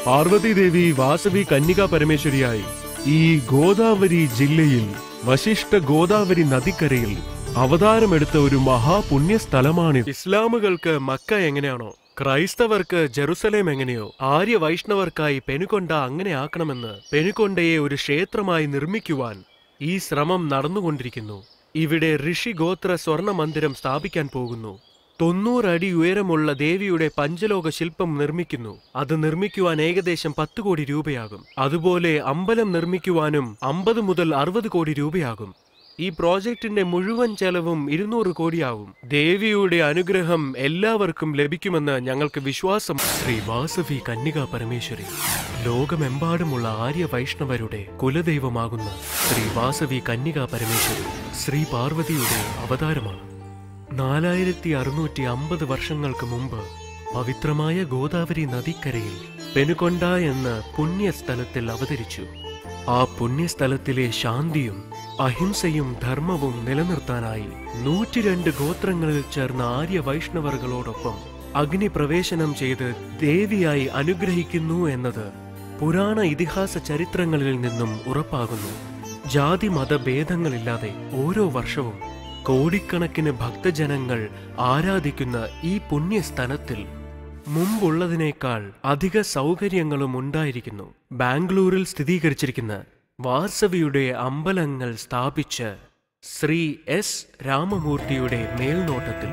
പാർവതീദേവി വാസവി കന്യക പരമേശ്വരിയായി ഈ ഗോദാവരി ജില്ലയിൽ വശിഷ്ഠ ഗോദാവരി നദിക്കരയിൽ അവതാരമെടുത്ത ഒരു മഹാപുണ്യ സ്ഥലമാണ് ഇസ്ലാമുകൾക്ക് മക്ക എങ്ങനെയാണോ ക്രൈസ്തവർക്ക് ജെറുസലേം എങ്ങനെയോ ആര്യ വൈഷ്ണവർക്കായി പെനുകൊണ്ട അങ്ങനെ ആക്കണമെന്ന് പെനുകൊണ്ടയെ ഒരു ക്ഷേത്രമായി നിർമ്മിക്കുവാൻ ഈ ശ്രമം നടന്നുകൊണ്ടിരിക്കുന്നു ഇവിടെ ഋഷിഗോത്ര സ്വർണ മന്ദിരം സ്ഥാപിക്കാൻ പോകുന്നു തൊണ്ണൂറടി ഉയരമുള്ള ദേവിയുടെ പഞ്ചലോക ശില്പം നിർമ്മിക്കുന്നു അത് നിർമ്മിക്കുവാൻ ഏകദേശം പത്ത് കോടി രൂപയാകും അതുപോലെ അമ്പലം നിർമ്മിക്കുവാനും അമ്പത് മുതൽ അറുപത് കോടി രൂപയാകും ഈ പ്രോജക്റ്റിന്റെ മുഴുവൻ ചെലവും ഇരുന്നൂറ് കോടിയാവും ദേവിയുടെ അനുഗ്രഹം എല്ലാവർക്കും ലഭിക്കുമെന്ന് ഞങ്ങൾക്ക് വിശ്വാസം ശ്രീ വാസവി കന്യക പരമേശ്വരി ലോകമെമ്പാടുമുള്ള ആര്യ വൈഷ്ണവരുടെ കുലദൈവമാകുന്ന ശ്രീ വാസവി കന്യക പരമേശ്വരി ശ്രീ പാർവതിയുടെ അവതാരമാണ് നാലായിരത്തി അറുന്നൂറ്റി അമ്പത് വർഷങ്ങൾക്ക് മുമ്പ് പവിത്രമായ ഗോദാവരി നദിക്കരയിൽ പെനുകൊണ്ട എന്ന പുണ്യസ്ഥലത്തിൽ അവതരിച്ചു ആ പുണ്യസ്ഥലത്തിലെ ശാന്തിയും അഹിംസയും ധർമ്മവും നിലനിർത്താനായി നൂറ്റിരണ്ട് ഗോത്രങ്ങളിൽ ചേർന്ന ആര്യ വൈഷ്ണവറുകളോടൊപ്പം അഗ്നിപ്രവേശനം ചെയ്ത് ദേവിയായി അനുഗ്രഹിക്കുന്നു എന്നത് പുരാണ ഇതിഹാസ ചരിത്രങ്ങളിൽ നിന്നും ഉറപ്പാകുന്നു ജാതി മതഭേദങ്ങളില്ലാതെ ഓരോ വർഷവും കോടിക്കണക്കിന് ഭക്തജനങ്ങൾ ആരാധിക്കുന്ന ഈ പുണ്യസ്ഥലത്തിൽ മുമ്പുള്ളതിനേക്കാൾ അധിക സൗകര്യങ്ങളും ഉണ്ടായിരിക്കുന്നു ബാംഗ്ലൂരിൽ സ്ഥിരീകരിച്ചിരിക്കുന്ന വാസവിയുടെ അമ്പലങ്ങൾ സ്ഥാപിച്ച് ശ്രീ എസ് രാമമൂർത്തിയുടെ മേൽനോട്ടത്തിൽ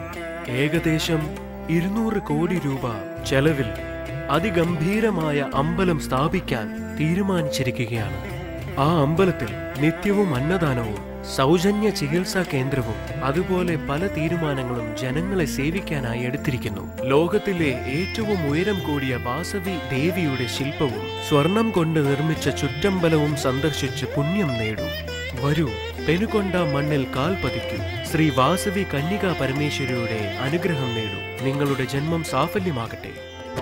ഏകദേശം ഇരുന്നൂറ് കോടി രൂപ ചെലവിൽ അതിഗംഭീരമായ അമ്പലം സ്ഥാപിക്കാൻ തീരുമാനിച്ചിരിക്കുകയാണ് ആ അമ്പലത്തിൽ നിത്യവും അന്നദാനവും സൗജന്യ ചികിത്സാ കേന്ദ്രവും അതുപോലെ പല തീരുമാനങ്ങളും ജനങ്ങളെ സേവിക്കാനായി എടുത്തിരിക്കുന്നു ലോകത്തിലെ ഏറ്റവും ഉയരം കൂടിയ വാസവി ദേവിയുടെ ശില്പവും സ്വർണം കൊണ്ട് നിർമ്മിച്ച ചുറ്റമ്പലവും സന്ദർശിച്ച് പുണ്യം നേടൂ വരൂ പെനുകൊണ്ട മണ്ണിൽ കാൽ പതിക്കൂ ശ്രീ വാസവി കന്യക പരമേശ്വരിയുടെ അനുഗ്രഹം നേടൂ നിങ്ങളുടെ ജന്മം സാഫല്യമാകട്ടെ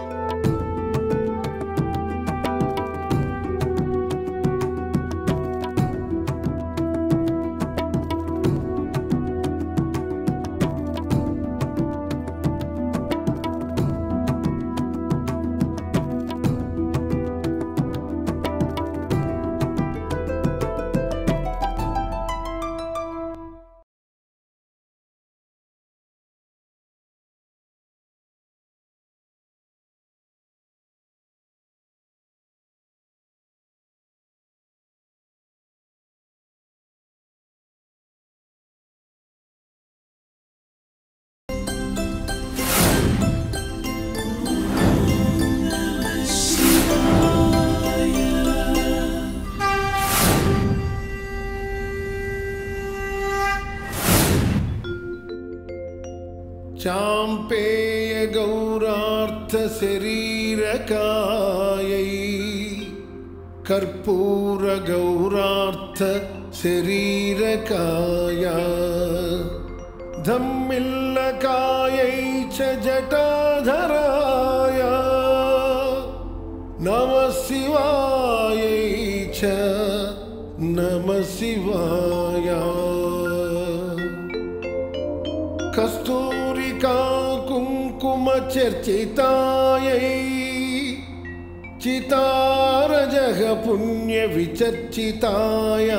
चाम्पेयगौरार्थशरीरकायै कर्पूरगौरार्थ शरीरकाया धम्मिल्लकायै च जटाधराय नमः शिवायै च नमः शिवाय कस्तूरिका कुङ्कुमचर्चितायै चितारजः पुण्यविचर्चिताय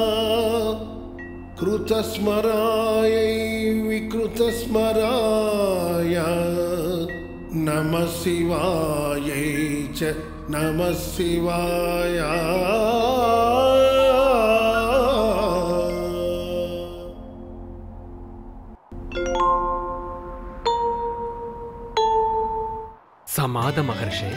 कृतस्मरायै विकृतस्मराय नमः शिवायै च नमः शिवाय സമാധ മഹർഷേ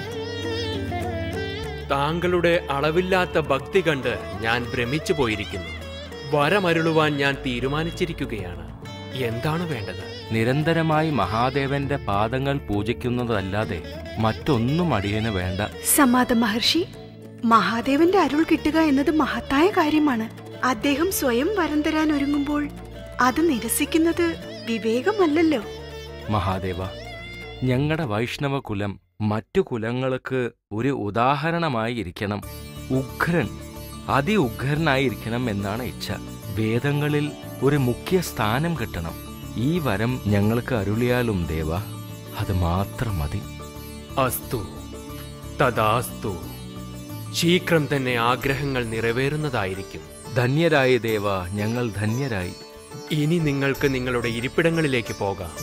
താങ്കളുടെ അളവില്ലാത്ത ഭക്തി കണ്ട് ഞാൻ ഭ്രമിച്ചു പോയിരിക്കുന്നു വരമരുളുവാൻ ഞാൻ തീരുമാനിച്ചിരിക്കുകയാണ് എന്താണ് വേണ്ടത് നിരന്തരമായി മഹാദേവന്റെ പാദങ്ങൾ പൂജിക്കുന്നതല്ലാതെ മറ്റൊന്നും അടിയന് വേണ്ട സമാധ മഹർഷി മഹാദേവന്റെ അരുൾ കിട്ടുക എന്നത് മഹത്തായ കാര്യമാണ് അദ്ദേഹം സ്വയം വരം തരാൻ ഒരുങ്ങുമ്പോൾ അത് നിരസിക്കുന്നത് വിവേകമല്ലല്ലോ മഹാദേവ ഞങ്ങളുടെ വൈഷ്ണവ കുലം മറ്റു കുലങ്ങൾക്ക് ഒരു ഉദാഹരണമായി ഇരിക്കണം ഉഗ്രൻ അതി ഉഗ്രനായിരിക്കണം എന്നാണ് ഇച്ഛ വേദങ്ങളിൽ ഒരു മുഖ്യ സ്ഥാനം കിട്ടണം ഈ വരം ഞങ്ങൾക്ക് അരുളിയാലും ദേവ അത് മാത്രം മതി അസ്തു തഥാസ്തു ശീഘ്രം തന്നെ ആഗ്രഹങ്ങൾ നിറവേറുന്നതായിരിക്കും ധന്യരായ ദേവ ഞങ്ങൾ ധന്യരായി ഇനി നിങ്ങൾക്ക് നിങ്ങളുടെ ഇരിപ്പിടങ്ങളിലേക്ക് പോകാം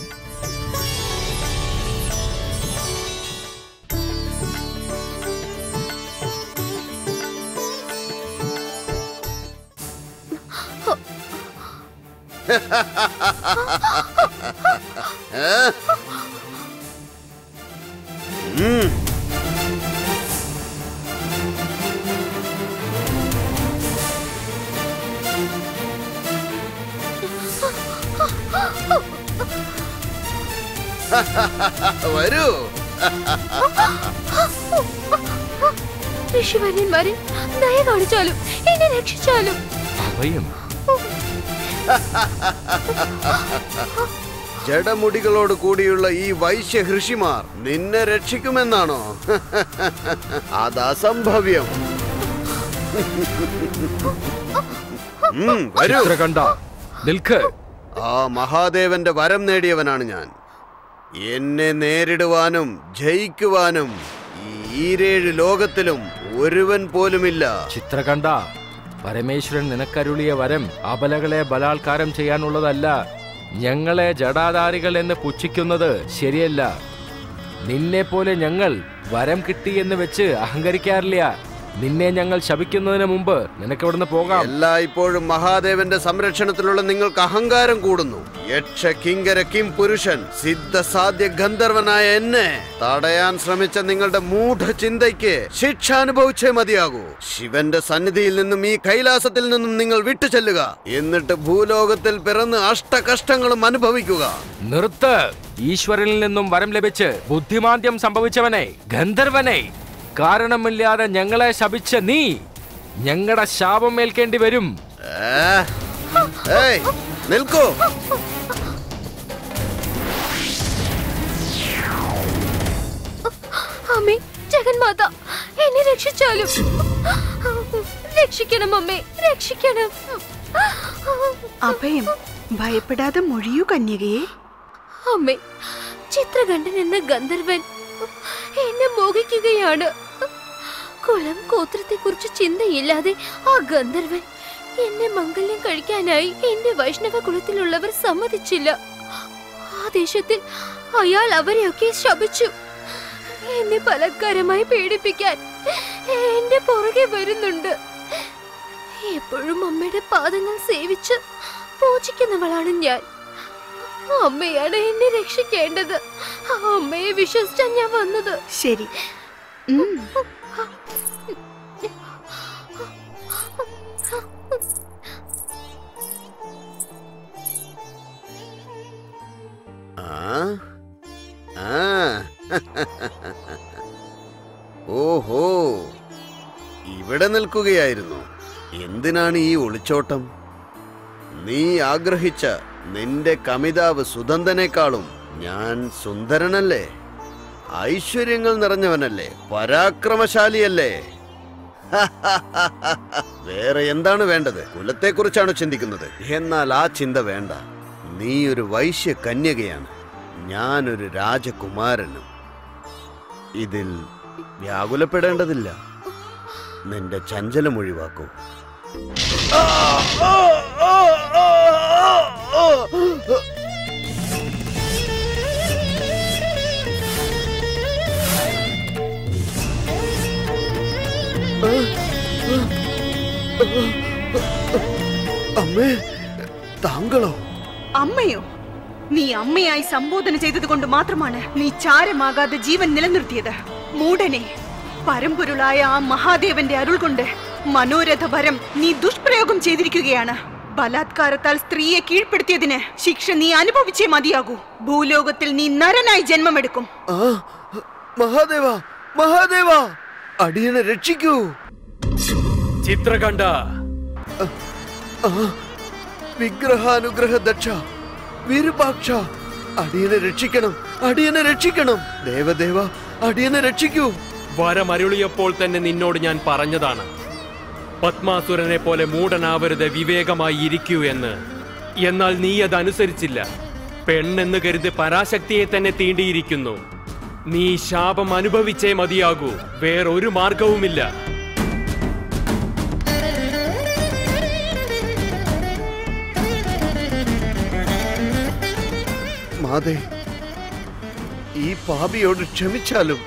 വരൂ ഋഷിവര്യന്മാരെ ദയ കാണിച്ചാലും എന്നെ രക്ഷിച്ചാലും അഭയം ജഡമുടികളോട് കൂടിയുള്ള ഈ വൈശ്യ ഋഷിമാർ നിന്നെ രക്ഷിക്കുമെന്നാണോ അത് അസംഭവ്യം ഉം, വരൂ കണ്ട നിൽക്ക് ആ മഹാദേവന്റെ വരം നേടിയവനാണ് ഞാൻ എന്നെ നേരിടുവാനും ജയിക്കുവാനും ഈ ഈരേഴ് ലോകത്തിലും ഒരുവൻ പോലുമില്ല ചിത്രകണ്ഠ പരമേശ്വരൻ നിനക്കരുളിയ വരം അബലകളെ ബലാത്കാരം ചെയ്യാനുള്ളതല്ല ഞങ്ങളെ ജടാധാരികൾ എന്ന് പുച്ഛിക്കുന്നത് ശരിയല്ല നിന്നെ പോലെ ഞങ്ങൾ വരം കിട്ടി എന്ന് വെച്ച് അഹങ്കരിക്കാറില്ല നിന്നെ ഞങ്ങൾ ശപിക്കുന്നതിന് മുമ്പ് നിനക്ക് ഇവിടുന്ന് പോകാം എല്ലായ്പ്പോഴും മഹാദേവന്റെ സംരക്ഷണത്തിലുള്ള നിങ്ങൾക്ക് അഹങ്കാരം കൂടുന്നു യക്ഷ കിങ്കര കിം പുരുഷൻ സിദ്ധസാധ്യ ഗന്ധർവനായ എന്നെ തടയാൻ ശ്രമിച്ച നിങ്ങളുടെ മൂഢചിന്തയ്ക്ക് ശിക്ഷ അനുഭവിച്ചേ മതിയാകൂ ശിവന്റെ സന്നിധിയിൽ നിന്നും ഈ കൈലാസത്തിൽ നിന്നും നിങ്ങൾ വിട്ടു ചെല്ലുക എന്നിട്ട് ഭൂലോകത്തിൽ പിറന്ന് അഷ്ടകഷ്ടങ്ങളും അനുഭവിക്കുക നിർത്ത് ഈശ്വരനിൽ നിന്നും വരം ലഭിച്ച് ബുദ്ധിമാന്ദ്യം സംഭവിച്ചവനെ ഗന്ധർവനെ കാരണമില്ലാതെ ഞങ്ങളെ ശപിച്ച നീ ഞങ്ങളുടെ ശാപം ഏൽക്കേണ്ടി വരും ഏ? ഏയ്, നിൽക്കൂ അമ്മേ ജഗന്മാത എന്നെ രക്ഷിച്ചാലും രക്ഷിക്കണം അമ്മേ രക്ഷിക്കണം അഭയം ഭയപ്പെടാതെ മൊഴിയൂ കന്യകയെ അമ്മേ ചിത്രകണ്ഠൻ എന്ന ഗന്ധർവൻ എന്നെ മോഹിക്കുകയാണ് കുലം ഗോത്രത്തെ കുറിച്ച് ചിന്തയില്ലാതെ ആ ഗന്ധർവൻ എന്നെ മംഗല്യം കഴിക്കാനായി എന്റെ വൈഷ്ണവ കുലത്തിലുള്ളവർ സമ്മതിച്ചില്ല ആ ദേശത്തിൽ അയാൾ അവരെയൊക്കെ ശപിച്ചു എന്നെ ബലാത്കാരമായി പീഡിപ്പിക്കാൻ എന്റെ പുറകെ വരുന്നുണ്ട് എപ്പോഴും അമ്മയുടെ പാദങ്ങൾ സേവിച്ച് പൂജിക്കുന്നവളാണ് ഞാൻ അമ്മയാണ് എന്നെ രക്ഷിക്കേണ്ടത് ആ അമ്മയെ വിശ്വസിച്ചാ ഞാൻ വന്നത് ശരി ഉം. ആ ആ ഓഹോ ഇവിടെ നിൽക്കുകയായിരുന്നു എന്തിനാണ് ഈ ഒളിച്ചോട്ടം നീ ആഗ്രഹിച്ച നിന്റെ കമിതാവ് സുതന്തനേക്കാളും ഞാൻ സുന്ദരനല്ലേ ഐശ്വര്യങ്ങൾ നിറഞ്ഞവനല്ലേ പരാക്രമശാലിയല്ലേ വേറെ എന്താണ് വേണ്ടത് കുലത്തെക്കുറിച്ചാണ് ചിന്തിക്കുന്നത് എന്നാൽ ആ ചിന്ത വേണ്ട നീ ഒരു വൈശ്യ കന്യകയാണ് ഞാനൊരു രാജകുമാരനും ഇതിൽ വ്യാകുലപ്പെടേണ്ടതില്ല നിന്റെ ചഞ്ചലം ഒഴിവാക്കൂ അമ്മേ താങ്കളോ അമ്മയോ നീ അമ്മയായി സംബോധന ചെയ്തത് കൊണ്ട് മാത്രമാണ് നീ ചാരമാകാതെ ജീവൻ നിലനിർത്തിയത് മൂടനെ പരമ്പൊരുളായ ആ മഹാദേവന്റെ അരുൾ കൊണ്ട് മനോരഥ വരം നീ ദുഷ്പ്രയോഗം ചെയ്തിരിക്കുകയാണ് ബലാത്കാരത്താൽ സ്ത്രീയെ കീഴ്പ്പെടുത്തിയതിന് ശിക്ഷ നീ അനുഭവിച്ചേ മതിയാകൂ ഭൂലോകത്തിൽ നീ നരനായി ജന്മമെടുക്കും ആ മഹാദേവ മഹാദേവ അടിയനെ രക്ഷിക്കൂ ചിത്രകണ്ഠ ആ, വിഗ്രഹാനുഗ്രഹ ദക്ഷ വിരുപാക്ഷ അടിയനെ രക്ഷിക്കണം അടിയനെ രക്ഷിക്കണം ദേവദേവ അടിയനെ രക്ഷിക്കൂ വരമരുളിയപ്പോൾ തന്നെ നിന്നോട് ഞാൻ പറഞ്ഞതാണ് പത്മാസുരനെ പോലെ മൂടനാവരുത് വിവേകമായി ഇരിക്കൂ എന്ന് എന്നാൽ നീ അതനുസരിച്ചില്ല പെണ്ണെന്ന് കരുതി പരാശക്തിയെ തന്നെ തീണ്ടിയിരിക്കുന്നു നീ ശാപം അനുഭവിച്ചേ മതിയാകൂ വേറൊരു മാർഗവുമില്ല മാതേ ഈ പാപിയോട് ക്ഷമിച്ചാലും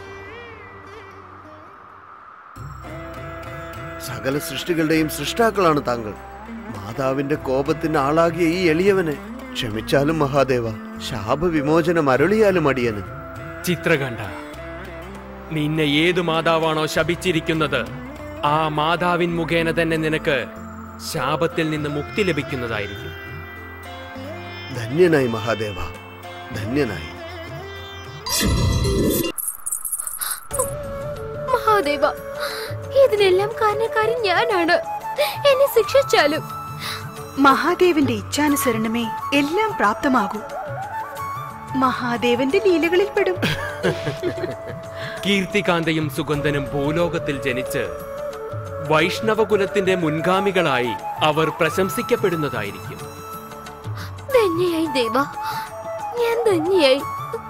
സകല സൃഷ്ടികളുടെയും സൃഷ്ടാക്കളാണ് താങ്കൾ മാതാവിന്റെ കോപത്തിന് ആളാകിയ ഈ എളിയവനെ ക്ഷമിച്ചാലും മഹാദേവ ശാപവിമോചനം അരുളിയാലും അടിയന് ചിത്രകണ്ഠ നിന്നെ ഏതു മാതാവാണോ ശപിച്ചിരിക്കുന്നത് ആ മാതാവിൻ മുഖേന തന്നെ നിനക്ക് ശാപത്തിൽ നിന്ന് മുക്തി ലഭിക്കുന്നതായിരിക്കും ധന്യനായി മഹാദേവ ധന്യനായി മഹാദേവ ഇതിനെല്ലാം കാരണക്കാരി ഞാനാണ് എന്നെ ശിക്ഷിച്ചാലും മഹാദേവന്റെ ഇച്ഛാനുസരണമേ എല്ലാം പ്രാപ്തമാകൂ മഹാദേവന്റെ ലീലകളിൽ പെടും കീർത്തികാന്തയും സുഗന്ധനും ഭൂലോകത്തിൽ ജനിച്ച് വൈഷ്ണവകുലത്തിന്റെ മുൻഗാമികളായി അവർ പ്രശംസിക്കപ്പെടുന്നതായിരിക്കും ധന്യയായി ദേവ ഞാൻ ധന്യയായി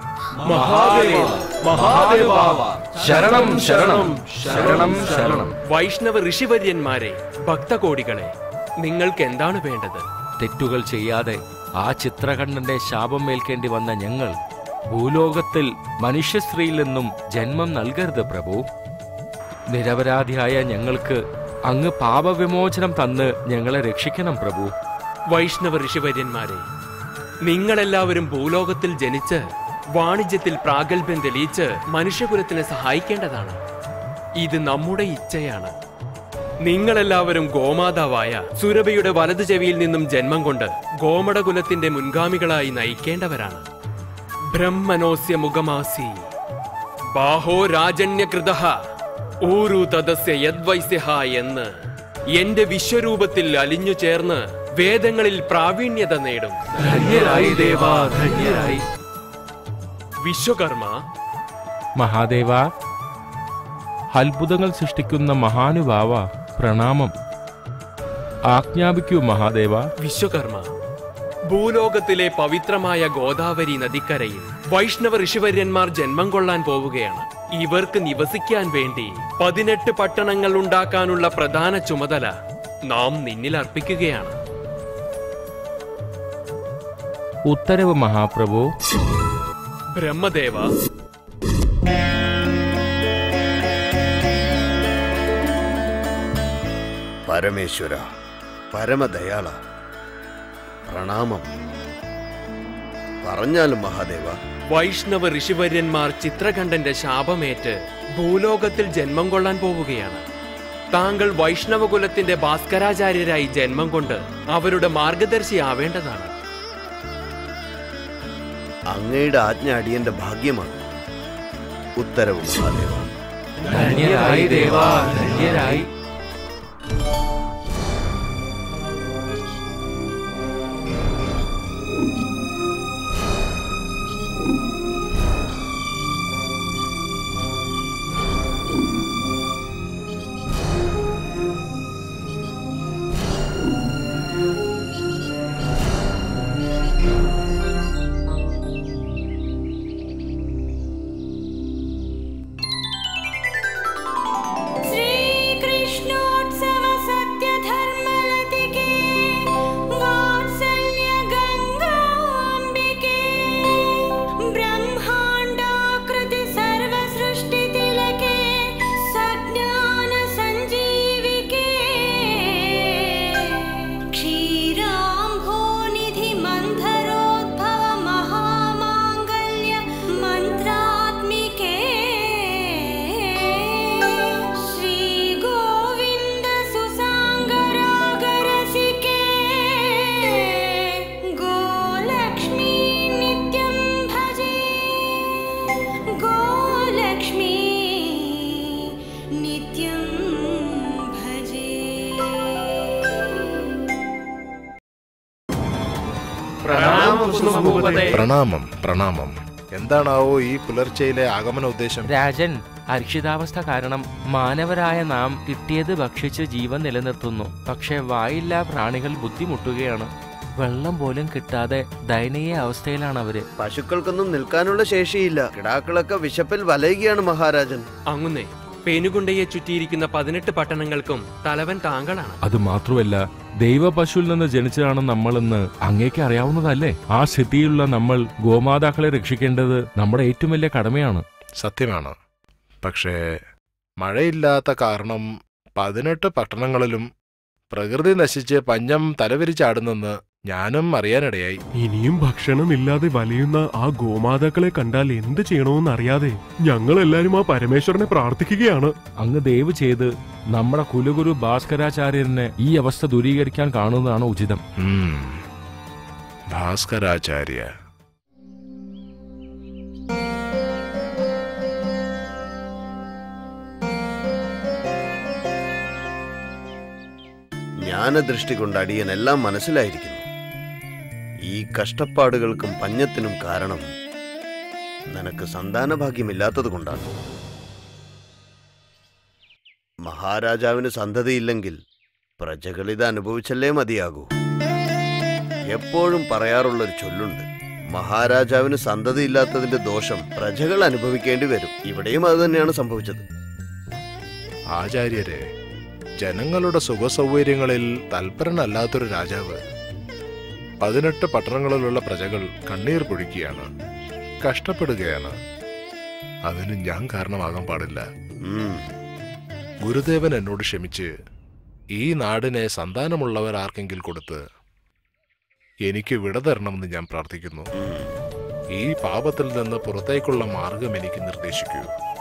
ശരണം ശരണം ശരണം ശരണം വൈഷ്ണവ ഋഷിവര്യന്മാരെ ഭക്തകോടികളെ നിങ്ങൾക്ക് എന്താണ് വേണ്ടത് തെറ്റുകൾ ചെയ്യാതെ ആ ചിത്രകണ്ഠന്റെ ശാപം ഏൽക്കേണ്ടി വന്ന ഞങ്ങൾ ഭൂലോകത്തിൽ മനുഷ്യശ്രീയിൽ നിന്നും ജന്മം നൽകരുത് പ്രഭു നിരപരാധിയായ ഞങ്ങൾക്ക് അങ്ങ് പാപവിമോചനം തന്ന് ഞങ്ങളെ രക്ഷിക്കണം പ്രഭു വൈഷ്ണവ ഋഷിവര്യന്മാരെ നിങ്ങളെല്ലാവരും ഭൂലോകത്തിൽ ജനിച്ച് വാണിജ്യത്തിൽ പ്രാഗൽഭ്യം തെളിയിച്ച് മനുഷ്യകുലത്തിനെ സഹായിക്കേണ്ടതാണ് ഇത് നമ്മുടെ ഇച്ഛയാണ് നിങ്ങളെല്ലാവരും ഗോമാതാവായ സുരഭയുടെ വലതു ചെവിയിൽ നിന്നും ജന്മം കൊണ്ട് ഗോമടകുലത്തിന്റെ മുൻഗാമികളായി നയിക്കേണ്ടവരാണ് ബ്രഹ്മനോസ്യ മുഖമാസി ബാഹോ രാജന്യകൃത ഊരു തദസ്യ യദ്വൈസ്യഹ എന്ന് എന്റെ വിശ്വരൂപത്തിൽ അലിഞ്ഞു ചേർന്ന് വേദങ്ങളിൽ പ്രാവീണ്യത നേടും ധന്യരായി ദേവാ ധന്യരായി വിശ്വകർമ്മ മഹാദേവ അത്ഭുതങ്ങൾ സൃഷ്ടിക്കുന്ന മഹാനുഭാവ പ്രണാമം ആജ്ഞാപിക്കൂ മഹാദേവ വിശ്വകർമ്മ ഭൂലോകത്തിലെ പവിത്രമായ ഗോദാവരി നദിക്കരയിൽ വൈഷ്ണവ ഋഷിവര്യന്മാർ ജന്മം കൊള്ളാൻ പോവുകയാണ് ഇവർക്ക് നിവസിക്കാൻ വേണ്ടി പതിനെട്ട് പട്ടണങ്ങൾ ഉണ്ടാക്കാനുള്ള പ്രധാന ചുമതല നാം നിന്നിൽ അർപ്പിക്കുകയാണ് ഉത്തരവ് മഹാപ്രഭു ബ്രഹ്മദേവ പരമേശ്വര പരമദയാള പ്രണാമം പറഞ്ഞാലും മഹാദേവ വൈഷ്ണവ ഋഷിവര്യന്മാർ ചിത്രകണ്ഠന്റെ ശാപമേറ്റ് ഭൂലോകത്തിൽ ജന്മം കൊള്ളാൻ പോവുകയാണ് താങ്കൾ വൈഷ്ണവകുലത്തിന്റെ ഭാസ്കരാചാര്യരായി ജന്മം കൊണ്ട് അവരുടെ മാർഗദർശിയാവേണ്ടതാണ് അങ്ങയുടെ ആജ്ഞ അടിയന്റെ ഭാഗ്യമാണ് ഉത്തരവ് മഹാദേവ ധന്യരായി ദേവാ ധന്യരായി श्रीकृष्णोत्सव सत्यधर्मलतिके वात्सल्य गङ्गाम्बिके ब्रह्माण्डाकृति सर्वसृष्टितिलके सज्ञान सञ्जीविके क्षीराम्भोनिधि मन्थरोद्भव महामाङ्गल्य मन्त्रात्मिके श्रीगोविन्द सुसाङ्गरागरसिके गोलक्ष्मी नित्यं भजे गोलक्ष्मी नित्यं भजे പ്രണാമം പ്രണാമം എന്താണാവോ ഈ പുലർച്ചയിലെ ആഗമന ഉദ്ദേശം രാജൻ അരക്ഷിതാവസ്ഥ കാരണം മാനവരായ നാം കിട്ടിയത് ഭക്ഷിച്ച് ജീവൻ നിലനിർത്തുന്നു പക്ഷെ വായില്ലാ പ്രാണികൾ ബുദ്ധിമുട്ടുകയാണ് വെള്ളം പോലും കിട്ടാതെ ദയനീയ അവസ്ഥയിലാണ് അവര് പശുക്കൾക്കൊന്നും നിൽക്കാനുള്ള ശേഷിയില്ല കിടാക്കളൊക്കെ വിശപ്പിൽ വലയുകയാണ് മഹാരാജൻ അങ്ങുന്നേ പേനുകുണ്ടയെ ചുറ്റിയിരിക്കുന്ന പതിനെട്ട് പട്ടണങ്ങൾക്കും തലവൻ താങ്കളാണ് അത് മാത്രമല്ല ദൈവ പശുവിൽ നിന്ന് ജനിച്ചതാണ് നമ്മളെന്ന് അങ്ങേക്ക് അറിയാവുന്നതല്ലേ ആ സ്ഥിതിയിലുള്ള നമ്മൾ ഗോമാതാക്കളെ രക്ഷിക്കേണ്ടത് നമ്മുടെ ഏറ്റവും വലിയ കടമയാണ് സത്യമാണ് പക്ഷേ മഴയില്ലാത്ത കാരണം പതിനെട്ട് പട്ടണങ്ങളിലും പ്രകൃതി നശിച്ച് പഞ്ഞം തലവിരിച്ചാടുന്നെന്ന് ഞാനും അറിയാനിടയായി ഇനിയും ഭക്ഷണമില്ലാതെ വലയുന്ന ആ ഗോമാതാക്കളെ കണ്ടാൽ എന്ത് ചെയ്യണമെന്ന് അറിയാതെ ഞങ്ങളെല്ലാരും ആ പരമേശ്വരനെ പ്രാർത്ഥിക്കുകയാണ് അങ്ങ് ദയവ് ചെയ്ത് നമ്മുടെ കുലഗുരു ഭാസ്കരാചാര്യനെ ഈ അവസ്ഥ ദൂരീകരിക്കാൻ കാണുന്നതാണ് ഉചിതം ഉം. ഭാസ്കരാചാര്യ ജ്ഞാനദൃഷ്ടി കൊണ്ട് അടിയൻ എല്ലാം മനസ്സിലായിരിക്കുന്നു ഈ കഷ്ടപ്പാടുകൾക്കും പഞ്ഞത്തിനും കാരണം നിനക്ക് സന്താനഭാഗ്യമില്ലാത്തത് കൊണ്ടാണ് മഹാരാജാവിന് സന്തതിയില്ലെങ്കിൽ പ്രജകൾ ഇത് അനുഭവിച്ചല്ലേ മതിയാകൂ എപ്പോഴും പറയാറുള്ളൊരു ചൊല്ലുണ്ട് മഹാരാജാവിന് സന്തതിയില്ലാത്തതിന്റെ ദോഷം പ്രജകൾ അനുഭവിക്കേണ്ടി വരും ഇവിടെയും അത് തന്നെയാണ് സംഭവിച്ചത് ആചാര്യരെ ജനങ്ങളുടെ സുഖസൗകര്യങ്ങളിൽ തൽപരനല്ലാത്തൊരു രാജാവ് പതിനെട്ട് പട്ടണങ്ങളിലുള്ള പ്രജകൾ കണ്ണീർ പൊഴിക്കുകയാണ് കഷ്ടപ്പെടുകയാണ് അതിന് ഞാൻ കാരണമാകാൻ പാടില്ല ഉം. ഗുരുദേവൻ എന്നോട് ക്ഷമിച്ച് ഈ നാടിനെ സന്താനമുള്ളവർ ആർക്കെങ്കിൽ കൊടുത്ത് എനിക്ക് വിട തരണമെന്ന് ഞാൻ പ്രാർത്ഥിക്കുന്നു ഈ പാപത്തിൽ നിന്ന് പുറത്തേക്കുള്ള മാർഗം എനിക്ക് നിർദ്ദേശിക്കൂ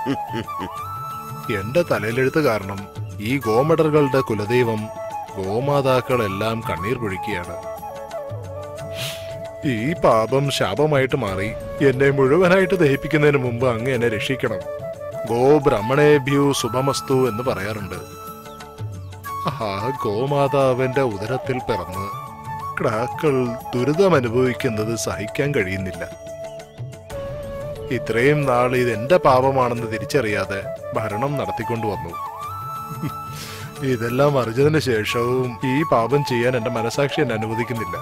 എന്റെ തലയിലെഴുത്ത് കാരണം ഈ ഗോമടറുകളുടെ കുലദൈവം ഗോമാതാക്കളെല്ലാം കണ്ണീർ പൊഴിക്കുകയാണ് ഈ പാപം ശാപമായിട്ട് മാറി എന്നെ മുഴുവനായിട്ട് ദഹിപ്പിക്കുന്നതിന് മുമ്പ് അങ്ങ് എന്നെ രക്ഷിക്കണം ഗോ ബ്രഹ്മണേഭ്യു ശുഭമസ്തു എന്ന് പറയാറുണ്ട് ആ ഗോമാതാവിന്റെ ഉദരത്തിൽ പിറന്ന് ക്ടാക്കൾ ദുരിതം അനുഭവിക്കുന്നത് സഹിക്കാൻ കഴിയുന്നില്ല ഇത്രയും നാൾ ഇത് എന്റെ പാപമാണെന്ന് തിരിച്ചറിയാതെ ഭരണം നടത്തിക്കൊണ്ടുവന്നു ഇതെല്ലാം അറിഞ്ഞതിന് ശേഷവും ഈ പാപം ചെയ്യാൻ എന്റെ മനസാക്ഷി എന്നെ അനുവദിക്കുന്നില്ല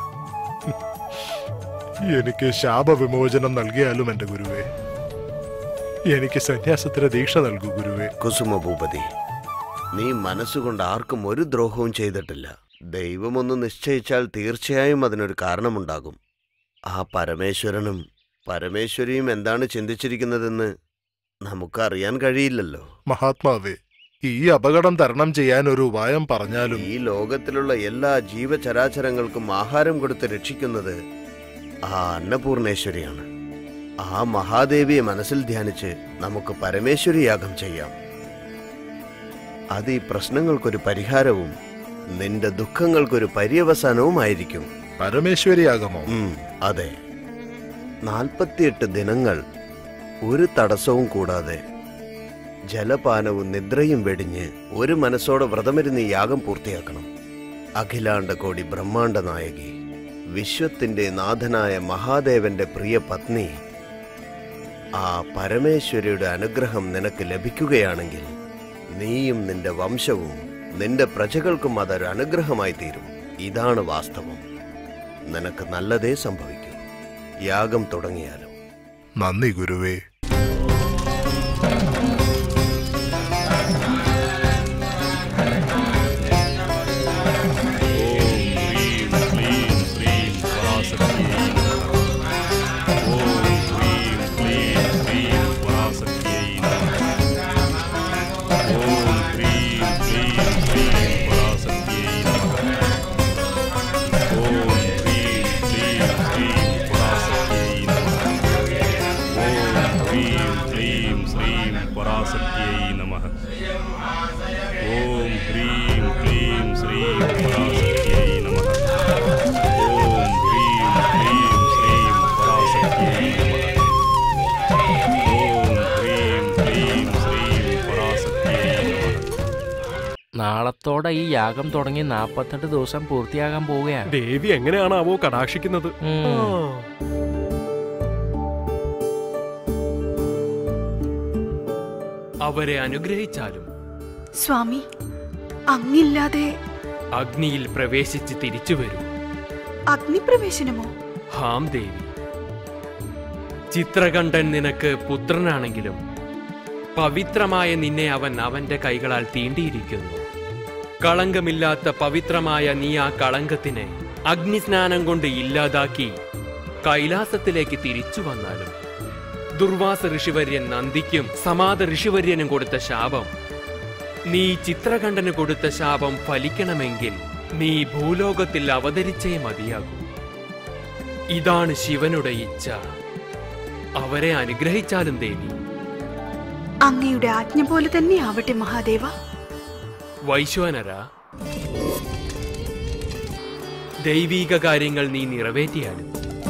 എനിക്ക് ശാപവിമോചനം നൽകിയാലും എന്റെ ഗുരുവേ എനിക്ക് സന്യാസത്തിന് ദീക്ഷ നൽകൂ ഗുരുവേ കുസുമഭൂപതി നീ മനസ്സുകൊണ്ട് ആർക്കും ഒരു ദ്രോഹവും ചെയ്തിട്ടില്ല ദൈവമൊന്ന് നിശ്ചയിച്ചാൽ തീർച്ചയായും അതിനൊരു കാരണമുണ്ടാകും ആ പരമേശ്വരനും പരമേശ്വരിയും എന്താണ് ചിന്തിച്ചിരിക്കുന്നതെന്ന് നമുക്കറിയാൻ കഴിയില്ലല്ലോ മഹാത്മാവേ ഈ അപകടം തരണം ചെയ്യാൻ ഒരു ഉപായം പറഞ്ഞാലും ഈ ലോകത്തിലുള്ള എല്ലാ ജീവചരാചരങ്ങൾക്കും ആഹാരം കൊടുത്ത് രക്ഷിക്കുന്നത് ആ അന്നപൂർണേശ്വരിയാണ് ആ മഹാദേവിയെ മനസ്സിൽ ധ്യാനിച്ച് നമുക്ക് പരമേശ്വരി യാഗം ചെയ്യാം അത് ഈ പ്രശ്നങ്ങൾക്കൊരു പരിഹാരവും നിന്റെ ദുഃഖങ്ങൾക്കൊരു പര്യവസാനവുമായിരിക്കും പരമേശ്വരിയാകമോ ഉം, അതെ നാൽപ്പത്തിയെട്ട് ദിനങ്ങൾ ഒരു തടസ്സവും കൂടാതെ ജലപാനവും നിദ്രയും വെടിഞ്ഞ് ഒരു മനസ്സോടെ വ്രതമിരുന്ന് ഈ യാഗം പൂർത്തിയാക്കണം അഖിലാണ്ട കോടി ബ്രഹ്മാണ്ട നായകി വിശ്വത്തിന്റെ നാഥനായ മഹാദേവന്റെ പ്രിയ പത്നി ആ പരമേശ്വരിയുടെ അനുഗ്രഹം നിനക്ക് ലഭിക്കുകയാണെങ്കിൽ നീയും നിന്റെ വംശവും നിന്റെ പ്രജകൾക്കും അതൊരു അനുഗ്രഹമായി തീരും ഇതാണ് വാസ്തവം നിനക്ക് നല്ലതേ സംഭവിക്കൂ യാഗം തുടങ്ങിയാലും നന്ദി ഗുരുവേ पराशक्तियै नमः ॐ ह्रीं क्लीं श्रीं पराशक्तियै नमः ॐ ह्रीं क्लीं श्रीं पराशक्तियै नमः ॐ ह्रीं क्लीं श्रीं पराशक्तियै नमः നാളത്തോടെ ഈ യാഗം തുടങ്ങി നാപ്പത്തെട്ട് ദിവസം പൂർത്തിയാകാൻ പോവുകയാണ് ദേവി എങ്ങനെയാണാവോ കടാക്ഷിക്കുന്നത് ഉം. ആ. അവരെ അനുഗ്രഹിച്ചാലും സ്വാമി അങ്ങില്ലാതെ അഗ്നിയിൽ പ്രവേശിച്ച് തിരിച്ചു വരും അഗ്നിപ്രവേശനമോ ഹാം ദേവി ചിത്രകണ്ഠൻ നിനക്ക് പുത്രനാണെങ്കിലും പവിത്രമായ നിന്നെ അവൻ അവന്റെ കൈകളാൽ തീണ്ടിയിരിക്കുന്നു കളങ്കമില്ലാത്ത പവിത്രമായ നീ ആ കളങ്കത്തിനെ അഗ്നിസ്നാനം കൊണ്ട് ഇല്ലാതാക്കി കൈലാസത്തിലേക്ക് തിരിച്ചു വന്നാലും ദുർവാസ ഋഷിവര്യൻ നന്ദിക്കും സമാധ ഋഷിവര്യനും കൊടുത്ത ശാപം നീ ചിത്രകണ്ഠന് കൊടുത്ത ശാപം ഫലിക്കണമെങ്കിൽ നീ ഭൂലോകത്തിൽ അവതരിച്ചേ മതിയാകൂ ഇതാണ് ശിവനുടെ ഇച്ഛ അവരെ അനുഗ്രഹിച്ചാലും ദേവി അങ്ങയുടെ ആജ്ഞ പോലെ തന്നെ ആവട്ടെ മഹാദേവ വൈശ്വനര ദൈവീക കാര്യങ്ങൾ നീ നിറവേറ്റിയാലും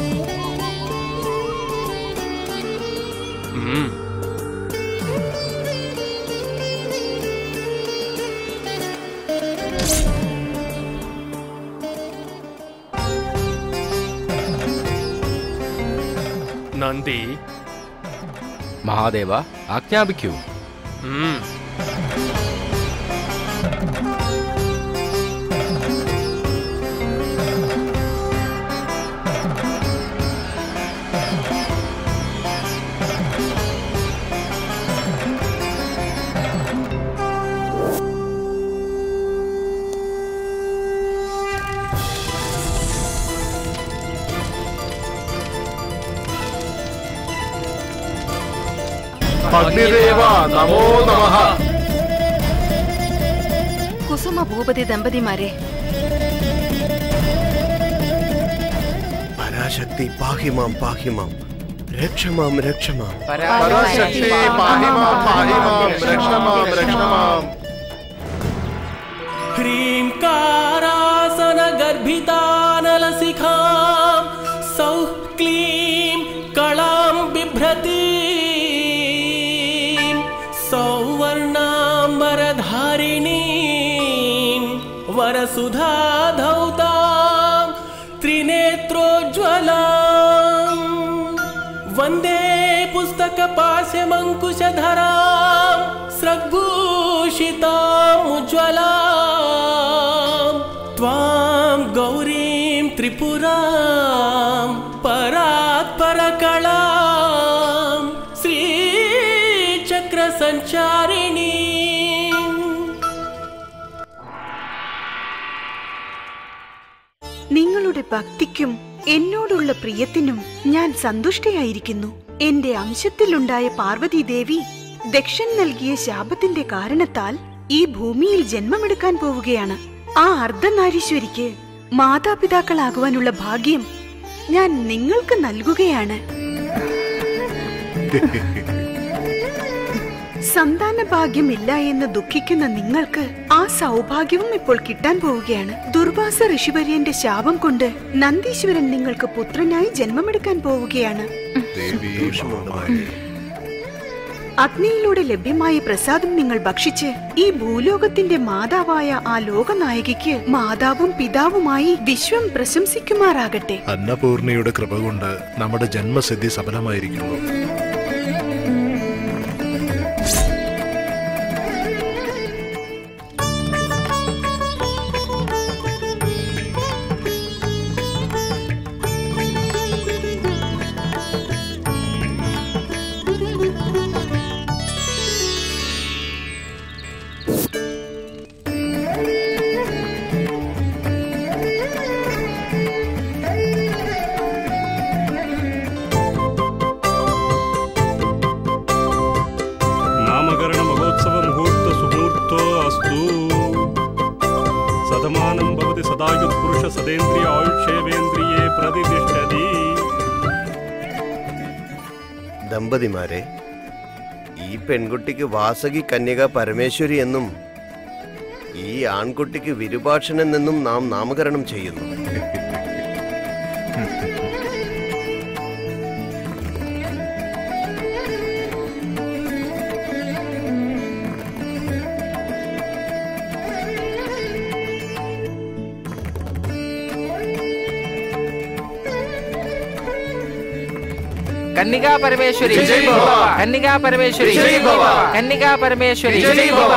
ഉം. നന്ദി മഹാദേവ ആജ്ഞാപിക്കൂ ഉം. അഗ്നിദേവ നമോ നമഃ കുസുമ ഭൂപതി ദമ്പതിമാരെ പരാശക്തി പാഹിമാം പാഹിമാം രക്ഷമാം രക്ഷമാം പരാശക്തി പാഹിമാം പാഹിമാം രക്ഷമാം രക്ഷമാം ह्रीङ्कारासनगर्भितानलशिखां सौः क्लीं कलां बिभ्रतीं सौवर्णाम्बरधारिणीं वरसुधाधौतां त्रिनेत्रोज्ज्वलां वन्दे पुस्तकपाशमङ्कुशधरां स्रग्भूषितामुज्ज्वलां त्वां गौरीं त्रिपुरां परात् परकलां श्रीचक्रसञ्चारिणीम् നിങ്ങളുടെ ഭക്തിക്കും എന്നോടുള്ള പ്രിയത്തിനും ഞാൻ സന്തുഷ്ടയായിരിക്കുന്നു എന്റെ അംശത്തിലുണ്ടായ പാർവതി ദേവി ദക്ഷൻ നൽകിയ ശാപത്തിന്റെ കാരണത്താൽ ഈ ഭൂമിയിൽ ജന്മമെടുക്കാൻ പോവുകയാണ് ആ അർദ്ധനാരീശ്വരിക്ക് മാതാപിതാക്കളാകുവാനുള്ള ഭാഗ്യം ഞാൻ നിങ്ങൾക്ക് നൽകുകയാണ് സന്താന ഭാഗ്യമില്ല എന്ന് ദുഃഖിക്കുന്ന നിങ്ങൾക്ക് ആ സൗഭാഗ്യവും ഇപ്പോൾ കിട്ടാൻ പോവുകയാണ് ദുർവാസ ഋഷിവര്യന്റെ ശാപം കൊണ്ട് നന്ദീശ്വരൻ നിങ്ങൾക്ക് പുത്രനായി ജന്മമെടുക്കാൻ പോവുകയാണ് അഗ്നിയിലൂടെ ലഭ്യമായ പ്രസാദം നിങ്ങൾ ഭക്ഷിച്ച് ഈ ഭൂലോകത്തിന്റെ മാതാവായ ആ ലോകനായകിക്ക് മാതാവും പിതാവുമായി വിശ്വം പ്രശംസിക്കുമാറാകട്ടെ അന്നപൂർണയുടെ കൃപ കൊണ്ട് നമ്മുടെ ജന്മസിദ്ധി സഫലമായിരിക്കുന്നു నామకరణ మహోత్సవ ముహూర్త సుముహూర్తో అస్తు సదమానం భవతి సదాయుత్పురుష సదేంద్రియ ఆయుష్యేవేంద్రియే പ്രതിഷ്ഠതി ദമ്പതിമാരെ ഈ പെൺകുട്ടിക്ക് വാസകി കന്യക പരമേശ്വരി എന്നും ഈ ആൺകുട്ടിക്ക് വിരുപാക്ഷനൻ എന്നും നാം നാമകരണം ചെയ്യുന്നു കന്യകാ പരമേശ്വരി ജയ് ഭവ. കന്യകാ പരമേശ്വരി ജയ് ഭവ. കന്യകാ പരമേശ്വരി ജയ് ഭവ.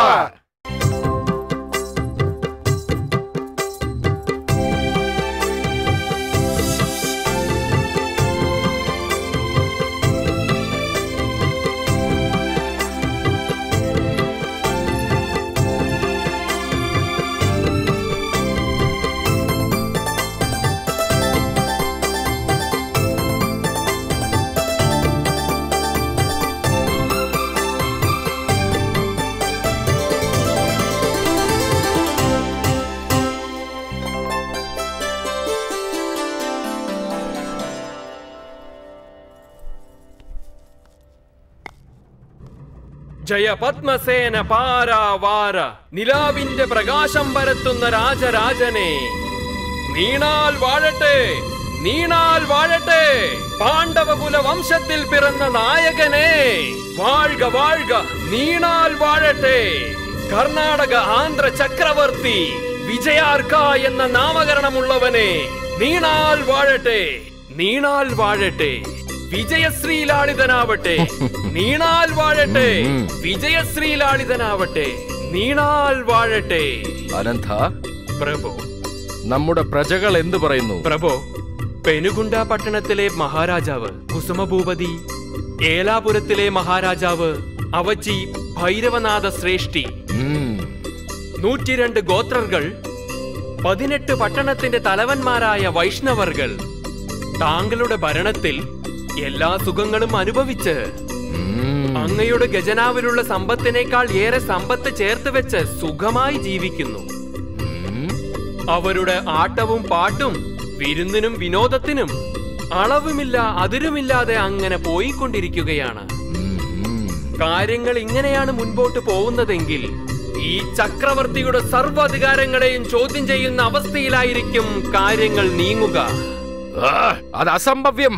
ജയ പത്മസേന പാരാവാര നിലാവിന്റെ പ്രകാശം പരത്തുന്ന രാജരാജനെ നീണാൽ വാഴട്ടെ നീണാൽ വാഴട്ടെ പാണ്ഡവകുല വംശത്തിൽ പിറന്ന നായകനെ വാഴ്ക വാഴ്ക നീണാൽ വാഴട്ടെ കർണാടക ആന്ധ്ര ചക്രവർത്തി വിജയാർക്ക എന്ന നാമകരണമുള്ളവനെ നീണാൽ വാഴട്ടെ നീണാൽ വാഴട്ടെ വിജയശ്രീലാളിതനാവട്ടെ നീണാൽ വാഴട്ടെ വിജയശ്രീലാളിതനാവട്ടെ നീണാൽ വാഴട്ടെ അനന്ത പ്രഭു നമ്മുടെ പ്രജകൾ എന്തു പറയുന്നു പ്രഭു പെനുകുണ്ട പട്ടണത്തിലെ മഹാരാജാവ് കുസുമഭൂപതി ഏലാപുരത്തിലെ മഹാരാജാവ് അവച്ചി ഭൈരവനാഥ ശ്രേഷ്ഠി നൂറ്റിരണ്ട് ഗോത്രങ്ങൾ പതിനെട്ട് പട്ടണത്തിന്റെ തലവന്മാരായ വൈഷ്ണവർകൾ താങ്കളുടെ ഭരണത്തിൽ എല്ലാ സുഖങ്ങളും അനുഭവിച്ച് അങ്ങയുടെ ഖജനാവിലുള്ള സമ്പത്തിനേക്കാൾ ഏറെ സമ്പത്ത് ചേർത്ത് വെച്ച് സുഖമായി ജീവിക്കുന്നു അവരുടെ ആട്ടവും പാട്ടും വിരുന്നിനും വിനോദത്തിനും അളവുമില്ല അതിരുമില്ലാതെ അങ്ങനെ പോയിക്കൊണ്ടിരിക്കുകയാണ് കാര്യങ്ങൾ ഇങ്ങനെയാണ് മുൻപോട്ട് പോകുന്നതെങ്കിൽ ഈ ചക്രവർത്തിയുടെ സർവ്വാധികാരങ്ങളെയും ചോദ്യം ചെയ്യുന്ന അവസ്ഥയിലായിരിക്കും കാര്യങ്ങൾ നീങ്ങുക അത് അസംഭവ്യം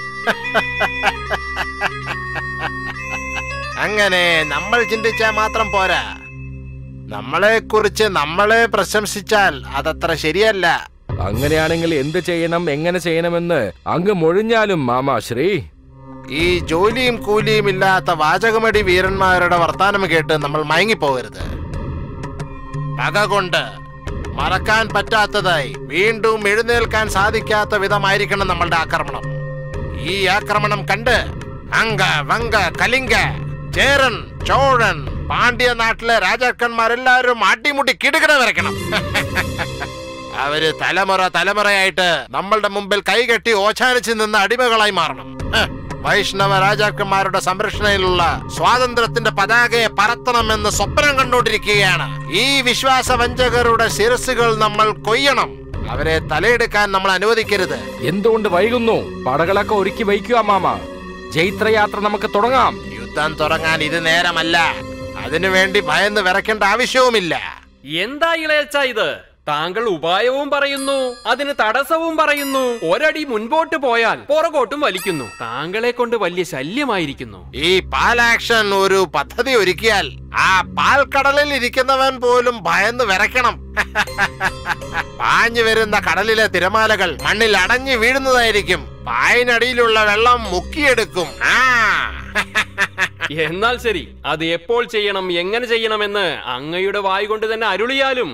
അങ്ങനെ നമ്മൾ ചിന്തിച്ചാൽ മാത്രം പോരാ നമ്മളെ കുറിച്ച് നമ്മളെ പ്രശംസിച്ചാൽ അതത്ര ശരിയല്ല അങ്ങനെയാണെങ്കിൽ എന്ത് ചെയ്യണം എങ്ങനെ ചെയ്യണമെന്ന് അങ്ങ് മൊഴിഞ്ഞാലും മാമാശ്രീ ഈ ജോലിയും കൂലിയും ഇല്ലാത്ത വാചകമടി വീരന്മാരുടെ വർത്താനം കേട്ട് നമ്മൾ മയങ്ങിപ്പോകരുത് പക കൊണ്ട് മറക്കാൻ പറ്റാത്തതായി വീണ്ടും എഴുന്നേൽക്കാൻ സാധിക്കാത്ത വിധമായിരിക്കണം നമ്മളുടെ ആക്രമണം ഈ ആക്രമണം കണ്ട് അങ്ക വങ്ക കലിംഗ ചേരൻ ചോഴൻ പാണ്ഡ്യ നാട്ടിലെ രാജാക്കന്മാരെല്ലാവരും അടിമുടി കിടുകിട വരയ്ക്കണം അവര് തലമുറ തലമുറയായിട്ട് നമ്മളുടെ മുമ്പിൽ കൈകെട്ടി ഓച്ചാനിച്ച് നിന്ന് അടിമകളായി മാറണം ഹ്. വൈഷ്ണവ രാജാക്കന്മാരുടെ സംരക്ഷണയിലുള്ള സ്വാതന്ത്ര്യത്തിന്റെ പതാകയെ പറത്തണമെന്ന് സ്വപ്നം കണ്ടുകൊണ്ടിരിക്കുകയാണ് ഈ വിശ്വാസ വഞ്ചകരുടെ ശിരസുകൾ നമ്മൾ കൊയ്യണം അവരെ തലയെടുക്കാൻ നമ്മൾ അനുവദിക്കരുത് എന്തുകൊണ്ട് വൈകുന്നു പടകളൊക്കെ ഒരുക്കി വയ്ക്കുക മാമ ജൈത്രയാത്ര നമുക്ക് തുടങ്ങാം യുദ്ധം തുടങ്ങാൻ ഇത് നേരമല്ല അതിനുവേണ്ടി ഭയന്ന് വിറയ്ക്കേണ്ട ആവശ്യവുമില്ല എന്താ ഇളയച്ച ഇത് താങ്കൾ ഉപായവും പറയുന്നു അതിന് തടസ്സവും പറയുന്നു ഒരടി മുൻപോട്ട് പോയാൽ പുറകോട്ടും വലിക്കുന്നു താങ്കളെ കൊണ്ട് വലിയ ശല്യമായിരിക്കുന്നു ഈ പാലാക്ഷൻ ഒരു പദ്ധതി ഒരുക്കിയാൽ ആ പാൽക്കടലിൽ ഇരിക്കുന്നവൻ പോലും ഭയന്ന് വിറയ്ക്കണം പാഞ്ഞു വരുന്ന കടലിലെ തിരമാലകൾ മണ്ണിൽ അടഞ്ഞു വീഴുന്നതായിരിക്കും പായനടിയിലുള്ള വെള്ളം മുക്കിയെടുക്കും ആ എന്നാൽ ശരി അത് എപ്പോൾ ചെയ്യണം എങ്ങനെ ചെയ്യണമെന്ന് അങ്ങയുടെ വായു കൊണ്ട് തന്നെ അരുളിയാലും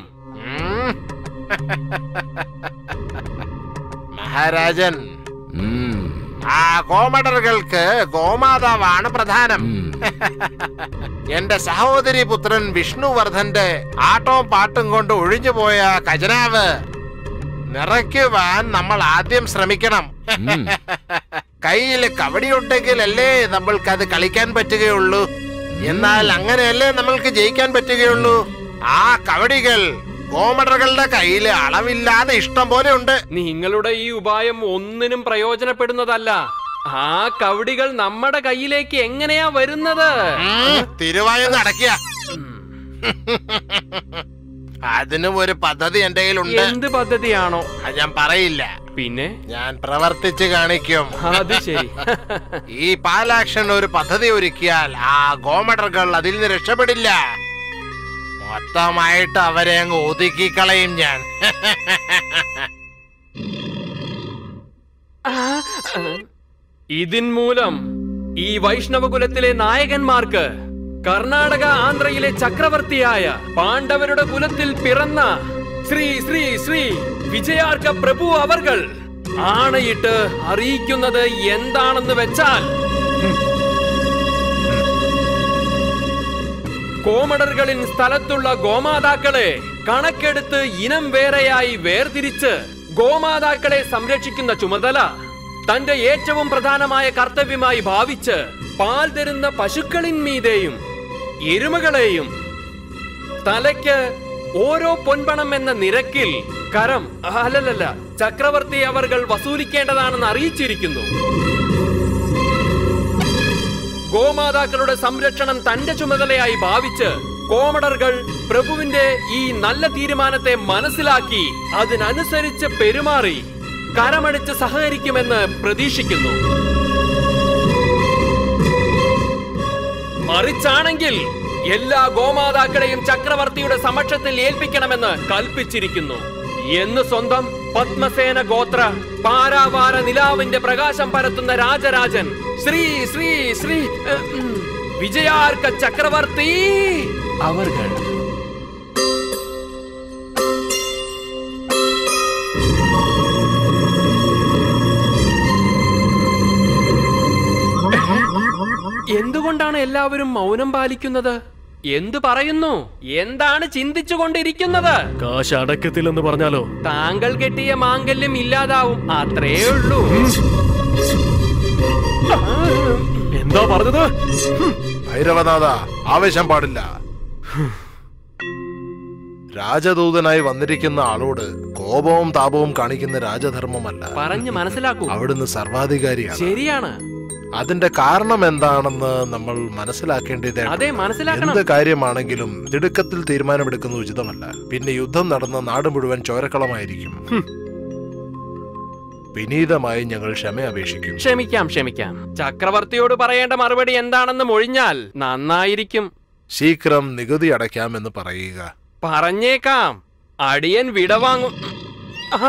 മഹാരാജൻ ആ കോമഡറുകൾക്ക് ഗോമാതാവാണ് പ്രധാനം എന്റെ സഹോദരി പുത്രൻ വിഷ്ണുവർദ്ധന്റെ ആട്ടവും പാട്ടും കൊണ്ട് ഒഴിഞ്ഞുപോയ ഖജനാവ് നിറയ്ക്കുവാൻ നമ്മൾ ആദ്യം ശ്രമിക്കണം കയ്യിൽ കബഡിയുണ്ടെങ്കിലല്ലേ നമ്മൾക്ക് അത് കളിക്കാൻ പറ്റുകയുള്ളൂ എന്നാൽ അങ്ങനെയല്ലേ നമ്മൾക്ക് ജയിക്കാൻ പറ്റുകയുള്ളൂ ആ കബഡികൾ കോമഡറുകളുടെ കയ്യിൽ അളവില്ലാതെ ഇഷ്ടം പോലെ ഉണ്ട് നിങ്ങളുടെ ഈ ഉപായം ഒന്നിനും പ്രയോജനപ്പെടുന്നതല്ല ആ കവടികൾ നമ്മുടെ കയ്യിലേക്ക് എങ്ങനെയാ വരുന്നത് തിരുവായൊന്ന് അടക്കിയ അതിനും ഒരു പദ്ധതി എന്റെ കയ്യിലുണ്ട് എന്ത് പദ്ധതിയാണോ അത് ഞാൻ പറയില്ല പിന്നെ ഞാൻ പ്രവർത്തിച്ച് കാണിക്കും അത് ശരി ഈ പാലാക്ഷൻ ഒരു പദ്ധതി ഒരുക്കിയാൽ ആ ഗോമഡറുകൾ അതിൽ നിന്ന് രക്ഷപ്പെടില്ല മൊത്തമായിട്ട് അവരെ അങ്ങ് ഒതുക്കിക്കളയും ഞാൻ ഇതിൻ മൂലം ഈ വൈഷ്ണവകുലത്തിലെ നായകന്മാർക്ക് കർണാടക ആന്ധ്രയിലെ ചക്രവർത്തിയായ പാണ്ഡവരുടെ കുലത്തിൽ പിറന്ന ശ്രീ ശ്രീ ശ്രീ വിജയാർക്ക പ്രഭു അവർകൾ ആണയിട്ട് അറിയിക്കുന്നത് എന്താണെന്ന് വെച്ചാൽ കോമഡറുകളിൻ സ്ഥലത്തുള്ള ഗോമാതാക്കളെ കണക്കെടുത്ത് ഇനം വേറെയായി വേർതിരിച്ച് ഗോമാതാക്കളെ സംരക്ഷിക്കുന്ന ചുമതല തന്റെ ഏറ്റവും പ്രധാനമായ കർത്തവ്യമായി ഭാവിച്ച് പാൽ തരുന്ന പശുക്കളിന്മീതെയും എരുമകളെയും തലയ്ക്ക് ഓരോ പൊൻപണം എന്ന നിരക്കിൽ കരം അല്ലല്ലല്ല ചക്രവർത്തി അവർകൾ വസൂലിക്കേണ്ടതാണെന്ന് അറിയിച്ചിരിക്കുന്നു ഗോമാതാക്കളുടെ സംരക്ഷണം തന്റെ ചുമതലയായി ഭാവിച്ച് കോമഡറുകൾ പ്രഭുവിന്റെ ഈ നല്ല തീരുമാനത്തെ മനസ്സിലാക്കി അതിനനുസരിച്ച് പെരുമാറി കരമടിച്ച് സഹകരിക്കുമെന്ന് പ്രതീക്ഷിക്കുന്നു മറിച്ചാണെങ്കിൽ എല്ലാ ഗോമാതാക്കളെയും ചക്രവർത്തിയുടെ സമക്ഷത്തിൽ ഏൽപ്പിക്കണമെന്ന് കൽപ്പിച്ചിരിക്കുന്നു എന്ന് സ്വന്തം പത്മസേന ഗോത്ര പാരാവാര നിലാവിന്റെ പ്രകാശം പരത്തുന്ന രാജരാജൻ ശ്രീ ശ്രീ ശ്രീ ഏ, ഉം, വിജയാർക്ക ചക്രവർത്തി അവർകൾ എന്തുകൊണ്ടാണ് എല്ലാവരും മൗനം പാലിക്കുന്നത് എന്തു പറയുന്നു എന്താണ് ചിന്തിച്ചുകൊണ്ടിരിക്കുന്നത് കാശ് അടക്കത്തില്ലെന്ന് പറഞ്ഞാലോ താങ്കൾ കെട്ടിയ മാംഗല്യം ഇല്ലാതാവും അത്രേ ഉള്ളൂ എന്താ പറഞ്ഞത് ഭൈരവനാഥ ആവേശം പാടില്ല രാജദൂതനായി വന്നിരിക്കുന്ന ആളോട് കോപവും താപവും കാണിക്കുന്ന രാജധർമ്മമല്ല പറഞ്ഞു മനസ്സിലാക്കൂ അവിടുന്ന് സർവാധികാരിയാണ് ശരിയാണ് അതിന്റെ കാരണം എന്താണെന്ന് നമ്മൾ മനസ്സിലാക്കേണ്ടത് അതെ മനസ്സിലാക്കണം എന്ത് കാര്യമാണെങ്കിലും തിടുക്കത്തിൽ തീരുമാനമെടുക്കുന്നത് ഉചിതമല്ല പിന്നെ യുദ്ധം നടന്ന നാട് മുഴുവൻ ചോരക്കളമായിരിക്കും വിനീതമായി ഞങ്ങൾ ക്ഷമ അപേക്ഷിക്കും ക്ഷമിക്കാം ക്ഷമിക്കാം ചക്രവർത്തിയോട് പറയേണ്ട മറുപടി എന്താണെന്ന് മൊഴിഞ്ഞാൽ നന്നായിരിക്കും ശീഘ്രം നികുതി അടയ്ക്കാമെന്ന് പറയുക പറഞ്ഞേക്കാം അടിയൻ വിടവാങ്ങും ആ,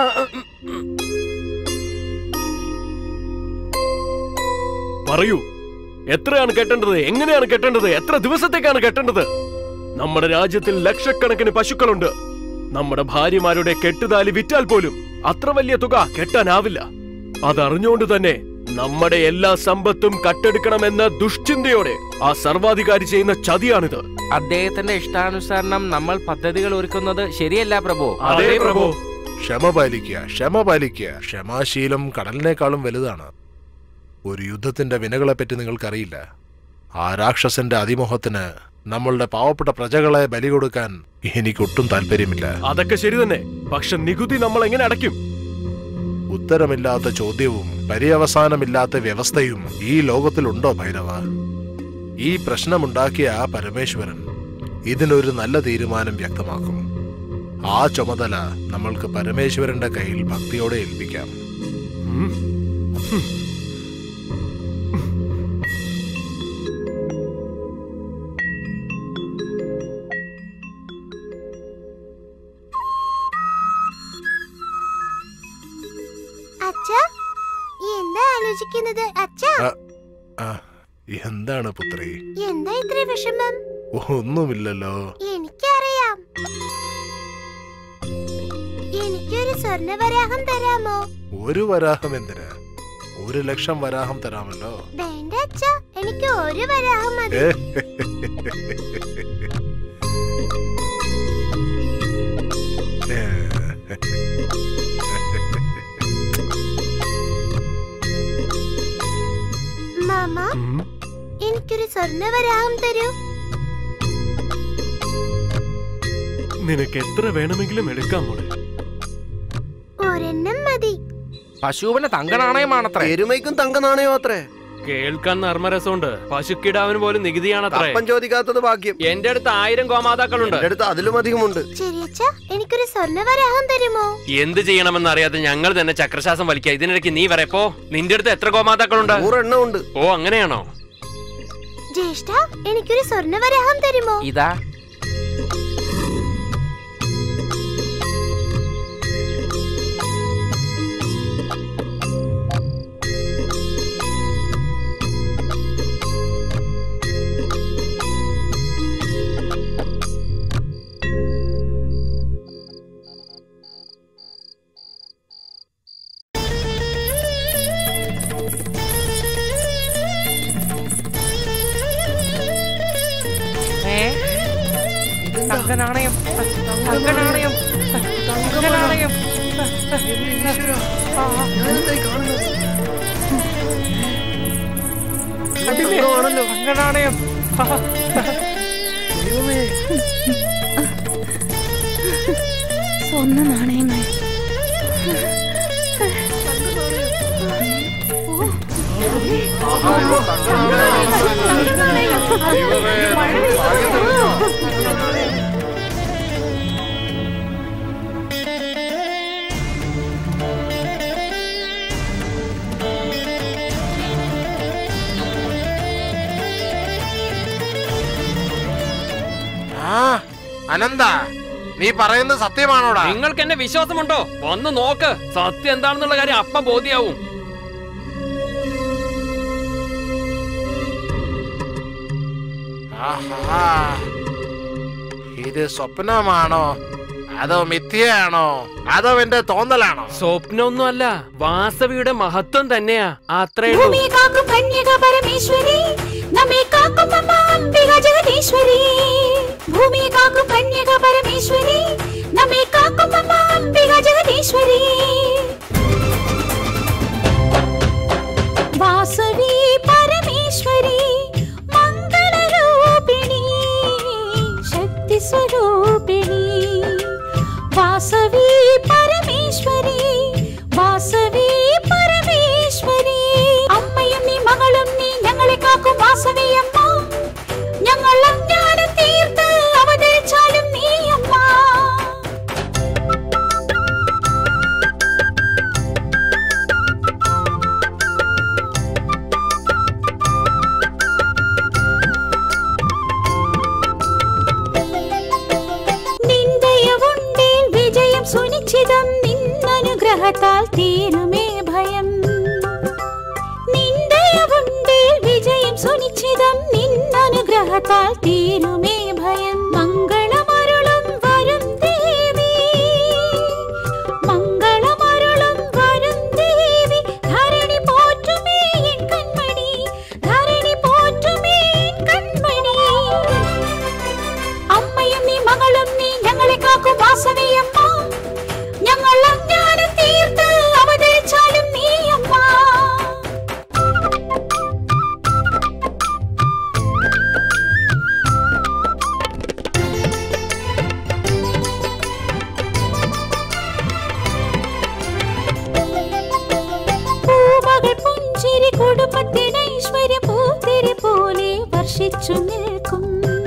പറയൂ എത്രയാണ് കെട്ടേണ്ടത് എങ്ങനെയാണ് കെട്ടേണ്ടത് എത്ര ദിവസത്തേക്കാണ് കെട്ടേണ്ടത് നമ്മുടെ രാജ്യത്തിൽ ലക്ഷക്കണക്കിന് പശുക്കളുണ്ട് നമ്മുടെ ഭാര്യമാരുടെ കെട്ടുതാലി വിറ്റാൽ പോലും അത്ര വലിയ തുക കെട്ടാനാവില്ല അതറിഞ്ഞുകൊണ്ട് തന്നെ നമ്മുടെ എല്ലാ സമ്പത്തും കട്ടെടുക്കണമെന്ന ദുഷ്ചിന്തയോടെ ആ സർവാധികാരി ചെയ്യുന്ന ചതിയാണിത് അദ്ദേഹത്തിന്റെ ഇഷ്ടാനുസരണം നമ്മൾ പദ്ധതികൾ ഒരുക്കുന്നത് ശരിയല്ല പ്രഭു അതേ പ്രഭു ക്ഷമ പാലിക്കുക ക്ഷമ പാലിക്കുക ക്ഷമാശീലം കടലിനേക്കാളും വലുതാണ് ഒരു യുദ്ധത്തിന്റെ വിനകളെപ്പറ്റി നിങ്ങൾക്കറിയില്ല ആ രാക്ഷസന്റെ അതിമോഹത്തിന് നമ്മളുടെ പാവപ്പെട്ട പ്രജകളെ ബലി കൊടുക്കാൻ എനിക്കൊട്ടും താല്പര്യമില്ല അതൊക്കെ ശരി തന്നെ പക്ഷെ നികുതി നമ്മൾ എങ്ങനെ അടയ്ക്കും ഉത്തരമില്ലാത്ത ചോദ്യവും പര്യവസാനമില്ലാത്ത വ്യവസ്ഥയും ഈ ലോകത്തിലുണ്ടോ ഭൈരവ ഈ പ്രശ്നമുണ്ടാക്കിയ ആ പരമേശ്വരൻ ഇതിനൊരു നല്ല തീരുമാനം വ്യക്തമാക്കും ആ ചുമതല നമ്മൾക്ക് പരമേശ്വരന്റെ കയ്യിൽ ഭക്തിയോടെ ഏൽപ്പിക്കാം അച്ഛാ എന്താ ആലോചിക്കുന്നത് അച്ഛാ ആ, ആ, എന്താണ് പുത്രി എന്താ ഇത്ര വിഷമം ഒന്നുമില്ലല്ലോ എനിക്കറിയാം എനിക്കൊരു സ്വർണവരാഹം തരാമോ ഒരു വരാഹം എന്തിന് ഒരു ലക്ഷം വരാഹം തരാമല്ലോ വേണ്ട അച്ഛാ എനിക്ക് ഒരു വരാഹം മതി ഏ, മാമ എനിക്കൊരു സ്വർണവരാഹം തരൂ നിനക്ക് എത്ര വേണമെങ്കിലും എടുക്കാം മോളെ ഒരെണ്ണം മതി പശുവിന് തങ്കനാണയമാണത്രേ എരുമയ്ക്കും തങ്ക നാണയോ അത്രേ കേൾക്കാൻ നർമ്മരസമുണ്ട് പശുക്കിടാവിന് പോലും നികുതിയാണത്രേ കപ്പൻ ചോദിക്കാത്തത് ഭാഗ്യം എന്റെ അടുത്ത് ആയിരം ഗോമാതാക്കളുണ്ട് എന്റെ അടുത്ത് അതിലും അധികമുണ്ട് ശരി അച്ഛാ എനിക്കൊരു സ്വർണവരാഹം തരുമോ എന്ത് ചെയ്യണമെന്ന് അറിയാതെ ഞങ്ങൾ തന്നെ ചക്രശ്വാസം വലിക്കുക ഇതിനിടയ്ക്ക് നീ വരപ്പോ നിന്റെ അടുത്ത് എത്ര ഗോമാതാക്കളുണ്ട് നൂറെണ്ണം ഉണ്ട് ഓ അങ്ങനെയാണോ ജ്യേഷ്ഠ എനിക്കൊരു സ്വർണവരാഹം തരുമോ ഇതാ ഏ? തങ്കനാണയം തങ്കനാണയം തങ്കനാണയം ആ. കണ്ടില്ലേ? തങ്കനാണയം ആ. സ്വർണ്ണ നാണയങ്ങൾ ഓ ആ അനന്ത നീ പറയുന്നത് സത്യമാണോടാ നിങ്ങൾക്ക് എന്നെ വിശ്വാസമുണ്ടോ വന്ന് നോക്ക് സത്യം എന്താണെന്നുള്ള കാര്യം അപ്പ ബോധ്യാവും ആഹാ. ഇത് സ്വപ്നമാണോ അതോ മിഥ്യയാണോ അതോ എന്റെ തോന്നലാണോ സ്വപ്നമൊന്നും അല്ല വാസവിയുടെ മഹത്വം തന്നെയാ അത്രേ ഉള്ളൂ ഭൂമി കാക്കും കന്യക പരമേശ്വരി നമ്മെ കാക്കും അമ്മ അംബിക ജഗദീശ്വരി ഭൂമി കാക്കും കന്യക പരമേശ്വരി നമ്മെ കാക്കും അമ്മ അംബിക ജഗദീശ്വരി വാസവി പരമേശ്വരി മംഗളരൂപിണി ശക്തി സ്വരൂപിണി വാസവി പരമേശ്വരി വാസവി പരമേശ്വരി അമ്മയും നീ മകളും നീ ഞങ്ങളെ കാക്കും വാസവി അമ്മ ഞങ്ങൾ അജ്ഞാനം തീർത്ത് അവതരിച്ചാലും നീ അമ്മ നിന്ദയവുണ്ടേൽ വിജയം സുനിശ്ചിതം നിന്നനുഗ്രഹത്താൽ തീരുമേ ഭയം നിന്ദയവുണ്ടേൽ വിജയം സുനിശ്ചിതം നിന്നനുഗ്രഹത്താൽ തീരുമേ ഭയം മംഗളമരുളും വരും ദേവി മംഗളമരുളും വരും ദേവി ധരണി പോറ്റുമേ എൻ കൺമണി ധരണി പോറ്റുമേ എൻ കൺമണി അമ്മയും നീ മകളും നീ ഞങ്ങളെ കാക്കും വാസവിയമ്മ ഞങ്ങൾ അജ്ഞാനം തീർത്ത് അവതരിച്ചാലും നീ അമ്മ പൂമകൾ പുഞ്ചിരി കുടുംബത്തിന് ഐശ്വര്യം പൂത്തിരി പോലെ വർഷിച്ചു നിൽക്കും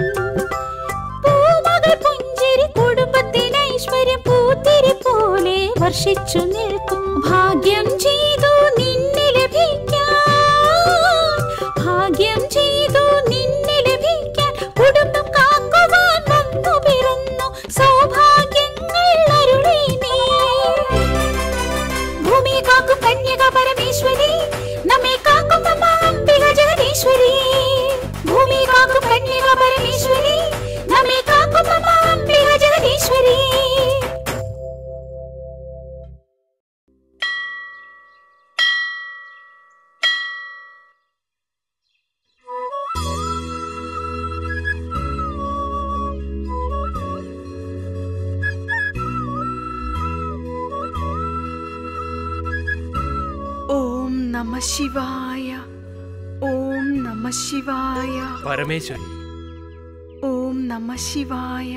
പൂമകൾ പുഞ്ചിരി കുടുംബത്തിന് ഐശ്വര്യം പൂത്തിരി പോലെ വർഷിച്ചു നിൽക്കും ഭാഗ്യം ചെയ്തു നിന്നെ ലഭിക്കാൻ ഭാഗ്യം ചെയ്തു നിന്നെ ലഭിക്കാൻ കുടുംബം കാക്കുവാൻ വന്നു പിറന്നു സൗഭാഗ്യങ്ങൾ അരുളി നീ ഭൂമി കാക്കും കന്യക പരമേശ്വരി നമ്മെ കാക്കും അമ്മ അംബിക ജഗദീശ്വരി ഭൂമി കാക്കും കന്യക പരമേശ്വരി നമ്മെ കാക്കും അമ്മ അംബിക ജഗദീശ്വരി ഓം നമ ശിവായ ഓം നമ ശിവായ പരമേശ്വരി ഓം നമ ശിവായ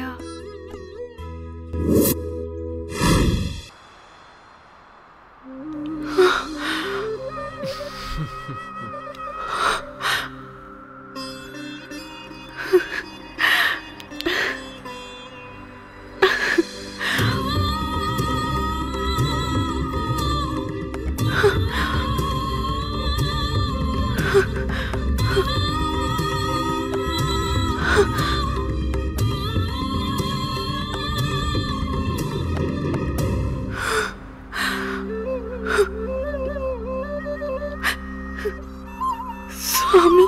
സ്വാമി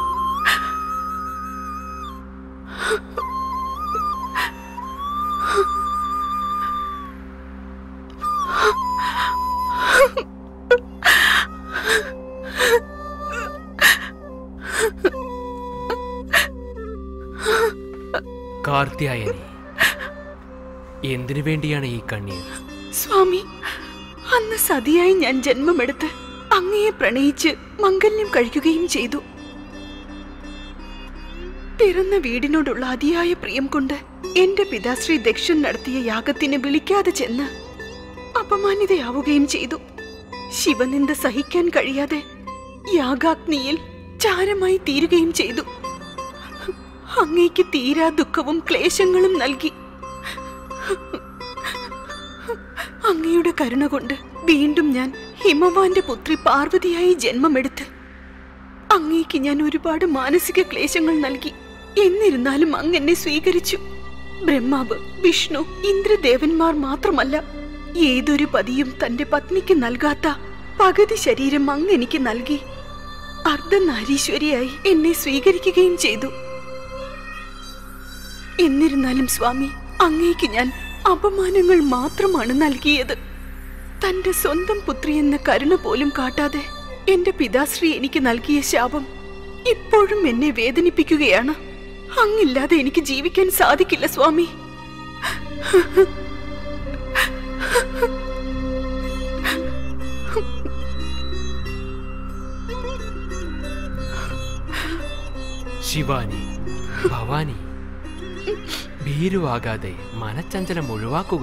കാർത്തിയായനി എന്തിനു വേണ്ടിയാണ് ഈ കണ്ണീർ സ്വാമി അന്ന് സതിയായി ഞാൻ ജന്മമെടുത്ത് അങ്ങയെ പ്രണയിച്ച് മംഗല്യം കഴിക്കുകയും ചെയ്തു പിറന്ന വീടിനോടുള്ള അതിയായ പ്രിയം കൊണ്ട് എന്റെ പിതാശ്രീ ദക്ഷൻ നടത്തിയ യാഗത്തിന് വിളിക്കാതെ ചെന്ന് അപമാനിതയാവുകയും ചെയ്തു ശിവനിന്ദ സഹിക്കാൻ കഴിയാതെ യാഗാഗ്നിയിൽ ചാരമായി തീരുകയും ചെയ്തു അങ്ങേക്ക് തീരാ ദുഃഖവും ക്ലേശങ്ങളും നൽകി അങ്ങയുടെ കരുണ കൊണ്ട് വീണ്ടും ഞാൻ ഹിമവാന്റെ പുത്രി പാർവതിയായി ജന്മമെടുത്ത് അങ്ങേക്ക് ഞാൻ ഒരുപാട് മാനസിക ക്ലേശങ്ങൾ നൽകി എന്നിരുന്നാലും അങ്ങ് എന്നെ സ്വീകരിച്ചു ബ്രഹ്മാവ് വിഷ്ണു ഇന്ദ്രദേവന്മാർ മാത്രമല്ല ഏതൊരു പതിയും തന്റെ പത്നിക്ക് നൽകാത്ത പകുതി ശരീരം അങ്ങ് എനിക്ക് നൽകി അർദ്ധനാരീശ്വരിയായി എന്നെ സ്വീകരിക്കുകയും ചെയ്തു എന്നിരുന്നാലും സ്വാമി അങ്ങേക്ക് ഞാൻ അപമാനങ്ങൾ മാത്രമാണ് നൽകിയത് തന്റെ സ്വന്തം പുത്രി എന്ന കരുണ പോലും കാട്ടാതെ എന്റെ പിതാശ്രീ എനിക്ക് നൽകിയ ശാപം ഇപ്പോഴും എന്നെ വേദനിപ്പിക്കുകയാണ് അങ്ങില്ലാതെ എനിക്ക് ജീവിക്കാൻ സാധിക്കില്ല സ്വാമി ശിവാനി ഭവാനി ഭീരുവാകാതെ മനച്ചഞ്ചലം ഒഴിവാക്കുക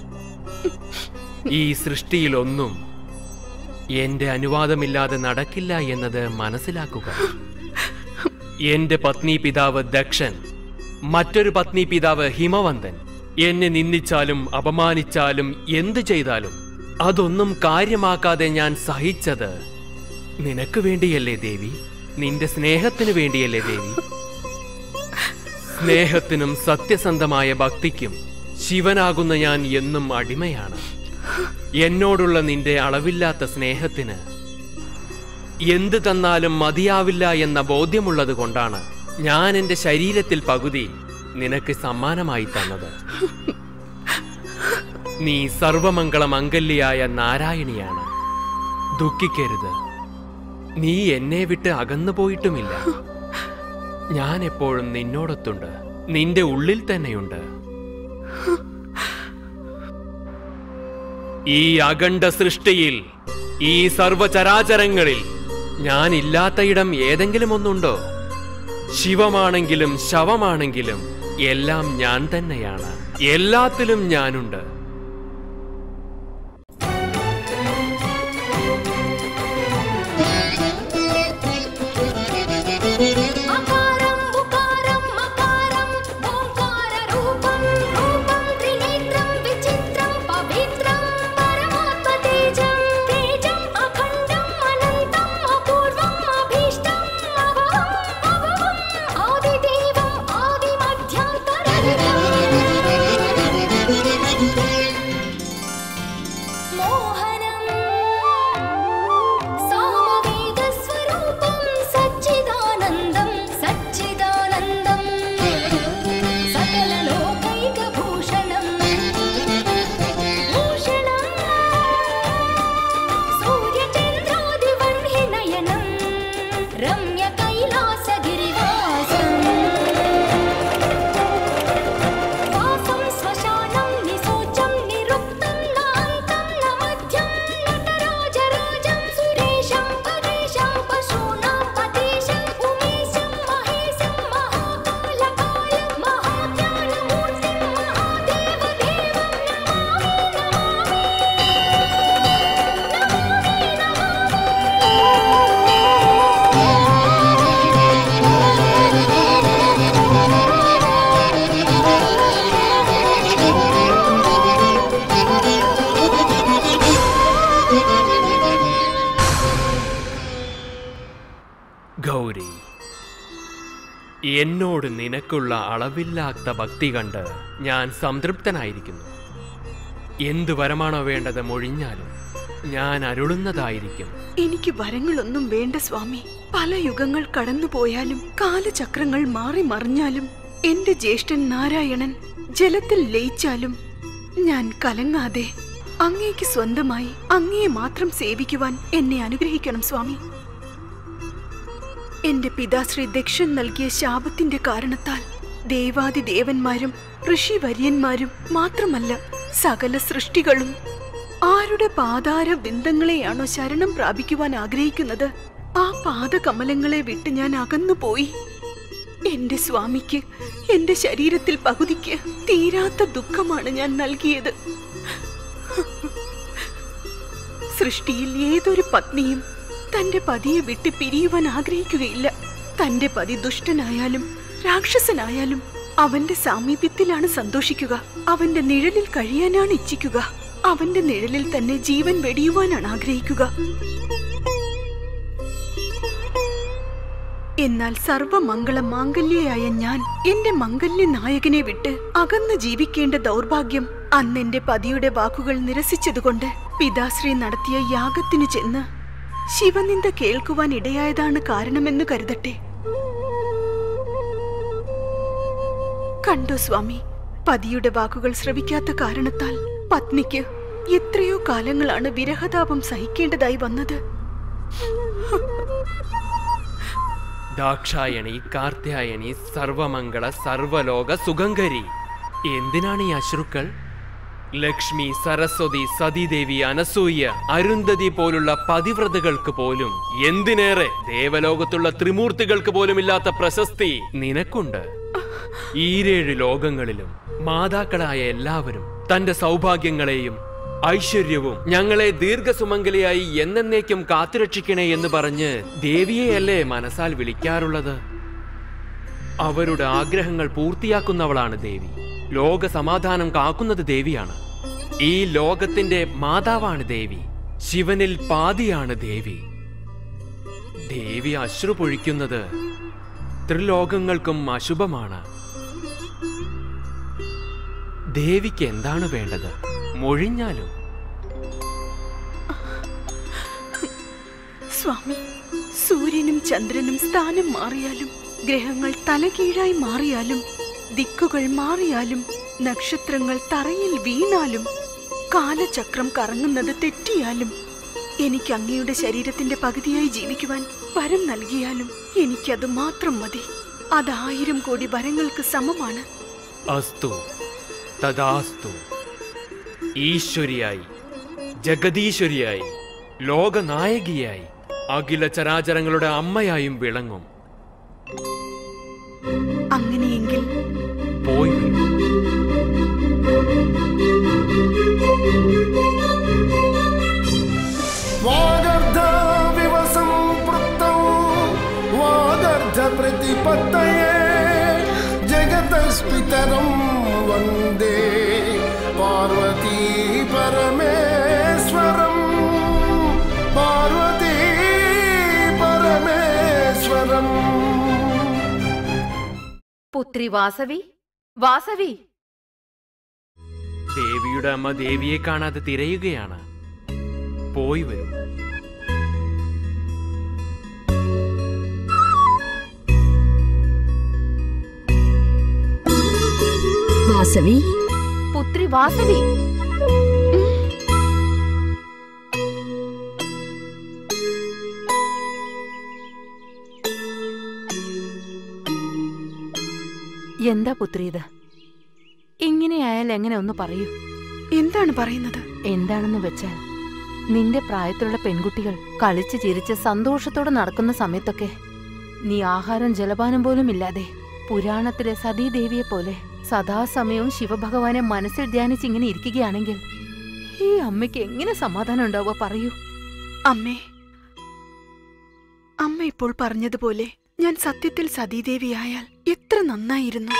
ഈ സൃഷ്ടിയിലൊന്നും എന്റെ അനുവാദമില്ലാതെ നടക്കില്ല എന്നത് മനസ്സിലാക്കുക എന്റെ പത്നി പിതാവ് ദക്ഷൻ മറ്റൊരു പത്നി പിതാവ് ഹിമവന്തൻ എന്നെ നിന്ദിച്ചാലും അപമാനിച്ചാലും എന്തു ചെയ്താലും അതൊന്നും കാര്യമാക്കാതെ ഞാൻ സഹിച്ചത് നിനക്ക് വേണ്ടിയല്ലേ ദേവി നിന്റെ സ്നേഹത്തിനു വേണ്ടിയല്ലേ ദേവി സ്നേഹത്തിനും സത്യസന്ധമായ ഭക്തിക്കും ശിവനാകുന്ന ഞാൻ എന്നും അടിമയാണ് എന്നോടുള്ള നിന്റെ അളവില്ലാത്ത സ്നേഹത്തിന് എന്ത് തന്നാലും മതിയാവില്ല എന്ന ബോധ്യമുള്ളത് കൊണ്ടാണ് ഞാൻ എന്റെ ശരീരത്തിൽ പകുതി നിനക്ക് സമ്മാനമായി തന്നത് നീ സർവമംഗള മംഗല്യായ നാരായണിയാണ് ദുഃഖിക്കരുത് നീ എന്നെ വിട്ട് അകന്നു പോയിട്ടുമില്ല ഞാൻ എപ്പോഴും നിന്നോടൊത്തുണ്ട് നിന്റെ ഉള്ളിൽ തന്നെയുണ്ട് ഈ അഖണ്ഡ സൃഷ്ടിയിൽ ഈ സർവചരാചരങ്ങളിൽ ഞാൻ ഇല്ലാത്തയിടം ഏതെങ്കിലും ഒന്നുണ്ടോ ശിവമാണെങ്കിലും ശവമാണെങ്കിലും എല്ലാം ഞാൻ തന്നെയാണ് എല്ലാത്തിലും ഞാനുണ്ട് అకారం ఉకారం మకారం ఓంకార రూపం రూపం త్రినేత్రం విచిత్రం పవిత్రం పరమాత్మ తేజం తేజం అఖండం అనంతం అపూర్వం అభీష్టం అవహం అవహం ఆదిదేవం ఆది మోహనం సామవేదస్వరూపం సచ్చిదానందం సచ్చిదానందం సకలలోకైకభూషణం భూషణం సూర్యచంద్రాదివర్ణినయనం రమ్య కైలాసగిరివాసం వాసం శ్మశానం నిశోచం నిరుక్తం నాంతం నమధ్యం నటరాజరాజం సురేశం పరేశం పశూనాం పతేశం ఉమేశం మహేశం మహాకాలకాలం మహాజ్ఞానమూర్తిం మహాదేవదేవం నమామి ഗൗരി എന്നോട് നിനക്കുള്ള അളവില്ലാത്ത ഭക്തി കണ്ട് ഞാൻ സംതൃപ്തനായിരിക്കുന്നു എന്തു വരമാണോ വേണ്ടത് മൊഴിഞ്ഞാലും ഞാൻ അരുളുന്നതായിരിക്കും എനിക്ക് വരങ്ങളൊന്നും വേണ്ട സ്വാമി പല യുഗങ്ങൾ കടന്നുപോയാലും കാലചക്രങ്ങൾ മാറി മറിഞ്ഞാലും എന്റെ ജ്യേഷ്ഠൻ നാരായണൻ ജലത്തിൽ ലയിച്ചാലും ഞാൻ കലങ്ങാതെ അങ്ങേക്ക് സ്വന്തമായി അങ്ങയെ മാത്രം സേവിക്കുവാൻ എന്നെ അനുഗ്രഹിക്കണം സ്വാമി എന്റെ പിതാശ്രീ ദക്ഷൻ നൽകിയ ശാപത്തിന്റെ കാരണത്താൽ ദേവാദി ദേവന്മാരും ഋഷിവര്യന്മാരും മാത്രമല്ല സകല സൃഷ്ടികളും ആരുടെ പാതാര ബിന്ദങ്ങളെയാണോ ശരണം പ്രാപിക്കുവാൻ ആഗ്രഹിക്കുന്നത് ആ പാദകമലങ്ങളെ വിട്ട് ഞാൻ അകന്നുപോയി എന്റെ സ്വാമിക്ക് എന്റെ ശരീരത്തിൽ പകുതിക്ക് തീരാത്ത ദുഃഖമാണ് ഞാൻ നൽകിയത് സൃഷ്ടിയിൽ ഏതൊരു പത്നിയും തന്റെ പതിയെ വിട്ട് പിരിയുവാൻ ആഗ്രഹിക്കുകയില്ല തന്റെ പതി ദുഷ്ടനായാലും രാക്ഷസനായാലും അവന്റെ സാമീപ്യത്തിലാണ് സന്തോഷിക്കുക അവന്റെ നിഴലിൽ കഴിയാനാണ് ഇച്ഛിക്കുക അവന്റെ നിഴലിൽ തന്നെ ജീവൻ വെടിയുവാനാണ് ആഗ്രഹിക്കുക എന്നാൽ സർവമംഗള മാംഗല്യയായ ഞാൻ എന്റെ മംഗല്യ നായകനെ വിട്ട് അകന്ന് ജീവിക്കേണ്ട ദൗർഭാഗ്യം അന്നെന്റെ പതിയുടെ വാക്കുകൾ നിരസിച്ചതുകൊണ്ട് പിതാശ്രീ നടത്തിയ യാഗത്തിനു ചെന്ന് ശിവനിന്ദ കേൾക്കുവാൻ ഇടയായതാണ് കാരണമെന്ന് കരുതട്ടെ കണ്ടോ സ്വാമി പതിയുടെ വാക്കുകൾ ശ്രവിക്കാത്ത കാരണത്താൽ പത്നിക്ക് എത്രയോ കാലങ്ങളാണ് വിരഹതാപം സഹിക്കേണ്ടതായി വന്നത് ദാക്ഷായണി കാർത്യായണി സർവമംഗള സർവലോക സുഗംഗരി എന്തിനാണ് ഈ അശ്രുക്കൾ ലക്ഷ്മി സരസ്വതി സതീദേവി അനസൂയ അരുന്ധതി പോലുള്ള പതിവ്രതകൾക്ക് പോലും എന്തിനേറെ ദേവലോകത്തുള്ള ത്രിമൂർത്തികൾക്ക് പോലും ഇല്ലാത്ത പ്രശസ്തി നിനക്കുണ്ട് ഈരേഴ് ലോകങ്ങളിലും മാതാക്കളായ എല്ലാവരും തന്റെ സൗഭാഗ്യങ്ങളെയും ഐശ്വര്യവും ഞങ്ങളെ ദീർഘസുമംഗലിയായി എന്നേക്കും കാത്തുരക്ഷിക്കണേ എന്ന് പറഞ്ഞ് ദേവിയെയല്ലേ മനസ്സാൽ വിളിക്കാറുള്ളത് അവരുടെ ആഗ്രഹങ്ങൾ പൂർത്തിയാക്കുന്നവളാണ് ദേവി ലോക സമാധാനം കാക്കുന്നത് ദേവിയാണ് ഈ ലോകത്തിന്റെ മാതാവാണ് ദേവി ശിവനിൽ പാതിയാണ് ദേവി ദേവി അശ്രു പൊഴിക്കുന്നത് ത്രിലോകങ്ങൾക്കും അശുഭമാണ് ദേവിക്ക് എന്താണ് വേണ്ടത് മൊഴിഞ്ഞാലും സ്വാമി സൂര്യനും ചന്ദ്രനും സ്ഥാനം മാറിയാലും ഗ്രഹങ്ങൾ തലകീഴായി മാറിയാലും ദിക്കുകൾ മാറിയാലും നക്ഷത്രങ്ങൾ തറയിൽ വീണാലും കാലചക്രം കറങ്ങുന്നത് തെറ്റിയാലും എനിക്ക് അങ്ങയുടെ ശരീരത്തിന്റെ പകുതിയായി ജീവിക്കുവാൻ വരം നൽകിയാലും എനിക്കത് മാത്രം മതി അത് ആയിരം കോടി വരങ്ങൾക്ക് സമമാണ് അസ്തു തഥാസ്തു ഈശ്വരിയായി ജഗദീശ്വരിയായി ലോകനായകിയായി അഖില ചരാചരങ്ങളുടെ അമ്മയായും വിളങ്ങും അങ്ങനെയെങ്കിൽ പോയി വരൂ. वागर्धविव सम्पृक्तौ वागर्धप्रतिपत्तये जगतस्पितरं वन्दे पार्वती परमेश्वरम् पार्वती परमेश्वरम् പുത്രി വാസവി വാസവി ദേവിയുടെ അമ്മ ദേവിയെ കാണാതെ തിരയുകയാണ് പോയി വരൂ വാസവി പുത്രി വാസവി എന്താ പുത്രി ഇത് ഇങ്ങനെയായാൽ എങ്ങനെ ഒന്ന് പറയൂ എന്താണ് പറയുന്നത് എന്താണെന്ന് വെച്ചാൽ നിന്റെ പ്രായത്തിലുള്ള പെൺകുട്ടികൾ കളിച്ച് ചിരിച്ച് സന്തോഷത്തോടെ നടക്കുന്ന സമയത്തൊക്കെ നീ ആഹാരം ജലപാനം പോലും ഇല്ലാതെ പുരാണത്തിലെ സതീദേവിയെ പോലെ സദാസമയവും ശിവഭഗവാനെ മനസ്സിൽ ധ്യാനിച്ച് ഇങ്ങനെ ഇരിക്കുകയാണെങ്കിൽ ഈ അമ്മയ്ക്ക് എങ്ങനെ സമാധാനം ഉണ്ടാവുക പറയൂ അമ്മേ അമ്മ ഇപ്പോൾ പറഞ്ഞതുപോലെ ഞാൻ സത്യത്തിൽ സതീദേവിയായാൽ എത്ര നന്നായിരുന്നു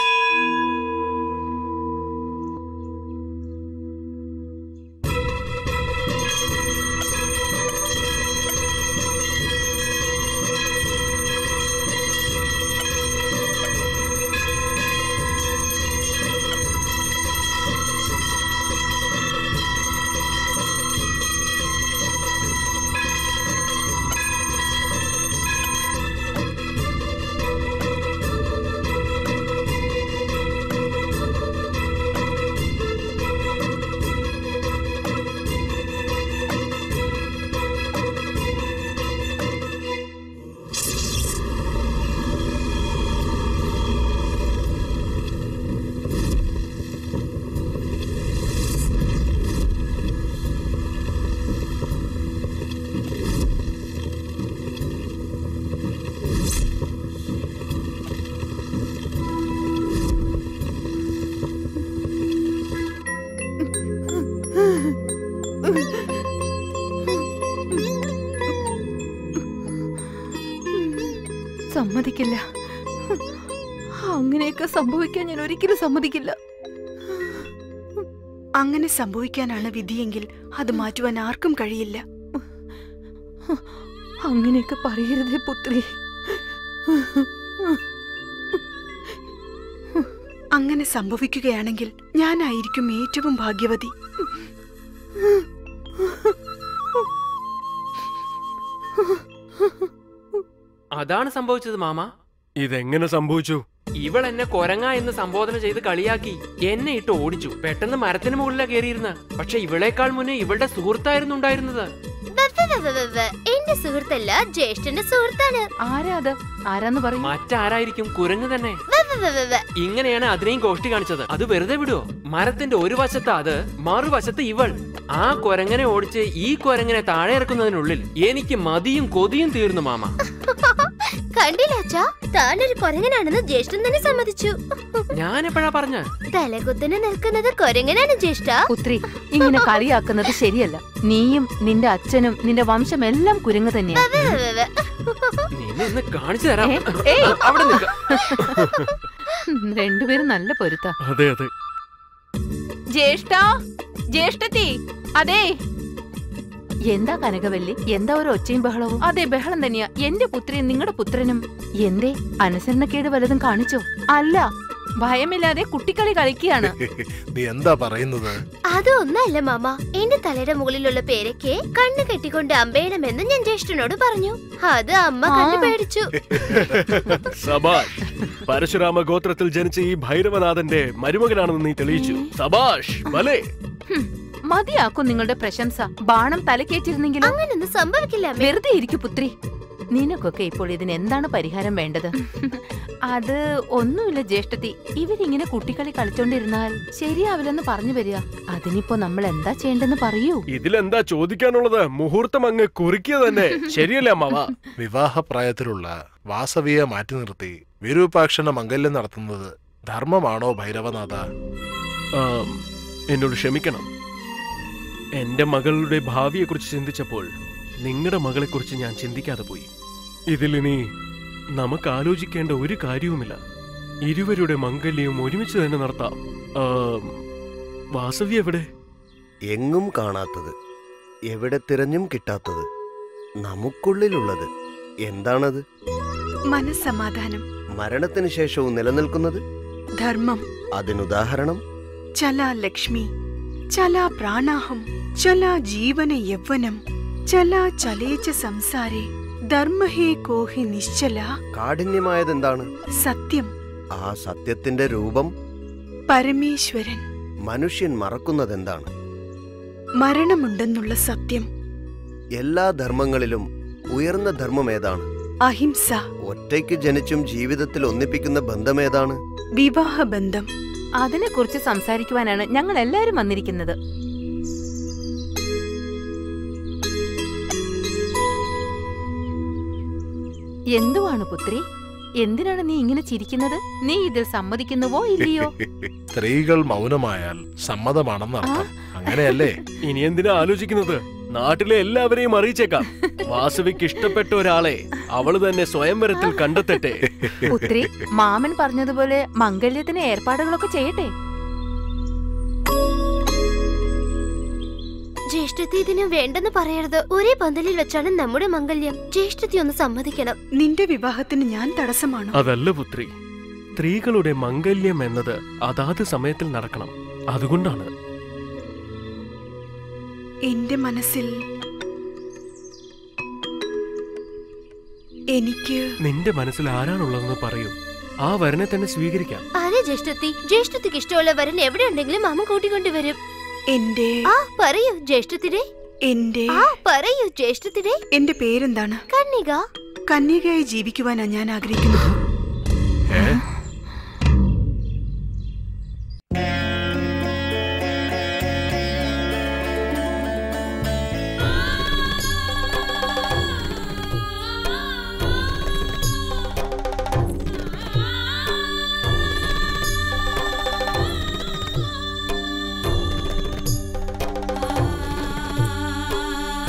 സമ്മതിക്കില്ല അങ്ങനെയൊക്കെ സംഭവിക്കാൻ ഞാൻ ഒരിക്കലും സമ്മതിക്കില്ല അങ്ങനെ സംഭവിക്കാനാണ് വിധിയെങ്കിൽ അത് മാറ്റുവാൻ ആർക്കും കഴിയില്ല അങ്ങനെയൊക്കെ പറയരുതേ പുത്രി അങ്ങനെ സംഭവിക്കുകയാണെങ്കിൽ ഞാനായിരിക്കും ഏറ്റവും ഭാഗ്യവതി അതാണ് സംഭവിച്ചത് മാമ ഇതെങ്ങനെ സംഭവിച്ചു ഇവൾ എന്നെ കൊരങ്ങ എന്ന് സംബോധന ചെയ്ത് കളിയാക്കി എന്നെ ഇട്ട് ഓടിച്ചു പെട്ടെന്ന് മരത്തിന് മുകളിലാ കയറിയിരുന്ന പക്ഷെ ഇവളേക്കാൾ മുന്നേ ഇവളുടെ സുഹൃത്തായിരുന്നു ഉണ്ടായിരുന്നത് വ, വ, വ, വ, വ, വ. എന്റെ സുഹൃത്തല്ല ജ്യേഷ്ഠന്റെ സുഹൃത്താണ് ആരാ അത് ആരാന്ന് പറയും മറ്റാരായിരിക്കും കുരങ്ങ് തന്നെ വ, വ, വ, വ, വ. ഇങ്ങനെയാണ് അതിനെയും ഗോഷ്ടി കാണിച്ചത് അത് വെറുതെ വിടുവോ മരത്തിന്റെ ഒരു വശത്ത് അത് മറുവശത്ത് ഇവൾ ആ കൊരങ്ങനെ ഓടിച്ച് ഈ കൊരങ്ങനെ താഴെ ഇറക്കുന്നതിനുള്ളിൽ എനിക്ക് മതിയും കൊതിയും തീർന്നു മാമ കണ്ടില്ല അച്ഛാ താനൊരു കൊരങ്ങനാണെന്ന് ജ്യേഷ്ഠൻ തന്നെ സമ്മതിച്ചു ഞാൻ എപ്പോഴാ പറഞ്ഞ തലകുത്തനെ നിൽക്കുന്നത് കൊരങ്ങനാണ് ജ്യേഷ്ഠ പുത്രി ഇങ്ങനെ കളിയാക്കുന്നത് ശരിയല്ല നീയും നിന്റെ അച്ഛനും നിന്റെ വംശം എല്ലാം കുരങ്ങ് തന്നെയാ വ, വ, വ, വ. നിന്നെ ഇന്ന് കാണിച്ചു തരാം ഏ, ഏയ്. അവിടെ നിൽക്ക രണ്ടുപേരും നല്ല പൊരുത്ത അതെ അതെ ജ്യേഷ്ഠ ജ്യേഷ്ഠത്തി അതെ എന്താ കനകവല്ലി എന്താ ഒരു ഒച്ചയും ബഹളവും അതെ ബഹളം തന്നെയാ എന്റെ പുത്രിയും നിങ്ങളുടെ പുത്രനും എന്തേ അനുസരണക്കേട് വല്ലതും കാണിച്ചോ അല്ല ഭയമില്ലാതെ കുട്ടിക്കളി കളിക്കുകയാണ് നീ എന്താ പറയുന്നത് അതൊന്നല്ല മാമ എന്റെ തലയുടെ മുകളിലുള്ള പേരയ്ക്ക് കണ്ണ് കെട്ടിക്കൊണ്ട് അമ്പയണമെന്ന് ഞാൻ ജ്യേഷ്ഠനോട് പറഞ്ഞു അത് അമ്മ കണ്ടു പേടിച്ചു സബാഷ് പരശുരാമ ഗോത്രത്തിൽ ജനിച്ച ഈ ഭൈരവനാഥന്റെ മരുമകനാണെന്ന് നീ തെളിയിച്ചു സബാഷ് ഭലേ ഹും, മതിയാക്കും നിങ്ങളുടെ പ്രശംസ ബാണം തലക്കേറ്റിരുന്നെങ്കിലും അങ്ങനൊന്നും സംഭവിക്കില്ല അമ്മേ. വെറുതെ ഇരിക്കു പുത്രി നിനക്കൊക്കെ ഇപ്പോൾ ഇതിന് എന്താണ് പരിഹാരം വേണ്ടത് അത് ഒന്നുമില്ല ജ്യേഷ്ഠത്തി ഇവരിങ്ങനെ കുട്ടികളി കളിച്ചോണ്ടിരുന്നാൽ ശരിയാവില്ലെന്ന് പറഞ്ഞു വരിക അതിനിപ്പോ നമ്മൾ എന്താ ചെയ്യേണ്ടെന്ന് പറയൂ ഇതിലെന്താ ചോദിക്കാനുള്ളത് മുഹൂർത്തം അങ്ങ് കുറിക്കുക തന്നെ ശരിയല്ലേ അമ്മാവ വിവാഹപ്രായത്തിലുള്ള വാസവിയെ മാറ്റി നിർത്തി വിരൂപാക്ഷന്റെ മംഗല്യം നടത്തുന്നത് ധർമ്മമാണോ ഭൈരവനാഥ ആം, എന്നോട് ക്ഷമിക്കണം എന്റെ മകളുടെ ഭാവിയെക്കുറിച്ച് ചിന്തിച്ചപ്പോൾ നിങ്ങളുടെ മകളെക്കുറിച്ച് ഞാൻ ചിന്തിക്കാതെ പോയി ഇതിലിനി നമുക്ക് ആലോചിക്കേണ്ട ഒരു കാര്യവുമില്ല ഇരുവരുടെ മംഗല്യവും ഒരുമിച്ച് തന്നെ നടത്താം ആം, വാസവി എവിടെ എങ്ങും കാണാത്തത് എവിടെ തിരഞ്ഞും കിട്ടാത്തത് നമുക്കുള്ളിലുള്ളത് എന്താണത് മനസ്സമാധാനം മരണത്തിന് ശേഷവും നിലനിൽക്കുന്നത് ധർമ്മം അതിനുദാഹരണം ചലാ ലക്ഷ്മി ചലാ പ്രാണാഹം ചലാ ജീവന യൗവനം ചലാ ചലേച്ച സംസാരേ ധർമ്മഹേ കോഹി നിശ്ചല കാഠിന്യമായതെന്താണ് സത്യം ആ സത്യത്തിന്റെ രൂപം പരമേശ്വരൻ മനുഷ്യൻ മറക്കുന്നതെന്താണ് മരണമുണ്ടെന്നുള്ള സത്യം എല്ലാ ധർമ്മങ്ങളിലും ഉയർന്ന ധർമ്മം ഏതാണ് അഹിംസ ഒറ്റയ്ക്ക് ജനിച്ചും ജീവിതത്തിൽ ഒന്നിപ്പിക്കുന്ന ബന്ധമേതാണ് വിവാഹബന്ധം അതിനെക്കുറിച്ച് സംസാരിക്കുവാനാണ് ഞങ്ങൾ എല്ലാവരും വന്നിരിക്കുന്നത് എന്തുവാണ് പുത്രി എന്തിനാണ് നീ ഇങ്ങനെ ചിരിക്കുന്നത് നീ ഇതിൽ സമ്മതിക്കുന്നുവോ ഇല്ലയോ സ്ത്രീകൾ മൗനമായാൽ സമ്മതമാണെന്ന് അർത്ഥം അങ്ങനെയല്ലേ ഇനി എന്തിനാ ആലോചിക്കുന്നത് നാട്ടിലെ എല്ലാവരെയും അറിയിച്ചേക്കാം വാസവിക്ക് ഇഷ്ടപ്പെട്ട ഒരാളെ അവള് തന്നെ സ്വയംവരത്തിൽ കണ്ടെത്തട്ടെ പുത്രി മാമൻ പറഞ്ഞതുപോലെ മംഗല്യത്തിന് ഏർപ്പാടുകളൊക്കെ ചെയ്യട്ടെ ജ്യേഷ്ഠത്തി ഇതിന് വേണ്ടെന്ന് പറയരുത് ഒരേ പന്തലിൽ വെച്ചാണ് നമ്മുടെ മംഗല്യം ജ്യേഷ്ഠത്തി ഒന്ന് സമ്മതിക്കണം നിന്റെ വിവാഹത്തിന് ഞാൻ തടസ്സമാണോ അതല്ല പുത്രി സ്ത്രീകളുടെ മംഗല്യം എന്നത് അതാത് സമയത്തിൽ നടക്കണം അതുകൊണ്ടാണ് എന്റെ മനസ്സിൽ എനിക്ക് നിന്റെ മനസ്സിൽ ആരാണുള്ളതെന്ന് പറയൂ ആ വരനെ തന്നെ സ്വീകരിക്കാം അതെ ജ്യേഷ്ഠത്തി ജ്യേഷ്ഠത്തിക്ക് ഇഷ്ടമുള്ള വരൻ എവിടെ ഉണ്ടെങ്കിലും അമ്മ കൂട്ടിക്കൊണ്ടുവരും എന്റെ ആ പറയൂ ജ്യേഷ്ഠത്തിടെ എന്റെ ആ പറയൂ ജ്യേഷ്ഠത്തിടെ എന്റെ പേരെന്താണ് കന്യക കന്യകയായി ജീവിക്കുവാനാ ഞാൻ ആഗ്രഹിക്കുന്നത്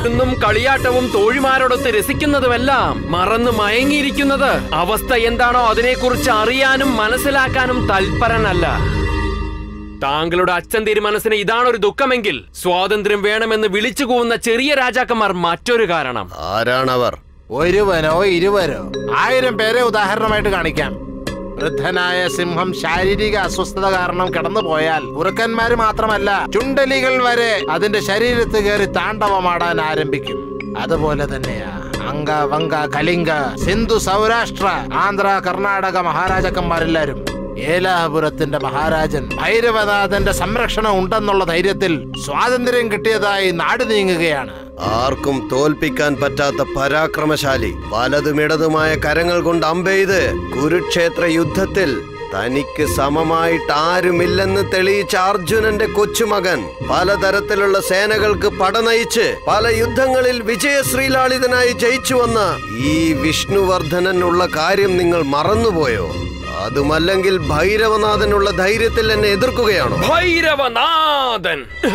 ഇന്നും കളിയാട്ടവും തോഴിമാരോടൊത്ത് രസിക്കുന്നതുമെല്ലാം മറന്നു മയങ്ങിയിരിക്കുന്നത് അവസ്ഥ എന്താണോ അതിനെക്കുറിച്ച് അറിയാനും മനസ്സിലാക്കാനും തൽപരനല്ല താങ്കളുടെ അച്ഛൻ തീരുമാനത്തിന് ഇതാണൊരു ദുഃഖമെങ്കിൽ സ്വാതന്ത്ര്യം വേണമെന്ന് വിളിച്ചു കൂവുന്ന ചെറിയ രാജാക്കന്മാർ മറ്റൊരു കാരണം ആരാണവർ ഒരുവനോ ഇരുവരോ ആയിരം പേരെ ഉദാഹരണമായിട്ട് കാണിക്കാം വൃദ്ധനായ സിംഹം ശാരീരിക അസ്വസ്ഥത കാരണം കിടന്നു പോയാൽ ഉറുക്കന്മാര് മാത്രമല്ല ചുണ്ടലികൾ വരെ അതിന്റെ ശരീരത്ത് കയറി താണ്ഡവമാടാൻ ആരംഭിക്കും അതുപോലെ തന്നെയാ അങ്ക വങ്ക കലിംഗ സിന്ധു സൗരാഷ്ട്ര ആന്ധ്ര കർണാടക മഹാരാജാക്കന്മാരെല്ലാരും ഏലാപുരത്തിന്റെ മഹാരാജൻ ഭൈരവനാഥന്റെ സംരക്ഷണം ഉണ്ടെന്നുള്ള ധൈര്യത്തിൽ സ്വാതന്ത്ര്യം കിട്ടിയതായി നാട് നീങ്ങുകയാണ് ആർക്കും തോൽപ്പിക്കാൻ പറ്റാത്ത പരാക്രമശാലി വലതുമിടതുമായ കരങ്ങൾ കൊണ്ട് അമ്പെയ്ത് കുരുക്ഷേത്ര യുദ്ധത്തിൽ തനിക്ക് സമമായിട്ട് ആരുമില്ലെന്ന് തെളിയിച്ച അർജുനന്റെ കൊച്ചുമകൻ പലതരത്തിലുള്ള സേനകൾക്ക് പടനയിച്ച് പല യുദ്ധങ്ങളിൽ വിജയശ്രീലാളിതനായി ജയിച്ചു വന്ന ഈ വിഷ്ണുവർദ്ധനൻ ഉള്ള കാര്യം നിങ്ങൾ മറന്നുപോയോ അതുമല്ലെങ്കിൽ ഭൈരവനാഥനുള്ള ധൈര്യത്തിൽ എന്നെ എതിർക്കുകയാണോ ഭൈരവനാഥൻ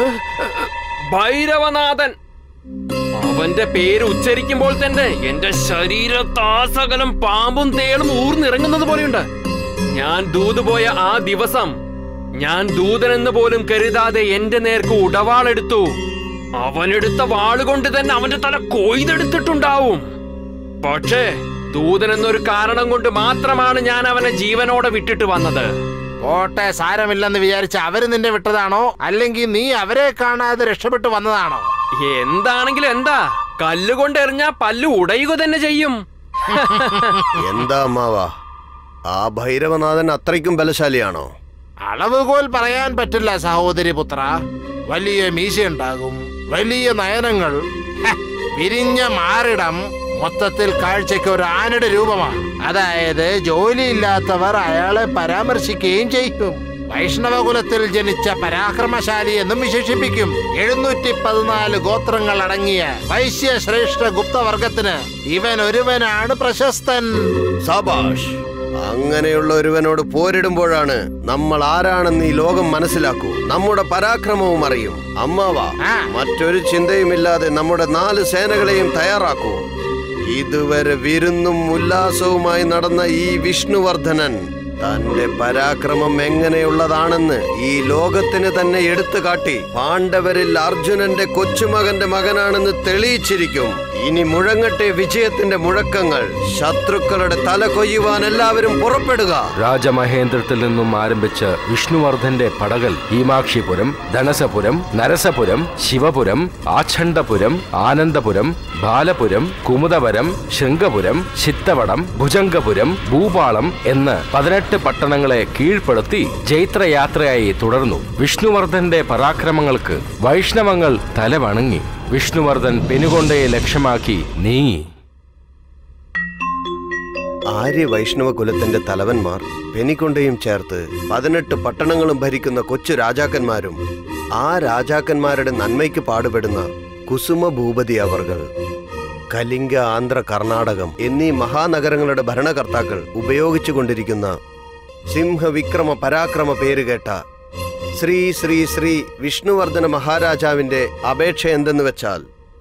ഭൈരവനാഥൻ അവന്റെ പേര് ഉച്ചരിക്കുമ്പോൾ തന്നെ എന്റെ ശരീരത്താസകലം പാമ്പും തേളും ഊർന്നിറങ്ങുന്നത് പോലെയുണ്ട് ഞാൻ ദൂതുപോയ ആ ദിവസം ഞാൻ ദൂതനെന്ന് പോലും കരുതാതെ എന്റെ നേർക്ക് ഉടവാളെടുത്തു അവനെടുത്ത വാളുകൊണ്ട് തന്നെ അവന്റെ തല കൊയ്തെടുത്തിട്ടുണ്ടാവും പക്ഷേ ദൂതൻ എന്നൊരു കാരണം കൊണ്ട് മാത്രമാണ് ഞാൻ അവനെ ജീവനോടെ വിട്ടിട്ട് വന്നത് പോട്ടെ സാരമില്ലെന്ന് വിചാരിച്ച് അവര് നിന്നെ വിട്ടതാണോ അല്ലെങ്കിൽ നീ അവരെ കാണാതെ രക്ഷപ്പെട്ടു വന്നതാണോ എന്താണെങ്കിലും എന്താ കല്ലുകൊണ്ട് എറിഞ്ഞാ പല്ല് ഉടയുക തന്നെ ചെയ്യും എന്താ അമ്മാവ ആ ഭൈരവനാഥൻ അത്രയ്ക്കും ബലശാലിയാണോ അളവുകോൽ പറയാൻ പറ്റില്ല സഹോദരി പുത്ര വലിയ മീശയുണ്ടാകും വലിയ നയനങ്ങൾ ഹ, വിരിഞ്ഞ മാറിടം മൊത്തത്തിൽ കാഴ്ചയ്ക്ക് ഒരു ആനയുടെ രൂപമാണ് അതായത് ജോലിയില്ലാത്തവർ അയാളെ പരാമർശിക്കുകയും ചെയ്യും വൈഷ്ണവകുലത്തിൽ ജനിച്ച പരാക്രമശാലി എന്നും വിശേഷിപ്പിക്കും എഴുന്നൂറ്റി പതിനാല് ഗോത്രങ്ങൾ അടങ്ങിയ വൈശ്യശ്രേഷ്ഠ ഗുപ്തവർഗത്തിന് ഇവൻ ഒരുവനാണ് പ്രശസ്തൻ സബാഷ് അങ്ങനെയുള്ള ഒരുവനോട് പോരിടുമ്പോഴാണ് നമ്മൾ ആരാണെന്ന് ഈ ലോകം മനസ്സിലാക്കൂ നമ്മുടെ പരാക്രമവും അറിയും അമ്മാവ മറ്റൊരു ചിന്തയുമില്ലാതെ നമ്മുടെ നാല് സേനകളെയും തയ്യാറാക്കൂ ഇതുവരെ വിരുന്നും ഉല്ലാസവുമായി നടന്ന ഈ വിഷ്ണുവർദ്ധനൻ തന്റെ പരാക്രമം എങ്ങനെയുള്ളതാണെന്ന് ഈ ലോകത്തിന് തന്നെ എടുത്തു കാട്ടി പാണ്ഡവരിൽ അർജുനന്റെ കൊച്ചുമകന്റെ മകനാണെന്ന് തെളിയിച്ചിരിക്കും ഇനി മുഴങ്ങട്ടെ വിജയത്തിന്റെ മുഴക്കങ്ങൾ ശത്രുക്കളുടെ തല കൊയ്യുവാൻ എല്ലാവരും പുറപ്പെടുക രാജമഹേന്ദ്രത്തിൽ നിന്നും ആരംഭിച്ച് വിഷ്ണുവർദ്ധന്റെ പടകൾ ഭീമാക്ഷിപുരം ധനസപുരം നരസപുരം ശിവപുരം ആച്ഛണ്ഡപുരം ആനന്ദപുരം ബാലപുരം കുമുദവരം ശൃംഗപുരം ചിത്തവടം ഭുജംഗപുരം ഭൂപാളം എന്ന് പതിനെട്ട് പട്ടണങ്ങളെ കീഴ്പ്പെടുത്തി ജൈത്രയാത്രയായി തുടർന്നു വിഷ്ണുവർദ്ധന്റെ പരാക്രമങ്ങൾക്ക് വൈഷ്ണവങ്ങൾ തലവണങ്ങി വിഷ്ണുവർദ്ധൻ പെനുകൊണ്ടയെ ലക്ഷ്യമാക്കി നീങ്ങി ആര്യ വൈഷ്ണവ കുലത്തിന്റെ തലവന്മാർ പെനിക്കൊണ്ടയും ചേർത്ത് പതിനെട്ട് പട്ടണങ്ങളും ഭരിക്കുന്ന കൊച്ചു രാജാക്കന്മാരും ആ രാജാക്കന്മാരുടെ നന്മയ്ക്ക് പാടുപെടുന്ന കുസുമ ഭൂപതി അവർകൾ കലിംഗ ആന്ധ്ര കർണാടകം എന്നീ മഹാനഗരങ്ങളുടെ ഭരണകർത്താക്കൾ ഉപയോഗിച്ചുകൊണ്ടിരിക്കുന്ന സിംഹവിക്രമ പരാക്രമ പേരുകേട്ട ശ്രീ ശ്രീ ശ്രീ വിഷ്ണുവർദ്ധന മഹാരാജാവിന്റെ അപേക്ഷ എന്തെന്ന് വെച്ചാൽ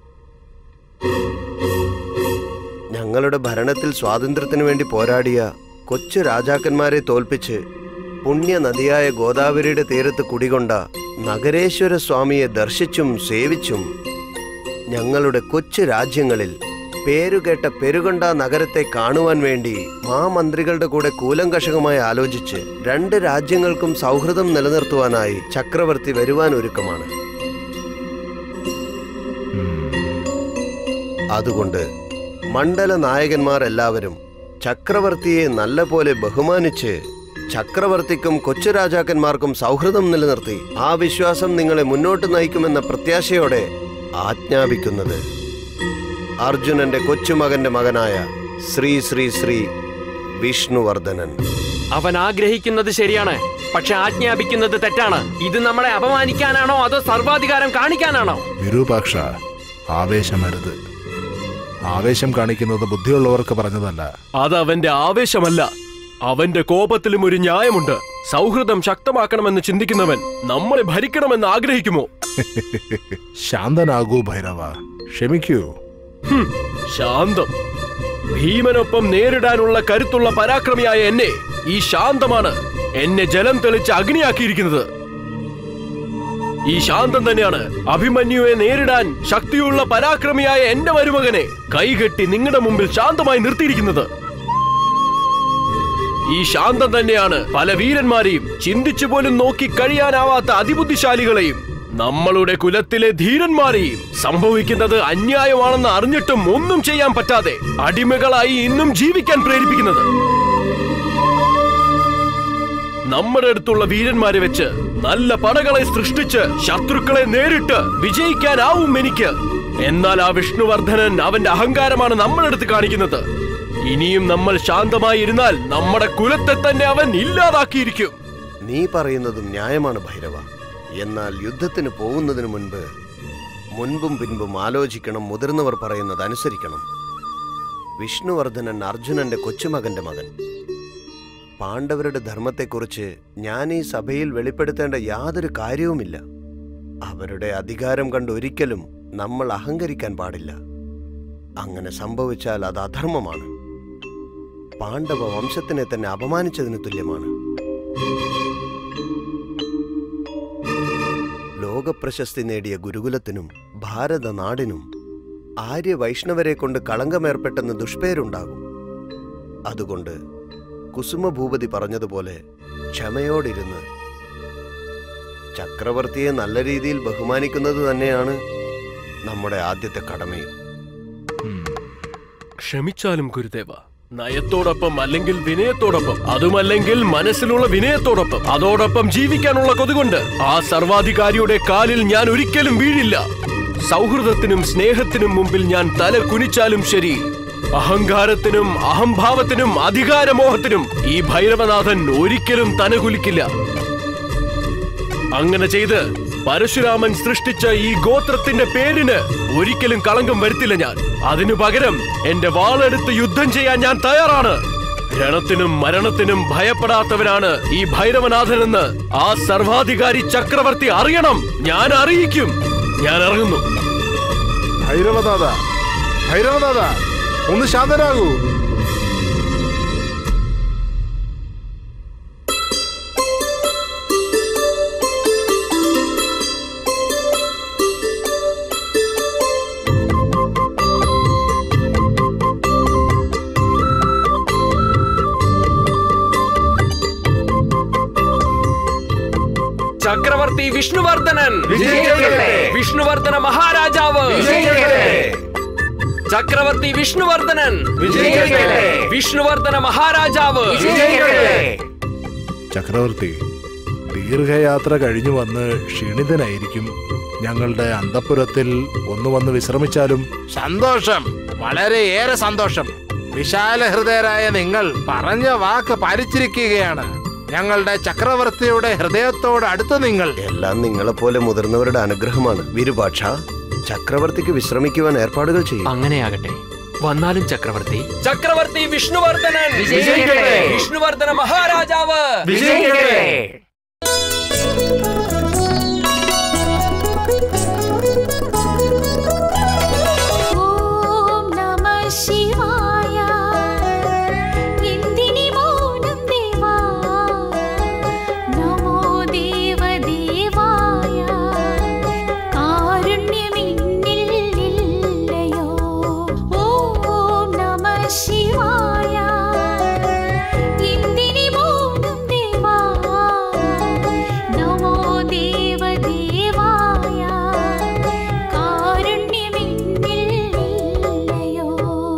ഞങ്ങളുടെ ഭരണത്തിൽ സ്വാതന്ത്ര്യത്തിനു വേണ്ടി പോരാടിയ കൊച്ചു രാജാക്കന്മാരെ തോൽപ്പിച്ച് പുണ്യ നദിയായ ഗോദാവരിയുടെ തീരത്ത് കുടികൊണ്ട നഗരേശ്വര സ്വാമിയെ ദർശിച്ചും സേവിച്ചും ഞങ്ങളുടെ കൊച്ചു രാജ്യങ്ങളിൽ പേരുകേട്ട പെരുകൊണ്ട നഗരത്തെ കാണുവാൻ വേണ്ടി മാമന്ത്രികളുടെ കൂടെ കൂലങ്കഷകമായി ആലോചിച്ച് രണ്ട് രാജ്യങ്ങൾക്കും സൗഹൃദം നിലനിർത്തുവാനായി ചക്രവർത്തി വരുവാൻ ഒരുക്കമാണ് അതുകൊണ്ട് മണ്ഡല നായകന്മാർ എല്ലാവരും ചക്രവർത്തിയെ നല്ലപോലെ ബഹുമാനിച്ച് ചക്രവർത്തിക്കും കൊച്ചു രാജാക്കന്മാർക്കും സൗഹൃദം നിലനിർത്തി ആ വിശ്വാസം നിങ്ങളെ മുന്നോട്ട് നയിക്കുമെന്ന പ്രത്യാശയോടെ ആജ്ഞാപിക്കുന്നത് അർജുനന്റെ കൊച്ചുമകന്റെ മകനായ ശ്രീ ശ്രീ ശ്രീ വിഷ്ണുവർദ്ധനൻ അവൻ ആഗ്രഹിക്കുന്നത് ശരിയാണ് പക്ഷെ ആജ്ഞാപിക്കുന്നത് തെറ്റാണ് ഇത് നമ്മളെ അപമാനിക്കാനാണോ അതോ സർവാധികാരം കാണിക്കാനാണോ വിരൂപാക്ഷ ആവേശമരുത് ആവേശം കാണിക്കുന്നത് ബുദ്ധിയുള്ളവർക്ക് പറഞ്ഞതല്ല അത് അവന്റെ ആവേശമല്ല അവന്റെ കോപത്തിലും ഒരു ന്യായമുണ്ട് സൗഹൃദം ശക്തമാക്കണമെന്ന് ചിന്തിക്കുന്നവൻ നമ്മളെ ഭരിക്കണമെന്ന് ആഗ്രഹിക്കുമോ ശാന്തനാകൂ ഭൈരവ ക്ഷമിക്കൂ ഹും, ശാന്തം ഭീമനൊപ്പം നേരിടാനുള്ള കരുത്തുള്ള പരാക്രമിയായ എന്നെ ഈ ശാന്തമാണ് എന്നെ ജലം തെളിച്ച് അഗ്നിയാക്കിയിരിക്കുന്നത് ഈ ശാന്തം തന്നെയാണ് അഭിമന്യുവെ നേരിടാൻ ശക്തിയുള്ള പരാക്രമിയായ എന്റെ മരുമകനെ കൈകെട്ടി നിങ്ങളുടെ മുമ്പിൽ ശാന്തമായി നിർത്തിയിരിക്കുന്നത് ഈ ശാന്തം തന്നെയാണ് പല വീരന്മാരെയും ചിന്തിച്ചു പോലും നോക്കി കഴിയാനാവാത്ത അതിബുദ്ധിശാലികളെയും നമ്മളുടെ കുലത്തിലെ ധീരന്മാരെയും സംഭവിക്കുന്നത് അന്യായമാണെന്ന് അറിഞ്ഞിട്ടും ഒന്നും ചെയ്യാൻ പറ്റാതെ അടിമകളായി ഇന്നും ജീവിക്കാൻ പ്രേരിപ്പിക്കുന്നത് നമ്മുടെ അടുത്തുള്ള വീരന്മാരെ വെച്ച് നല്ല പടകളെ സൃഷ്ടിച്ച് ശത്രുക്കളെ നേരിട്ട് വിജയിക്കാനാവും എനിക്ക് എന്നാൽ ആ വിഷ്ണുവർദ്ധനൻ അവന്റെ അഹങ്കാരമാണ് നമ്മളെടുത്ത് കാണിക്കുന്നത് ഇനിയും നമ്മൾ ശാന്തമായി ഇരുന്നാൽ നമ്മുടെ കുലത്തെ തന്നെ അവൻ ഇല്ലാതാക്കിയിരിക്കും നീ പറയുന്നതും ന്യായമാണ് ഭൈരവ എന്നാൽ യുദ്ധത്തിന് പോകുന്നതിന് മുൻപ് മുൻപും പിൻപും ആലോചിക്കണം മുതിർന്നവർ പറയുന്നത് അനുസരിക്കണം വിഷ്ണുവർദ്ധനൻ അർജുനന്റെ കൊച്ചുമകന്റെ മകൻ പാണ്ഡവരുടെ ധർമ്മത്തെക്കുറിച്ച് ഞാൻ ഈ സഭയിൽ വെളിപ്പെടുത്തേണ്ട യാതൊരു കാര്യവുമില്ല അവരുടെ അധികാരം കണ്ട് ഒരിക്കലും നമ്മൾ അഹങ്കരിക്കാൻ പാടില്ല അങ്ങനെ സംഭവിച്ചാൽ അത് അധർമ്മമാണ് പാണ്ഡവ വംശത്തിനെ തന്നെ അപമാനിച്ചതിന് തുല്യമാണ് ലോകപ്രശസ്തി നേടിയ ഗുരുകുലത്തിനും ഭാരത നാടിനും ആര്യ വൈഷ്ണവരെ കൊണ്ട് കളങ്കമേർപ്പെട്ടെന്ന് ദുഷ്പേരുണ്ടാകും അതുകൊണ്ട് കുസുമഭൂപതി പറഞ്ഞതുപോലെ ക്ഷമയോടിരുന്ന് ചക്രവർത്തിയെ നല്ല രീതിയിൽ ബഹുമാനിക്കുന്നത് തന്നെയാണ് നമ്മുടെ ആദ്യത്തെ കടമയും ക്ഷമിച്ചാലും ഗുരുദേവ നയത്തോടൊപ്പം അല്ലെങ്കിൽ വിനയത്തോടൊപ്പം അതുമല്ലെങ്കിൽ മനസ്സിലുള്ള വിനയത്തോടൊപ്പം അതോടൊപ്പം ജീവിക്കാനുള്ള കൊതുകൊണ്ട് ആ സർവാധികാരിയുടെ കാലിൽ ഞാൻ ഒരിക്കലും വീഴില്ല സൗഹൃദത്തിനും സ്നേഹത്തിനും മുമ്പിൽ ഞാൻ തല കുനിച്ചാലും ശരി അഹങ്കാരത്തിനും അഹംഭാവത്തിനും അധികാരമോഹത്തിനും ഈ ഭൈരവനാഥൻ ഒരിക്കലും തനകുലിക്കില്ല അങ്ങനെ ചെയ്ത് പരശുരാമൻ സൃഷ്ടിച്ച ഈ ഗോത്രത്തിന്റെ പേരിന് ഒരിക്കലും കളങ്കം വരുത്തില്ല ഞാൻ അതിനു പകരം എന്റെ വാളെടുത്ത് യുദ്ധം ചെയ്യാൻ ഞാൻ തയ്യാറാണ് രണത്തിനും മരണത്തിനും ഭയപ്പെടാത്തവനാണ് ഈ ഭൈരവനാഥനെന്ന് ആ സർവാധികാരി ചക്രവർത്തി അറിയണം ഞാൻ അറിയിക്കും ഞാൻ ഇറങ്ങുന്നു ഭൈരവദാദ ഭൈരവദാദ ഒന്ന് ശാന്തരാകൂ ചക്രവർത്തി വിഷ്ണുവർദ്ധനൻ വിജയിക്കട്ടെ. വിഷ്ണുവർദ്ധന മഹാരാജാവ് വിജയിക്കട്ടെ. ചക്രവർത്തി വിഷ്ണുവർദ്ധനൻ വിജയിക്കട്ടെ. വിഷ്ണുവർദ്ധന മഹാരാജാവ് ചക്രവർത്തി ദീർഘയാത്ര കഴിഞ്ഞു വന്ന് ക്ഷീണിതനായിരിക്കും ഞങ്ങളുടെ അന്തപുരത്തിൽ ഒന്ന് വന്ന് വിശ്രമിച്ചാലും സന്തോഷം വളരെയേറെ സന്തോഷം വിശാല ഹൃദയരായ നിങ്ങൾ പറഞ്ഞ വാക്ക് പാലിച്ചിരിക്കുകയാണ് ഞങ്ങളുടെ ചക്രവർത്തിയുടെ ഹൃദയത്തോട് അടുത്ത് നിങ്ങൾ എല്ലാം നിങ്ങളെപ്പോലെ മുതിർന്നവരുടെ അനുഗ്രഹമാണ് വിരുപാക്ഷ ചക്രവർത്തിക്ക് വിശ്രമിക്കുവാൻ ഏർപ്പാടുകൾ ചെയ്യും അങ്ങനെയാകട്ടെ വന്നാലും ചക്രവർത്തി ചക്രവർത്തി വിഷ്ണുവർദ്ധനൻ വിജയിക്കട്ടെ. വിഷ്ണുവർദ്ധന മഹാരാജാവ് വിജയിക്കട്ടെ. ഓം നമഃ ശിവായ എന്തിനി മൗനം ദേവാ നമോ ദേവദേവായ കാരുണ്യമിന്നില്ലയോ ഓം നമഃ ശിവായ എന്തിനി മൗനം ദേവാ നമോ ദേവദേവായ കാരുണ്യമിന്നില്ലയോ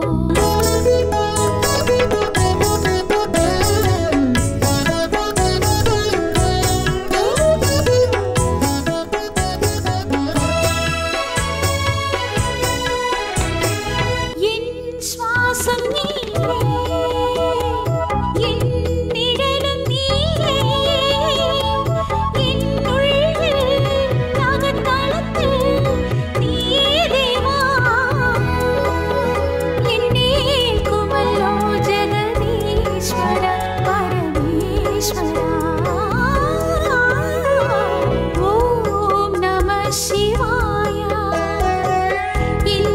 എൻ ശ്വാസം നീയേ എൻ നിഴലും നീയേ എന്നുള്ളിൽ അകത്തളത്തിൽ നീയേ ദേവാ എന്നേൽക്കുമല്ലോ ജഗദീശ്വര പരമേശ്വര ഓം നമഃ ശിവായ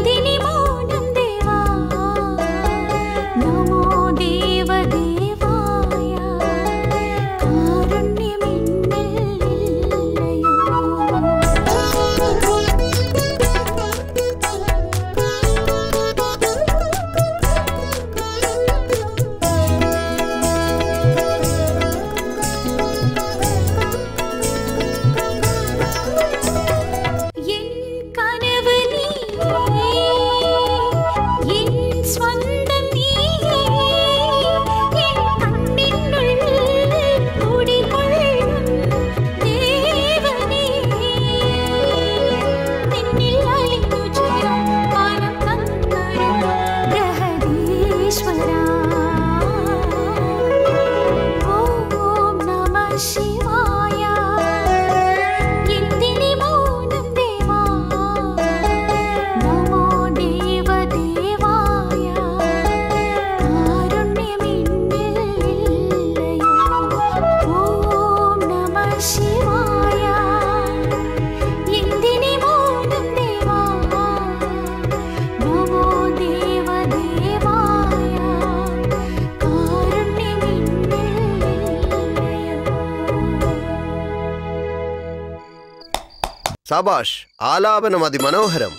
സബാഷ് ആലാപനം അതിമനോഹരം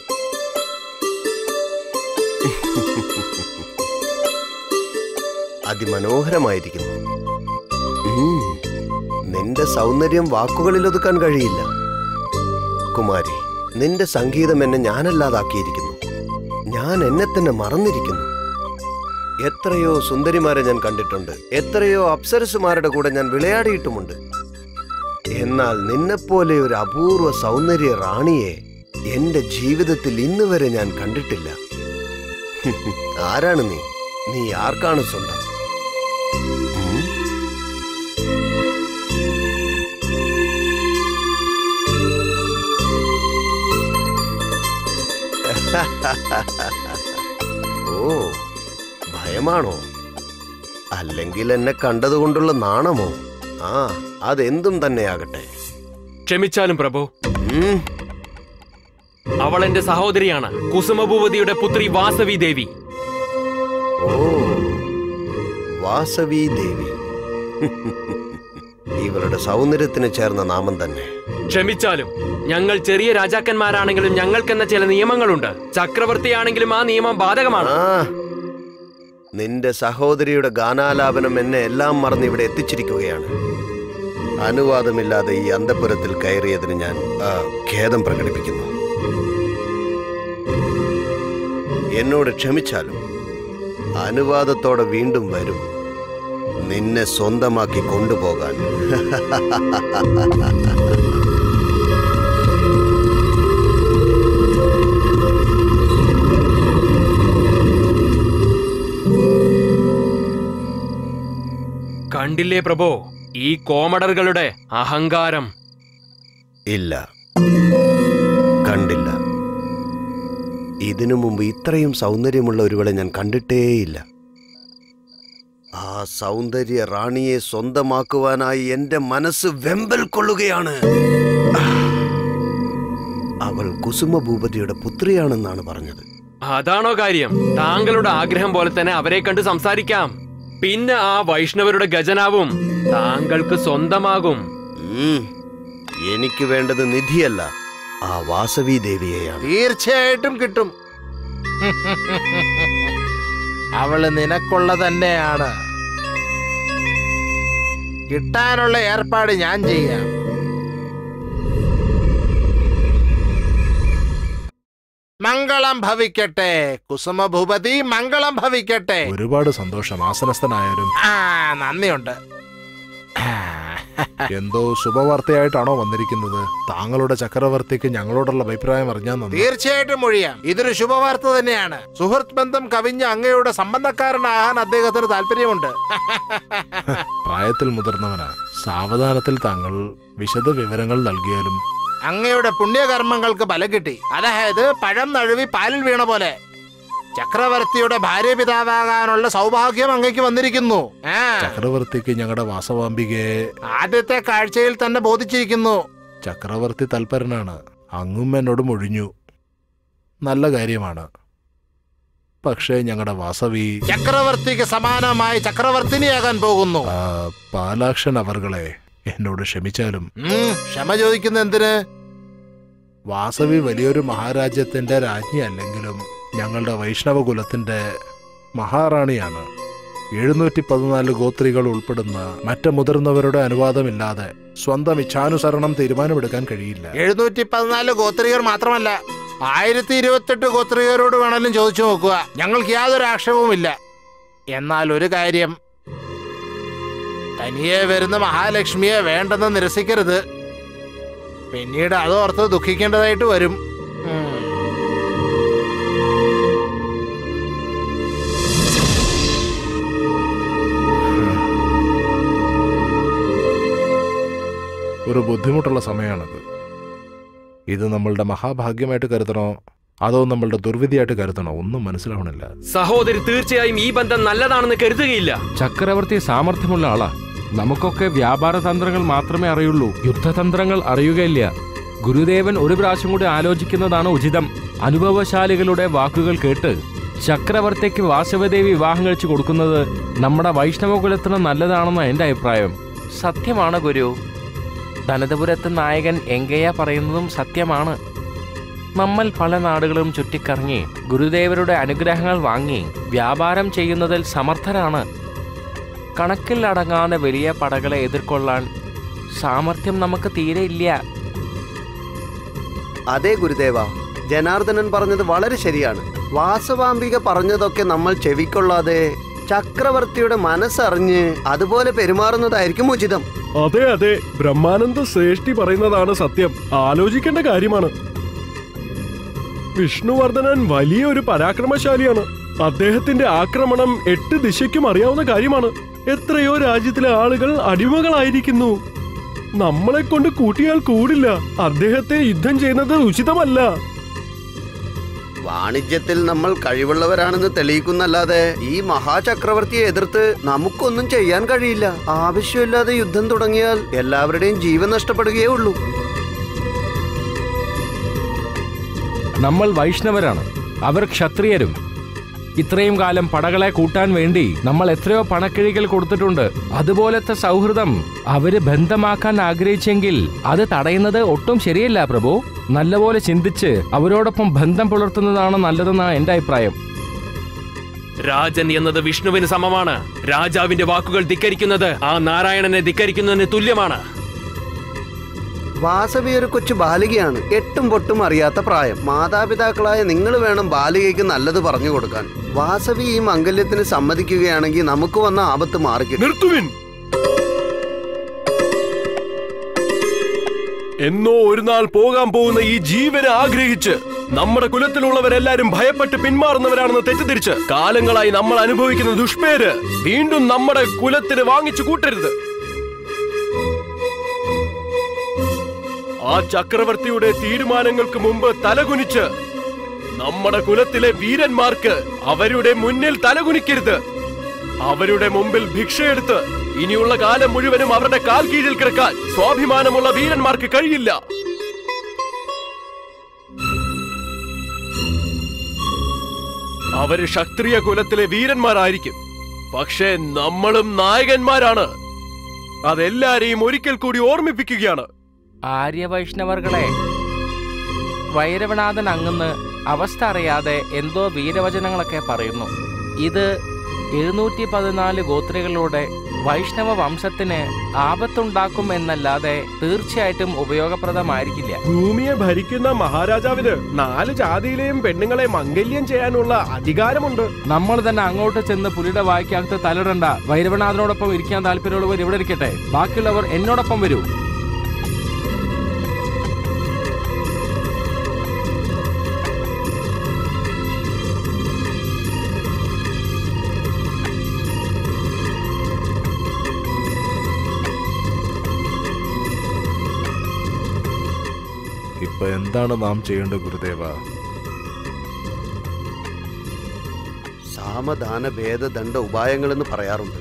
അതിമനോഹരമായിരിക്കുന്നു ഉം, നിന്റെ സൗന്ദര്യം വാക്കുകളിൽ ഒതുക്കാൻ കഴിയില്ല കുമാരി നിന്റെ സംഗീതം എന്നെ ഞാനല്ലാതാക്കിയിരിക്കുന്നു ഞാൻ എന്നെ തന്നെ മറന്നിരിക്കുന്നു എത്രയോ സുന്ദരിമാരെ ഞാൻ കണ്ടിട്ടുണ്ട് എത്രയോ അപ്സരസുമാരുടെ കൂടെ ഞാൻ വിളയാടിയിട്ടുമുണ്ട് എന്നാൽ നിന്നെപ്പോലെ ഒരു അപൂർവ സൗന്ദര്യ റാണിയെ എന്റെ ജീവിതത്തിൽ ഇന്ന് വരെ ഞാൻ കണ്ടിട്ടില്ല ആരാണ് നീ നീ ആർക്കാണ് സ്വന്തം ഉം? ഓ ഭയമാണോ അല്ലെങ്കിൽ എന്നെ കണ്ടതുകൊണ്ടുള്ള നാണമോ ആ അതെന്തും തന്നെയാകട്ടെ ക്ഷമിച്ചാലും പ്രഭു ഉം, അവൾ എന്റെ സഹോദരിയാണ് കുസുമഭൂവതിയുടെ പുത്രി വാസവി ദേവി ഓ വാസവി ദേവി ഇവരുടെ സൗന്ദര്യത്തിന് ചേർന്ന നാമം തന്നെ ക്ഷമിച്ചാലും ഞങ്ങൾ ചെറിയ രാജാക്കന്മാരാണെങ്കിലും ഞങ്ങൾക്കെന്ന ചില നിയമങ്ങളുണ്ട് ചക്രവർത്തിയാണെങ്കിലും ആ നിയമം ബാധകമാണ് ആ നിന്റെ സഹോദരിയുടെ ഗാനാലാപനം എന്നെ എല്ലാം മറന്ന് ഇവിടെ എത്തിച്ചിരിക്കുകയാണ് അനുവാദമില്ലാതെ ഈ അന്തപുരത്തിൽ കയറിയതിന് ഞാൻ ആ, ഖേദം പ്രകടിപ്പിക്കുന്നു എന്നോട് ക്ഷമിച്ചാലും അനുവാദത്തോടെ വീണ്ടും വരും നിന്നെ സ്വന്തമാക്കി കൊണ്ടുപോകാൻ കണ്ടില്ലേ പ്രഭു ഈ കോമഡറുകളുടെ അഹങ്കാരം ഇല്ല കണ്ടില്ല ഇതിനു മുമ്പ് ഇത്രയും സൗന്ദര്യമുള്ള ഒരുവളെ ഞാൻ കണ്ടിട്ടേയില്ല ആ സൗന്ദര്യ റാണിയെ സ്വന്തമാക്കുവാനായി എന്റെ മനസ്സ് വെമ്പൽ കൊള്ളുകയാണ് അവൾ കുസുമഭൂപതിയുടെ പുത്രിയാണെന്നാണ് പറഞ്ഞത് അതാണോ കാര്യം താങ്കളുടെ ആഗ്രഹം പോലെ തന്നെ അവരെ കണ്ട് സംസാരിക്കാം പിന്നെ ആ വൈഷ്ണവരുടെ ഗജനാവും താങ്കൾക്ക് സ്വന്തമാകും ഉം, എനിക്ക് വേണ്ടത് നിധിയല്ല ആ വാസവി ദേവിയെയാണ് തീർച്ചയായിട്ടും കിട്ടും അവള് നിനക്കുള്ള തന്നെയാണ് കിട്ടാനുള്ള ഏർപ്പാട് ഞാൻ ചെയ്യാം മംഗളം ഭവിക്കട്ടെ കുസുമഭൂപതി മംഗളം ഭവിക്കട്ടെ ഒരുപാട് സന്തോഷം ആസനസ്ഥനായാലും ആ നന്ദിയുണ്ട് എന്തോ ശുഭവാർത്തയായിട്ടാണോ വന്നിരിക്കുന്നത് താങ്കളുടെ ചക്രവർത്തിക്ക് ഞങ്ങളോടുള്ള അഭിപ്രായം അറിഞ്ഞാൽ നന്ദി തീർച്ചയായിട്ടും മൊഴിയാം ഇതൊരു ശുഭവാർത്ത തന്നെയാണ് സുഹൃത്ത് ബന്ധം കവിഞ്ഞ അങ്ങയുടെ സംബന്ധക്കാരനാകാൻ അദ്ദേഹത്തിന് താല്പര്യമുണ്ട് പ്രായത്തിൽ മുതിർന്നവനാ സാവധാനത്തിൽ താങ്കൾ വിശദ വിവരങ്ങൾ നൽകിയാലും അങ്ങയുടെ പുണ്യകർമ്മങ്ങൾക്ക് ബലം കിട്ടി അതായത് പഴം നഴുവി പാലിൽ വീണ പോലെ ചക്രവർത്തിയുടെ ഭാര്യ പിതാവാകാനുള്ള സൗഭാഗ്യം അങ്ങയ്ക്ക് വന്നിരിക്കുന്നു ആ ചക്രവർത്തിക്ക് ഞങ്ങളുടെ വാസവാംബികയെ ആദ്യത്തെ കാഴ്ചയിൽ തന്നെ ബോധിച്ചിരിക്കുന്നു ചക്രവർത്തി തൽപരനാണ് അങ്ങും എന്നോട് മൊഴിഞ്ഞു നല്ല കാര്യമാണ് പക്ഷേ ഞങ്ങളുടെ വാസവി ചക്രവർത്തിക്ക് സമാനമായി ചക്രവർത്തിനിയാകാൻ പോകുന്നു ആ, പാലാക്ഷൻ അവർകളെ എന്നോട് ക്ഷമിച്ചാലും ഉം, ക്ഷമ ചോദിക്കുന്ന എന്തിന് വാസവി വലിയൊരു മഹാരാജ്യത്തിന്റെ രാജ്ഞി അല്ലെങ്കിലും ഞങ്ങളുടെ വൈഷ്ണവ കുലത്തിന്റെ മഹാറാണിയാണ് എഴുന്നൂറ്റി പതിനാല് ഗോത്രികൾ ഉൾപ്പെടുന്ന മറ്റ് മുതിർന്നവരുടെ അനുവാദമില്ലാതെ സ്വന്തം ഇച്ഛാനുസരണം തീരുമാനമെടുക്കാൻ കഴിയില്ല എഴുന്നൂറ്റി പതിനാല് ഗോത്രികർ മാത്രമല്ല ആയിരത്തി ഇരുപത്തെട്ട് ഗോത്രികരോട് വേണമെങ്കിലും ചോദിച്ചു നോക്കുക ഞങ്ങൾക്ക് യാതൊരു ആക്ഷേപവുമില്ല എന്നാൽ ഒരു കാര്യം തനിയെ വരുന്ന മഹാലക്ഷ്മിയെ വേണ്ടെന്ന് നിരസിക്കരുത് പിന്നീട് അതോർത്ത് ദുഃഖിക്കേണ്ടതായിട്ട് വരും ഉം. ഒരു ബുദ്ധിമുട്ടുള്ള സമയമാണിത് ഇത് നമ്മളുടെ മഹാഭാഗ്യമായിട്ട് കരുതണോ അതോ നമ്മളുടെ ദുർവിധിയായിട്ട് കരുതണോ ഒന്നും മനസ്സിലാവണില്ല സഹോദരി തീർച്ചയായും ഈ ബന്ധം നല്ലതാണെന്ന് കരുതുകയില്ല ചക്രവർത്തി സാമർഥ്യമുള്ള ആളാ നമുക്കൊക്കെ വ്യാപാര തന്ത്രങ്ങൾ മാത്രമേ അറിയുള്ളൂ യുദ്ധതന്ത്രങ്ങൾ അറിയുകയില്ല ഗുരുദേവൻ ഒരു പ്രാവശ്യം കൂടി ആലോചിക്കുന്നതാണ് ഉചിതം അനുഭവശാലികളുടെ വാക്കുകൾ കേട്ട് ചക്രവർത്തിക്ക് വാസവദേവി വിവാഹം കഴിച്ചു കൊടുക്കുന്നത് നമ്മുടെ വൈഷ്ണവ കുലത്തിന് നല്ലതാണെന്ന എന്റെ അഭിപ്രായം സത്യമാണ് ഗുരു ധനതപുരത്ത് നായകൻ എങ്കയ്യ പറയുന്നതും സത്യമാണ് നമ്മൾ പല നാടുകളും ചുറ്റിക്കറങ്ങി ഗുരുദേവരുടെ അനുഗ്രഹങ്ങൾ വാങ്ങി വ്യാപാരം ചെയ്യുന്നതിൽ സമർത്ഥരാണ് കണക്കിൽ അടങ്ങാതെ വലിയ പടകളെ എതിർക്കൊള്ളാൻ സാമർഥ്യം നമുക്ക് തീരെ ഇല്ല അതെ ഗുരുദേവ ജനാർദ്ദനൻ പറഞ്ഞത് വളരെ ശരിയാണ് വാസവാംബിക പറഞ്ഞതൊക്കെ നമ്മൾ ചെവിക്കൊള്ളാതെ ചക്രവർത്തിയുടെ മനസ്സറിഞ്ഞ് അതുപോലെ പെരുമാറുന്നതായിരിക്കും ഉചിതം അതെ അതെ ബ്രഹ്മാനന്ദ ശ്രേഷ്ഠി പറയുന്നതാണ് സത്യം ആലോചിക്കേണ്ട കാര്യമാണ് വിഷ്ണുവർദ്ധനൻ വലിയൊരു പരാക്രമശാലിയാണ് അദ്ദേഹത്തിന്റെ ആക്രമണം എട്ട് ദിശയ്ക്കും അറിയാവുന്ന കാര്യമാണ് എത്രയോ രാജ്യത്തിലെ ആളുകൾ അടിമകളായിരിക്കുന്നു നമ്മളെ കൊണ്ട് കൂട്ടിയാൽ കൂടില്ല അദ്ദേഹത്തെ യുദ്ധം ചെയ്യുന്നത് ഉചിതമല്ല വാണിജ്യത്തിൽ നമ്മൾ കഴിവുള്ളവരാണെന്ന് തെളിയിക്കുന്നല്ലാതെ ഈ മഹാചക്രവർത്തിയെ എതിർത്ത് നമുക്കൊന്നും ചെയ്യാൻ കഴിയില്ല ആവശ്യമില്ലാതെ യുദ്ധം തുടങ്ങിയാൽ എല്ലാവരുടെയും ജീവൻ നഷ്ടപ്പെടുകയേ ഉള്ളൂ നമ്മൾ വൈഷ്ണവരാണ് അവർ ക്ഷത്രിയരും ഇത്രയും കാലം പടകളെ കൂട്ടാൻ വേണ്ടി നമ്മൾ എത്രയോ പണക്കിഴികൾ കൊടുത്തിട്ടുണ്ട് അതുപോലത്തെ സൗഹൃദം അവര് ബന്ധമാക്കാൻ ആഗ്രഹിച്ചെങ്കിൽ അത് തടയുന്നത് ഒട്ടും ശരിയല്ല പ്രഭു നല്ലപോലെ ചിന്തിച്ച് അവരോടൊപ്പം ബന്ധം പുലർത്തുന്നതാണ് നല്ലതെന്നാണ് എന്റെ അഭിപ്രായം രാജൻ എന്നത് വിഷ്ണുവിന് സമമാണ് രാജാവിന്റെ വാക്കുകൾ ധിക്കരിക്കുന്നത് ആ നാരായണനെ ധിക്കരിക്കുന്നതിന് തുല്യമാണ് വാസവി ഒരു കൊച്ചു ബാലികയാണ് എട്ടും പൊട്ടും അറിയാത്ത പ്രായം മാതാപിതാക്കളായ നിങ്ങൾ വേണം ബാലികയ്ക്ക് നല്ലത് പറഞ്ഞു കൊടുക്കാൻ വാസവി ഈ മംഗല്യത്തിന് സമ്മതിക്കുകയാണെങ്കിൽ നമുക്ക് വന്ന ആപത്ത് മാറിക്കിട്ടും നിർത്തുവിൻ എന്നോ ഒരു നാൾ പോകാൻ പോകുന്ന ഈ ജീവനെ ആഗ്രഹിച്ച് നമ്മുടെ കുലത്തിലുള്ളവരെല്ലാരും ഭയപ്പെട്ട് പിന്മാറുന്നവരാണെന്ന് തെറ്റിദ്ധരിച്ച് കാലങ്ങളായി നമ്മൾ അനുഭവിക്കുന്ന ദുഷ്പേര് വീണ്ടും നമ്മുടെ കുലത്തിന് വാങ്ങിച്ചു കൂട്ടരുത് ആ ചക്രവർത്തിയുടെ തീരുമാനങ്ങൾക്ക് മുമ്പ് തലകുനിച്ച് നമ്മുടെ കുലത്തിലെ വീരന്മാർക്ക് അവരുടെ മുന്നിൽ തലകുനിക്കരുത് അവരുടെ മുമ്പിൽ ഭിക്ഷയെടുത്ത് ഇനിയുള്ള കാലം മുഴുവനും അവരുടെ കാൽ കീഴിൽ കിടക്കാൻ സ്വാഭിമാനമുള്ള വീരന്മാർക്ക് കഴിയില്ല അവര് ക്ഷത്രിയ കുലത്തിലെ വീരന്മാരായിരിക്കും പക്ഷേ നമ്മളും നായകന്മാരാണ് അതെല്ലാരെയും ഒരിക്കൽ കൂടി ഓർമ്മിപ്പിക്കുകയാണ് ആര്യവൈഷ്ണവർകളെ വൈരവനാഥൻ അങ്ങന്ന് അവസ്ഥ അറിയാതെ എന്തോ വീരവചനങ്ങളൊക്കെ പറയുന്നു ഇത് എഴുന്നൂറ്റി പതിനാല് ഗോത്രികളുടെ വൈഷ്ണവ വംശത്തിന് ആപത്തുണ്ടാക്കും എന്നല്ലാതെ തീർച്ചയായിട്ടും ഉപയോഗപ്രദമായിരിക്കില്ല ഭൂമിയെ ഭരിക്കുന്ന മഹാരാജാവിന് നാല് ജാതിയിലെയും പെണ്ണുങ്ങളെ മംഗല്യം ചെയ്യാനുള്ള അധികാരമുണ്ട് നമ്മൾ തന്നെ അങ്ങോട്ട് ചെന്ന് പുലിയുടെ വായ്ക്കകത്ത് തലയിടണ്ട വൈരവനാഥനോടൊപ്പം ഇരിക്കാൻ താല്പര്യമുള്ളവർ ഇവിടെ ഇരിക്കട്ടെ ബാക്കിയുള്ളവർ എന്നോടൊപ്പം വരൂ ഇപ്പൊ എന്താണ് നാം ചെയ്യേണ്ടത് ഗുരുദേവ സാമദാന ഭേദദണ്ഡ ഉപായങ്ങളെന്ന് പറയാറുണ്ട്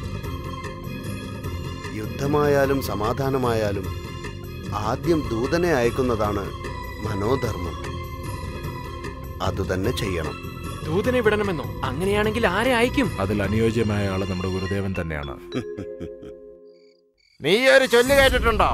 യുദ്ധമായാലും സമാധാനമായാലും ആദ്യം ദൂതനെ അയക്കുന്നതാണ് മനോധർമ്മം അതുതന്നെ ചെയ്യണം ദൂതനെ വിടണമെന്നോ അങ്ങനെയാണെങ്കിൽ ആരെ അയക്കും അതിൽ അനുയോജ്യമായ ആള് നമ്മുടെ ഗുരുദേവൻ തന്നെയാണ് നീ ഒരു ചൊല്ല് കേട്ടിട്ടുണ്ടോ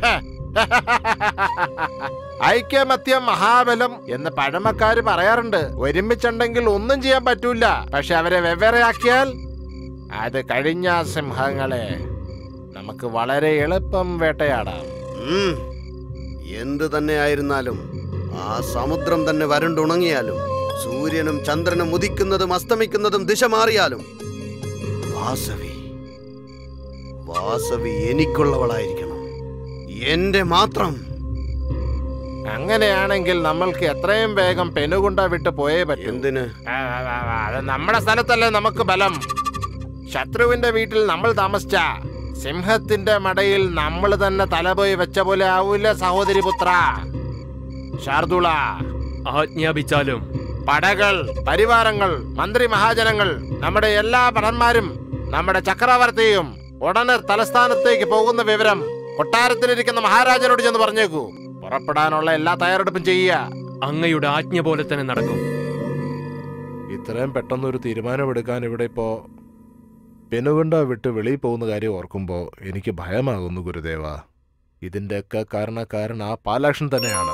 ഐക്യമത്യം മഹാബലം എന്ന് പഴമക്കാര് പറയാറുണ്ട് ഒരുമിച്ചുണ്ടെങ്കിൽ ഒന്നും ചെയ്യാൻ പറ്റൂല പക്ഷെ അവരെ വെവ്വേറെയാക്കിയാൽ അത് കഴിഞ്ഞ സിംഹങ്ങളെ നമുക്ക് വളരെ എളുപ്പം വേട്ടയാടാം ഉം. എന്ത് തന്നെ ആയിരുന്നാലും ആ സമുദ്രം തന്നെ വരണ്ടുണങ്ങിയാലും സൂര്യനും ചന്ദ്രനും ഉദിക്കുന്നതും അസ്തമിക്കുന്നതും ദിശ മാറിയാലും വാസവി വാസവി എനിക്കുള്ളവളായിരിക്കണം എന്റെ മാത്രം അങ്ങനെയാണെങ്കിൽ നമ്മൾക്ക് എത്രയും വേഗം പെനുകുണ്ട വിട്ട് പോയേ പറ്റൂ എന്തിന് അത് നമ്മുടെ സ്ഥലത്തല്ലേ നമുക്ക് ബലം ശത്രുവിന്റെ വീട്ടിൽ നമ്മൾ താമസിച്ച സിംഹത്തിന്റെ മടയിൽ നമ്മൾ തന്നെ തലപോയി വെച്ച പോലെ ആവൂല സഹോദരി പുത്ര ശാർദുള ആജ്ഞാപിച്ചാലും പടകൾ പരിവാരങ്ങൾ മന്ത്രി മഹാജനങ്ങൾ നമ്മുടെ എല്ലാ ഭടന്മാരും നമ്മുടെ ചക്രവർത്തിയും ഉടനെ തലസ്ഥാനത്തേക്ക് പോകുന്ന വിവരം കൊട്ടാരത്തിലിരിക്കുന്ന മഹാരാജനോട് ചെന്ന് പറഞ്ഞേക്കൂ പുറപ്പെടാനുള്ള എല്ലാ തയ്യാറെടുപ്പും ചെയ്യുക അങ്ങയുടെ ആജ്ഞ പോലെ തന്നെ നടക്കും ഇത്രയും പെട്ടെന്നൊരു തീരുമാനമെടുക്കാൻ ഇവിടെ ഇപ്പോ പെനുകൊണ്ട വിട്ട് വെളിയിൽ പോകുന്ന കാര്യം ഓർക്കുമ്പോൾ എനിക്ക് ഭയമാകുന്നു ഗുരുദേവ ഇതിന്റെയൊക്കെ കാരണക്കാരൻ ആ പാലാക്ഷൻ തന്നെയാണ്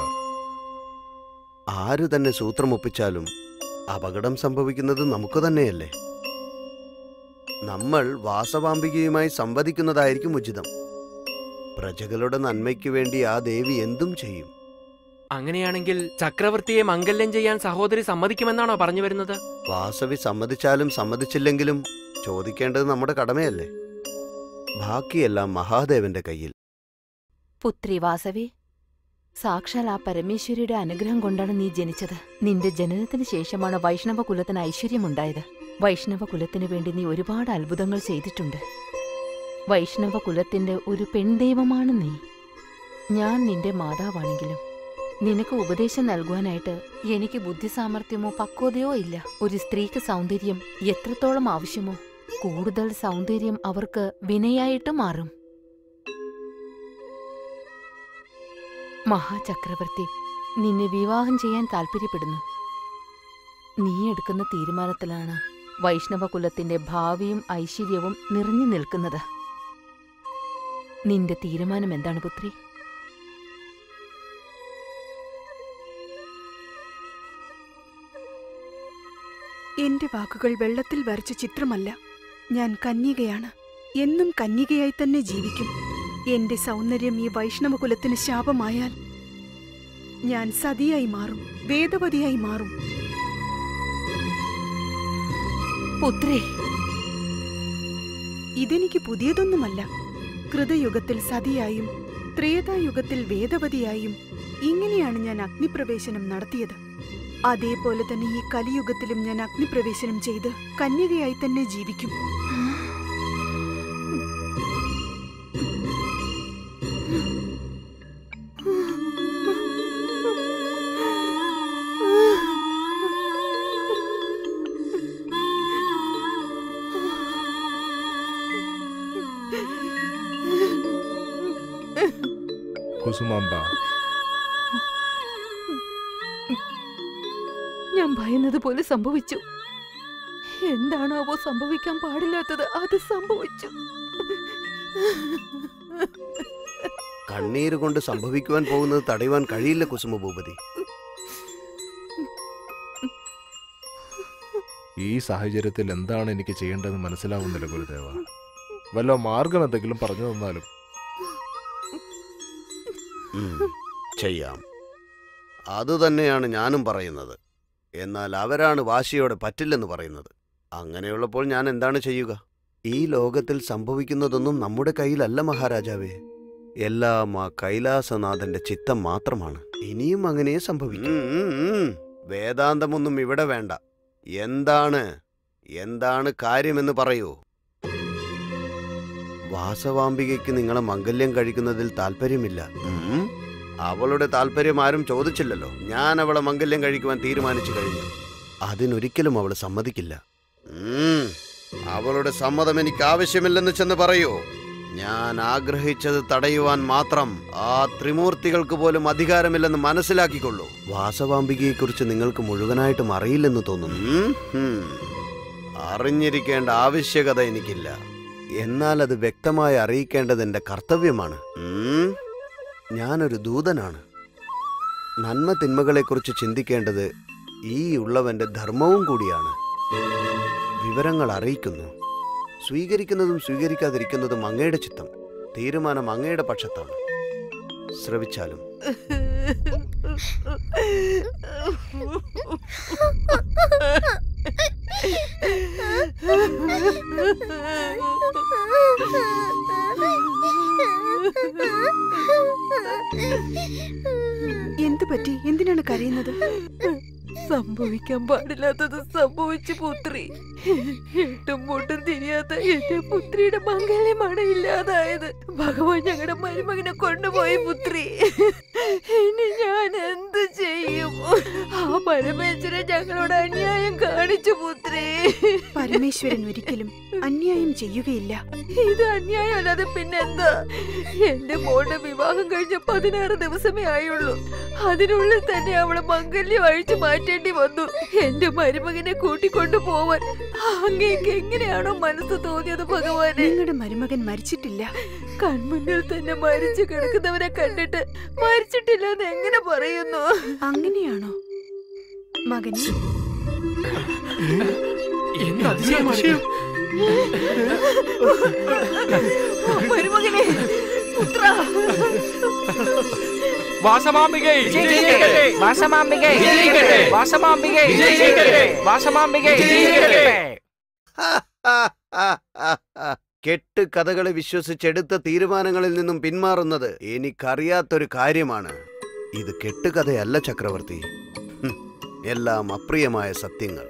ആര് തന്നെ സൂത്രം ഒപ്പിച്ചാലും അപകടം സംഭവിക്കുന്നത് നമുക്ക് തന്നെയല്ലേ നമ്മൾ വാസവാംബികയുമായി സംവദിക്കുന്നതായിരിക്കും ഉചിതം പ്രജകളുടെ നന്മയ്ക്ക് വേണ്ടി ആ ദേവി എന്തും ചെയ്യും അങ്ങനെയാണെങ്കിൽ ചക്രവർത്തിയെ മംഗല്യം ചെയ്യാൻ സഹോദരി സമ്മതിക്കുമെന്നാണോ പറഞ്ഞു വരുന്നത് വാസവി സമ്മതിച്ചാലും സമ്മതിച്ചില്ലെങ്കിലും ചോദിക്കേണ്ടത് നമ്മുടെ കടമയല്ലേ ബാക്കിയെല്ലാം മഹാദേവന്റെ കയ്യിൽ പുത്രി വാസവി സാക്ഷാൽ ആ പരമേശ്വരിയുടെ അനുഗ്രഹം കൊണ്ടാണ് നീ ജനിച്ചത് നിന്റെ ജനനത്തിന് ശേഷമാണ് വൈഷ്ണവ കുലത്തിന് ഐശ്വര്യമുണ്ടായത് വൈഷ്ണവ കുലത്തിനു വേണ്ടി നീ ഒരുപാട് അത്ഭുതങ്ങൾ ചെയ്തിട്ടുണ്ട് വൈഷ്ണവ കുലത്തിന്റെ ഒരു പെൺദൈവമാണ് നീ ഞാൻ നിന്റെ മാതാവാണെങ്കിലും നിനക്ക് ഉപദേശം നൽകുവാനായിട്ട് എനിക്ക് ബുദ്ധിസാമർഥ്യമോ പക്വതയോ ഇല്ല ഒരു സ്ത്രീക്ക് സൗന്ദര്യം എത്രത്തോളം ആവശ്യമോ കൂടുതൽ സൗന്ദര്യം അവർക്ക് വിനയായിട്ട് മാറും മഹാചക്രവർത്തി നിന്നെ വിവാഹം ചെയ്യാൻ താല്പര്യപ്പെടുന്നു നീ എടുക്കുന്ന തീരുമാനത്തിലാണ് വൈഷ്ണവകുലത്തിന്റെ ഭാവിയും ഐശ്വര്യവും നിറഞ്ഞു നിൽക്കുന്നത് നിന്റെ തീരുമാനം എന്താണ് പുത്രി എന്റെ വാക്കുകൾ വെള്ളത്തിൽ വരച്ച ചിത്രമല്ല ഞാൻ കന്യകയാണ് എന്നും കന്യകയായി തന്നെ ജീവിക്കും എന്റെ സൗന്ദര്യം ഈ വൈഷ്ണവകുലത്തിന് ശാപമായാൽ ഞാൻ സതിയായി മാറും വേദവതിയായി മാറും പുത്രി ഇതെനിക്ക് പുതിയതൊന്നുമല്ല കൃതയുഗത്തിൽ സതിയായും ത്രേതായുഗത്തിൽ വേദവതിയായും ഇങ്ങനെയാണ് ഞാൻ അഗ്നിപ്രവേശനം നടത്തിയത് അതേപോലെ തന്നെ ഈ കലിയുഗത്തിലും ഞാൻ അഗ്നിപ്രവേശനം ചെയ്ത് കന്യകയായി തന്നെ ജീവിക്കും കുസുമാമ്പ ഞാൻ ഭയന്നത് പോലെ സംഭവിച്ചു എന്താണാവോ സംഭവിക്കാൻ പാടില്ലാത്തത് അത് സംഭവിച്ചു കണ്ണീര് കൊണ്ട് സംഭവിക്കുവാൻ പോകുന്നത് തടയുവാൻ കഴിയില്ല കുസുമഭൂപതി ഈ സാഹചര്യത്തിൽ എന്താണ് എനിക്ക് ചെയ്യേണ്ടതെന്ന് മനസ്സിലാവുന്നില്ല ഗുരുദേവ വല്ല മാർഗം എന്തെങ്കിലും പറഞ്ഞു തന്നാലും ഉം, ചെയ്യാം അതുതന്നെയാണ് ഞാനും പറയുന്നത് എന്നാൽ അവരാണ് വാശിയോടെ പറ്റില്ലെന്ന് പറയുന്നത് അങ്ങനെയുള്ളപ്പോൾ ഞാൻ എന്താണ് ചെയ്യുക ഈ ലോകത്തിൽ സംഭവിക്കുന്നതൊന്നും നമ്മുടെ കയ്യിലല്ല മഹാരാജാവേ എല്ലാം ആ കൈലാസനാഥന്റെ ചിത്തം മാത്രമാണ് ഇനിയും അങ്ങനെ സംഭവിക്കും ഉം, ഉം, ഉം. വേദാന്തമൊന്നും ഇവിടെ വേണ്ട എന്താണ് എന്താണ് കാര്യമെന്ന് പറയൂ വാസവാംബികയ്ക്ക് നിങ്ങളെ മംഗല്യം കഴിക്കുന്നതിൽ താല്പര്യമില്ല ഉം? അവളുടെ താല്പര്യം ആരും ചോദിച്ചില്ലല്ലോ ഞാൻ അവളെ മംഗല്യം കഴിക്കുവാൻ തീരുമാനിച്ചു കഴിഞ്ഞു അതിനൊരിക്കലും അവൾ സമ്മതിക്കില്ല ഉം. അവളുടെ സമ്മതം എനിക്ക് ആവശ്യമില്ലെന്ന് ചെന്ന് പറയൂ ഞാൻ ആഗ്രഹിച്ചത് തടയുവാൻ മാത്രം ആ ത്രിമൂർത്തികൾക്ക് പോലും അധികാരമില്ലെന്ന് മനസ്സിലാക്കിക്കൊള്ളൂ വാസവാംബികയെക്കുറിച്ച് നിങ്ങൾക്ക് മുഴുവനായിട്ടും അറിയില്ലെന്ന് തോന്നുന്നു ഉം? ഉം. അറിഞ്ഞിരിക്കേണ്ട ആവശ്യകത എനിക്കില്ല എന്നാൽ അത് വ്യക്തമായി അറിയിക്കേണ്ടത് എന്റെ കർത്തവ്യമാണ് ഉം? ഞാനൊരു ദൂതനാണ് നന്മ തിന്മകളെക്കുറിച്ച് ചിന്തിക്കേണ്ടത് ഈ ഉള്ളവന്റെ ധർമ്മവും കൂടിയാണ് വിവരങ്ങൾ അറിയിക്കുന്നു സ്വീകരിക്കുന്നതും സ്വീകരിക്കാതിരിക്കുന്നതും അങ്ങയുടെ ചിത്തം തീരുമാനം അങ്ങയുടെ പക്ഷത്താണ് ശ്രവിച്ചാലും എന്തു പറ്റി എന്തിനാണ് കരയുന്നത് സംഭവിക്കാൻ പാടില്ലാത്തത് സംഭവിച്ചു പുത്രി എട്ടും പൊട്ടും തിരിയാത്ത എന്റെ പുത്രിയുടെ മംഗല്യമാണ് ഇല്ലാതായത് ഭഗവാൻ ഞങ്ങളുടെ മരുമകനെ കൊണ്ടുപോയി പുത്രി ഇനി ഞാൻ എന്ത് ചെയ്യും ആ പരമേശ്വരൻ ഞങ്ങളോട് അന്യായം കാണിച്ചു പുത്രേ പരമേശ്വരൻ ഒരിക്കലും അന്യായം ചെയ്യുകയില്ല ഇത് അന്യായമല്ലാതെ പിന്നെന്താ എന്റെ മോളുടെ വിവാഹം കഴിഞ്ഞ പതിനാറ് ദിവസമേ ആയുള്ളൂ അതിനുള്ളിൽ തന്നെ അവളെ മംഗല്യം അഴിച്ചു മാറ്റേണ്ടി വന്നു എന്റെ മരുമകനെ കൂട്ടിക്കൊണ്ടു പോവാൻ അങ്ങേക്ക് എങ്ങനെയാണോ മനസ്സ് തോന്നിയത് ഭഗവാനെ നിങ്ങളുടെ മരുമകൻ മരിച്ചിട്ടില്ല കൺമുന്നിൽ തന്നെ മരിച്ചു കിടക്കുന്നവരെ കണ്ടിട്ട് മരിച്ചിട്ടില്ലെന്ന് എങ്ങനെ പറയുന്നു അങ്ങനെയാണോ മകനെ മരുമകനെ പുത്ര വാസമാംബികை വിജയിക്കട്ടെ. വാസമാംബികை വിജയിക്കട്ടെ. വാസമാംബികை വിജയിക്കട്ടെ. വാസമാംബികை വിജയിക്കട്ടെ. കെട്ട് കഥകളെ വിശ്വസിച്ചെടുത്ത തീരുമാനങ്ങളിൽ നിന്നും പിന്മാറുന്നത് എനിക്കറിയാത്തൊരു കാര്യമാണ് ഇത് കെട്ടുകഥയല്ല ചക്രവർത്തി ഹും, എല്ലാം അപ്രിയമായ സത്യങ്ങൾ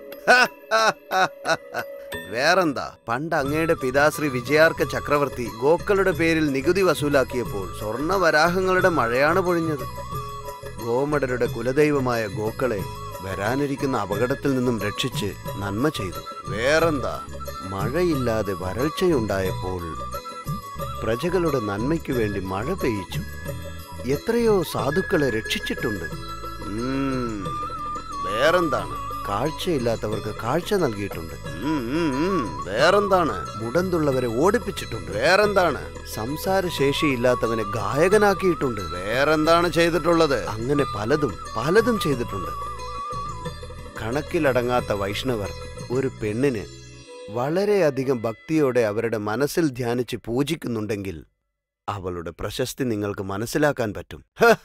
വേറെന്താ പണ്ട് അങ്ങയുടെ പിതാശ്രീ വിജയാർക്ക ചക്രവർത്തി ഗോക്കളുടെ പേരിൽ നികുതി വസൂലാക്കിയപ്പോൾ സ്വർണ്ണ വരാഹങ്ങളുടെ മഴയാണ് പൊഴിഞ്ഞത് ഗോമടരുടെ കുലദൈവമായ ഗോക്കളെ വരാനിരിക്കുന്ന അപകടത്തിൽ നിന്നും രക്ഷിച്ച് നന്മ ചെയ്തു വേറെന്താ മഴയില്ലാതെ വരൾച്ചയുണ്ടായപ്പോൾ പ്രജകളുടെ നന്മയ്ക്കു വേണ്ടി മഴ പെയ്യിച്ചു എത്രയോ സാധുക്കളെ രക്ഷിച്ചിട്ടുണ്ട് ഉം, വേറെന്താണ് കാഴ്ചയില്ലാത്തവർക്ക് കാഴ്ച നൽകിയിട്ടുണ്ട് ഉം, ഉം, ഉം. വേറെന്താണ് മുടന്തുള്ളവരെ ഓടിപ്പിച്ചിട്ടുണ്ട് വേറെന്താണ് സംസാരശേഷിയില്ലാത്തവനെ ഗായകനാക്കിയിട്ടുണ്ട് വേറെന്താണ് ചെയ്തിട്ടുള്ളത് അങ്ങനെ പലതും പലതും ചെയ്തിട്ടുണ്ട് കണക്കിലടങ്ങാത്ത വൈഷ്ണവർ ഒരു പെണ്ണിന് വളരെയധികം ഭക്തിയോടെ അവരുടെ മനസ്സിൽ ധ്യാനിച്ച് പൂജിക്കുന്നുണ്ടെങ്കിൽ അവളുടെ പ്രശസ്തി നിങ്ങൾക്ക് മനസ്സിലാക്കാൻ പറ്റും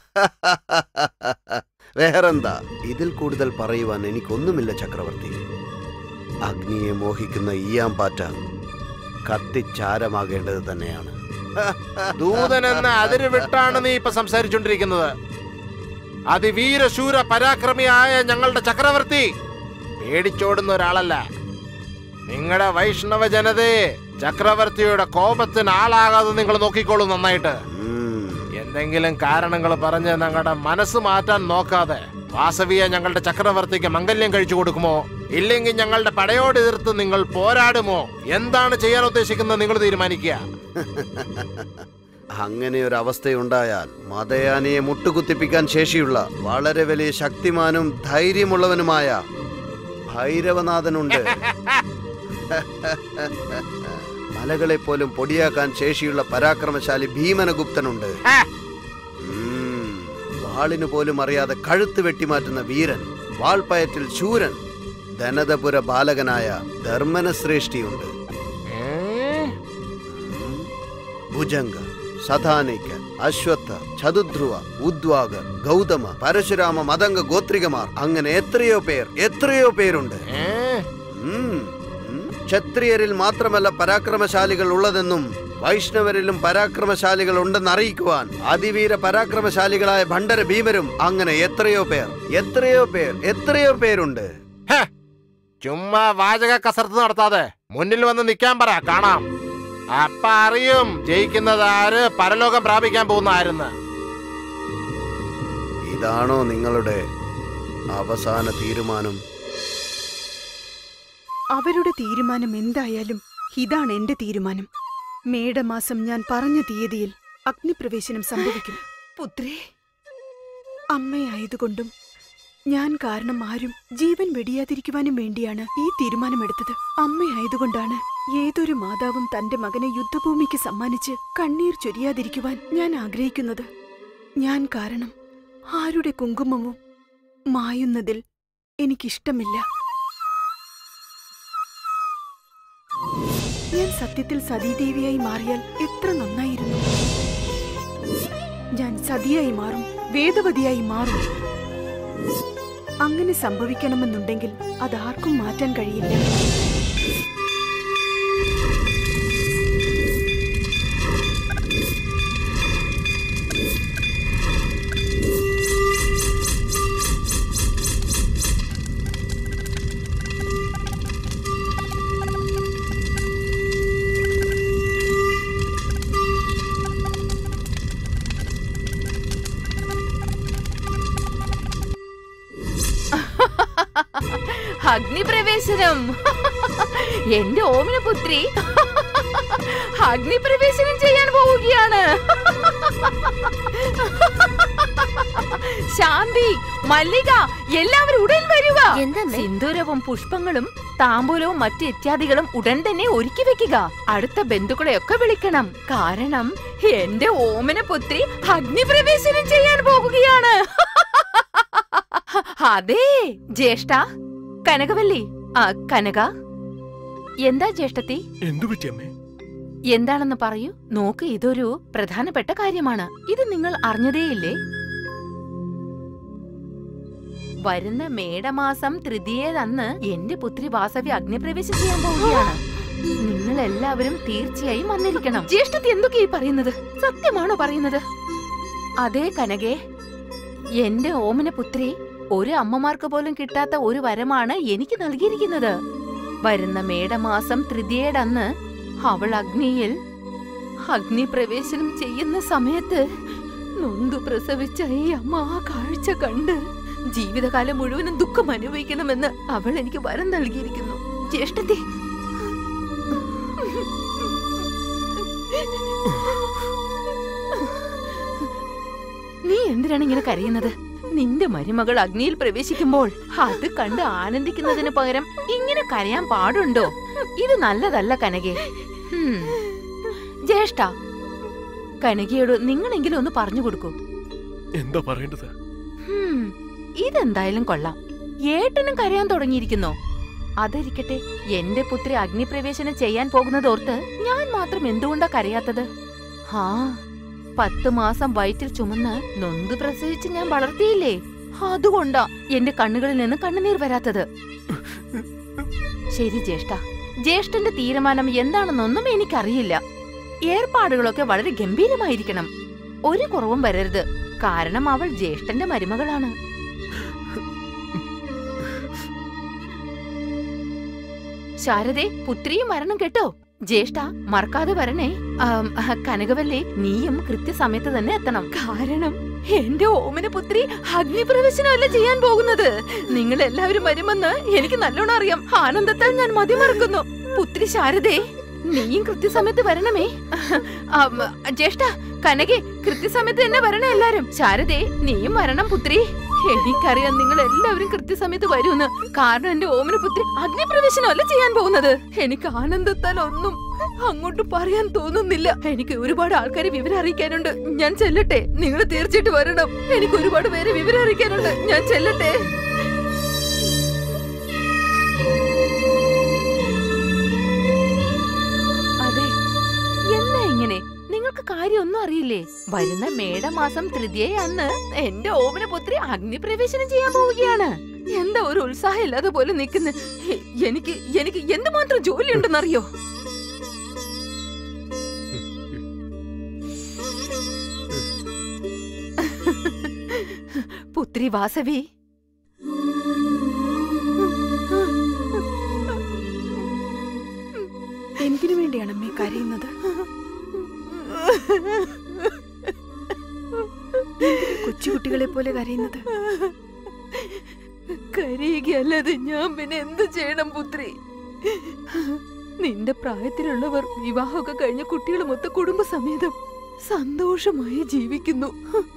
വേറെന്താ ഇതിൽ കൂടുതൽ പറയുവാൻ എനിക്കൊന്നുമില്ല ചക്രവർത്തി അഗ്നിയെ മോഹിക്കുന്ന ഈയാമ്പാറ്റ കത്തിച്ചാരമാകേണ്ടത് തന്നെയാണ് ദൂതൻ എന്ന അതിര് വിട്ടാണ് നീ ഇപ്പൊ സംസാരിച്ചുകൊണ്ടിരിക്കുന്നത് അതിവീരശൂര പരാക്രമിയായ ഞങ്ങളുടെ ചക്രവർത്തി പേടിച്ചോടുന്ന ഒരാളല്ല നിങ്ങളുടെ വൈഷ്ണവ ജനതയെ ചക്രവർത്തിയുടെ കോപത്തിന് ആളാകാതെ നിങ്ങൾ നോക്കിക്കോളൂ നന്നായിട്ട് എന്തെങ്കിലും കാരണങ്ങൾ പറഞ്ഞ് ഞങ്ങളുടെ മനസ്സ് മാറ്റാൻ നോക്കാതെ വാസവിയെ ഞങ്ങളുടെ ചക്രവർത്തിക്ക് മംഗല്യം കഴിച്ചു കൊടുക്കുമോ ഇല്ലെങ്കിൽ ഞങ്ങളുടെ പടയോട് എതിർത്ത് നിങ്ങൾ പോരാടുമോ എന്താണ് ചെയ്യാൻ ഉദ്ദേശിക്കുന്നത് നിങ്ങൾ തീരുമാനിക്കുക അങ്ങനെ ഒരു അവസ്ഥയുണ്ടായാൽ മതയാനയെ മുട്ടുകുത്തിപ്പിക്കാൻ ശേഷിയുള്ള വളരെ വലിയ ശക്തിമാനും ധൈര്യമുള്ളവനുമായ ഭൈരവനാഥനുണ്ട് മലകളെ പോലും പൊടിയാക്കാൻ ശേഷിയുള്ള പരാക്രമശാലി ഭീമനഗുപ്തനുണ്ട് ഉം, വാളിനു പോലും അറിയാതെ കഴുത്ത് വെട്ടിമാറ്റുന്ന വീരൻ വാൾപ്പയറ്റിൽ ശൂരൻ ധനതപുര ബാലകനായ ധർമ്മനശ്രേഷ്ഠിയുണ്ട് ഭുജംഗ സഥാനിക അശ്വത്ഥ ചതുധ്രുവ ഉദ്വാഗ ഗൗതമ പരശുരാമ മതംഗ ഗോത്രികമാർ അങ്ങനെ എത്രയോ പേർ എത്രയോ പേരുണ്ട് ഉം, ഉം. ക്ഷത്രിയരിൽ മാത്രമല്ല പരാക്രമശാലികൾ ഉള്ളതെന്നും വൈഷ്ണവരിലും പരാക്രമശാലികൾ ഉണ്ടെന്ന് അറിയിക്കുവാൻ അതിവീര പരാക്രമശാലികളായ ഭണ്ഡര ഭീമരും അങ്ങനെ എത്രയോ പേർ എത്രയോ പേർ എത്രയോ പേരുണ്ട് ചുമ്മാ വാചക കസർത്ത് നടത്താതെ മുന്നിൽ വന്ന് നിൽക്കാൻ പറ കാണാം അപ്പ അറിയും ജയിക്കുന്നത് ആര് പരലോകം പ്രാപിക്കാൻ പോകുന്ന ആരെന്ന് ഇതാണോ നിങ്ങളുടെ അവസാന തീരുമാനം അവരുടെ തീരുമാനം എന്തായാലും ഇതാണ് എന്റെ തീരുമാനം മേടമാസം ഞാൻ പറഞ്ഞ തീയതിയിൽ അഗ്നിപ്രവേശനം സംഭവിക്കും പുത്രേ അമ്മയായതുകൊണ്ടും ഞാൻ കാരണം ആരും ജീവൻ വെടിയാതിരിക്കുവാനും വേണ്ടിയാണ് ഈ തീരുമാനമെടുത്തത് അമ്മയായതുകൊണ്ടാണ് ഏതൊരു മാതാവും തന്റെ മകനെ യുദ്ധഭൂമിക്ക് സമ്മാനിച്ച് കണ്ണീർ ചൊരിയാതിരിക്കുവാൻ ഞാൻ ആഗ്രഹിക്കുന്നത് ഞാൻ കാരണം ആരുടെ കുങ്കുമവും മായുന്നതിൽ എനിക്കിഷ്ടമില്ല ഞാൻ സത്യത്തിൽ സതീദേവിയായി മാറിയാൽ എത്ര നന്നായിരുന്നു ഞാൻ സതിയായി മാറും വേദവതിയായി മാറും അങ്ങനെ സംഭവിക്കണമെന്നുണ്ടെങ്കിൽ അതാർക്കും മാറ്റാൻ കഴിയില്ല അഗ്നിപ്രവേശനം എന്റെ ഓമിന പുത്രി അഗ്നിപ്രവേശനം ചെയ്യാൻ പോവുകയാണ് ശാന്തി മല്ലിക എല്ലാവരും ഉടൻ വരിക സിന്ദൂരവും പുഷ്പങ്ങളും താമ്പൂലവും മറ്റു ഇത്യാദികളും ഉടൻ തന്നെ ഒരുക്കി വെക്കുക അടുത്ത ബന്ധുക്കളെയൊക്കെ വിളിക്കണം കാരണം എന്റെ ഓമന പുത്രി അഗ്നിപ്രവേശനം ചെയ്യാൻ പോകുകയാണ് അതെ ജ്യേഷ്ഠ കനകവല്ലി ആ കനക എന്താ ജ്യേഷ്ഠത്തി എന്തു പറ്റിയമ്മേ എന്താണെന്ന് പറയൂ നോക്ക് ഇതൊരു പ്രധാനപ്പെട്ട കാര്യമാണ് ഇത് നിങ്ങൾ അറിഞ്ഞതേയില്ലേ വരുന്ന മേടമാസം തൃതീയതന്ന് എന്റെ പുത്രി വാസവി അഗ്നിപ്രവേശം ചെയ്യാൻ പോവുകയാണ് നിങ്ങൾ എല്ലാവരും തീർച്ചയായും വന്നിരിക്കണം ജ്യേഷ്ഠത്തി എന്തൊക്കെയായി പറയുന്നത് സത്യമാണോ പറയുന്നത് അതേ കനകെ എന്റെ ഓമന പുത്രി ഒരു അമ്മമാർക്ക് പോലും കിട്ടാത്ത ഒരു വരമാണ് എനിക്ക് നൽകിയിരിക്കുന്നത് വരുന്ന മേടമാസം തൃതീയടന്ന് അവൾ അഗ്നിയിൽ അഗ്നിപ്രവേശനം ചെയ്യുന്ന സമയത്ത് നൊന്തു പ്രസവിച്ച ഈ അമ്മ ആ കാഴ്ച കണ്ട് ജീവിതകാലം മുഴുവനും ദുഃഖം അനുഭവിക്കണമെന്ന് അവൾ എനിക്ക് വരം നൽകിയിരിക്കുന്നു ജ്യേഷ്ഠത്തെ നീ എന്തിനാണ് ഇങ്ങനെ കരയുന്നത് നിന്റെ മരുമകൾ അഗ്നിയിൽ പ്രവേശിക്കുമ്പോൾ അത് കണ്ട് ആനന്ദിക്കുന്നതിന് പകരം ഇങ്ങനെ കരയാൻ പാടുണ്ടോ ഇത് നല്ലതല്ല കനകെ ഹും. ജ്യേഷ്ഠ കനകയോട് നിങ്ങളെങ്കിലും ഒന്ന് പറഞ്ഞു കൊടുക്കൂ എന്താ പറയേണ്ടത് ഹും, ഇതെന്തായാലും കൊള്ളാം ഏട്ടനും കരയാൻ തുടങ്ങിയിരിക്കുന്നോ അതിരിക്കട്ടെ എന്റെ പുത്രി അഗ്നിപ്രവേശനം ചെയ്യാൻ പോകുന്നതോർത്ത് ഞാൻ മാത്രം എന്തുകൊണ്ടാ കരയാത്തത് ഹാ പത്ത് മാസം വയറ്റിൽ ചുമന്ന് നൊന്ത് പ്രസവിച്ച് ഞാൻ വളർത്തിയില്ലേ അതുകൊണ്ടാ എന്റെ കണ്ണുകളിൽ നിന്ന് കണ്ണുനീർ വരാത്തത് ശരി ജ്യേഷ്ഠ ജ്യേഷ്ഠന്റെ തീരുമാനം എന്താണെന്നൊന്നും എനിക്കറിയില്ല ഏർപ്പാടുകളൊക്കെ വളരെ ഗംഭീരമായിരിക്കണം ഒരു കുറവും വരരുത് കാരണം അവൾ ജ്യേഷ്ഠന്റെ മരുമകളാണ് ശാരദേ പുത്രിയും വരണം കേട്ടോ ജ്യേഷ്ഠ മറക്കാതെ വരണേ ആം, അഹ, കനകവല്ലേ നീയും കൃത്യസമയത്ത് തന്നെ എത്തണം കാരണം എന്റെ ഓമന പുത്രി അഗ്നിപ്രവേശനമല്ല ചെയ്യാൻ പോകുന്നത് നിങ്ങൾ എല്ലാവരും വരുമെന്ന് എനിക്ക് നല്ലോണം അറിയാം ആനന്ദത്താൽ ഞാൻ മതിമറക്കുന്നു പുത്രി ശാരദേ നീയും കൃത്യസമയത്ത് വരണമേ ആം, ജ്യേഷ്ഠ കനകെ കൃത്യസമയത്ത് തന്നെ വരണേ എല്ലാരും ശാരദേ നീയും വരണം പുത്രി എനിക്കറിയാം നിങ്ങൾ എല്ലാവരും കൃത്യസമയത്ത് വരുമെന്ന് കാരണം എന്റെ ഓമന പുത്രി അഗ്നിപ്രവേശനമല്ല ചെയ്യാൻ പോകുന്നത് എനിക്ക് ആനന്ദത്താൽ ഒന്നും അങ്ങോട്ട് പറയാൻ തോന്നുന്നില്ല എനിക്ക് ഒരുപാട് ആൾക്കാരെ വിവരം അറിയിക്കാനുണ്ട് ഞാൻ ചെല്ലട്ടെ നിങ്ങൾ തീർച്ചയായിട്ടും വരണം എനിക്ക് ഒരുപാട് പേരെ വിവരം അറിയിക്കാനുണ്ട് ഞാൻ ചെല്ലട്ടെ അതെ എന്താ ഇങ്ങനെ നിങ്ങൾക്ക് കാര്യമൊന്നും അറിയില്ലേ വരുന്ന മേടമാസം തൃതീയ അന്ന് എന്റെ ഓമന പുത്രി അഗ്നിപ്രവേശനം ചെയ്യാൻ പോവുകയാണ് എന്താ ഒരു ഉത്സാഹം ഇല്ലാതെ പോലെ നിൽക്കുന്ന എനിക്ക് എനിക്ക് എന്തുമാത്രം ജോലി ഉണ്ടെന്നറിയോ പുത്രി വാസവി എന്തിനു വേണ്ടിയാണ് അമ്മേ കരയുന്നത് എന്തിനാ കൊച്ചുകുട്ടികളെ പോലെ കരയുന്നത് കരയുകയല്ലാതെ ഞാൻ പിന്നെ എന്ത് ചെയ്യണം പുത്രി നിന്റെ പ്രായത്തിലുള്ളവർ വിവാഹമൊക്കെ കഴിഞ്ഞ കുട്ടികളുമൊത്ത കുടുംബസമേതം സന്തോഷമായി ജീവിക്കുന്നു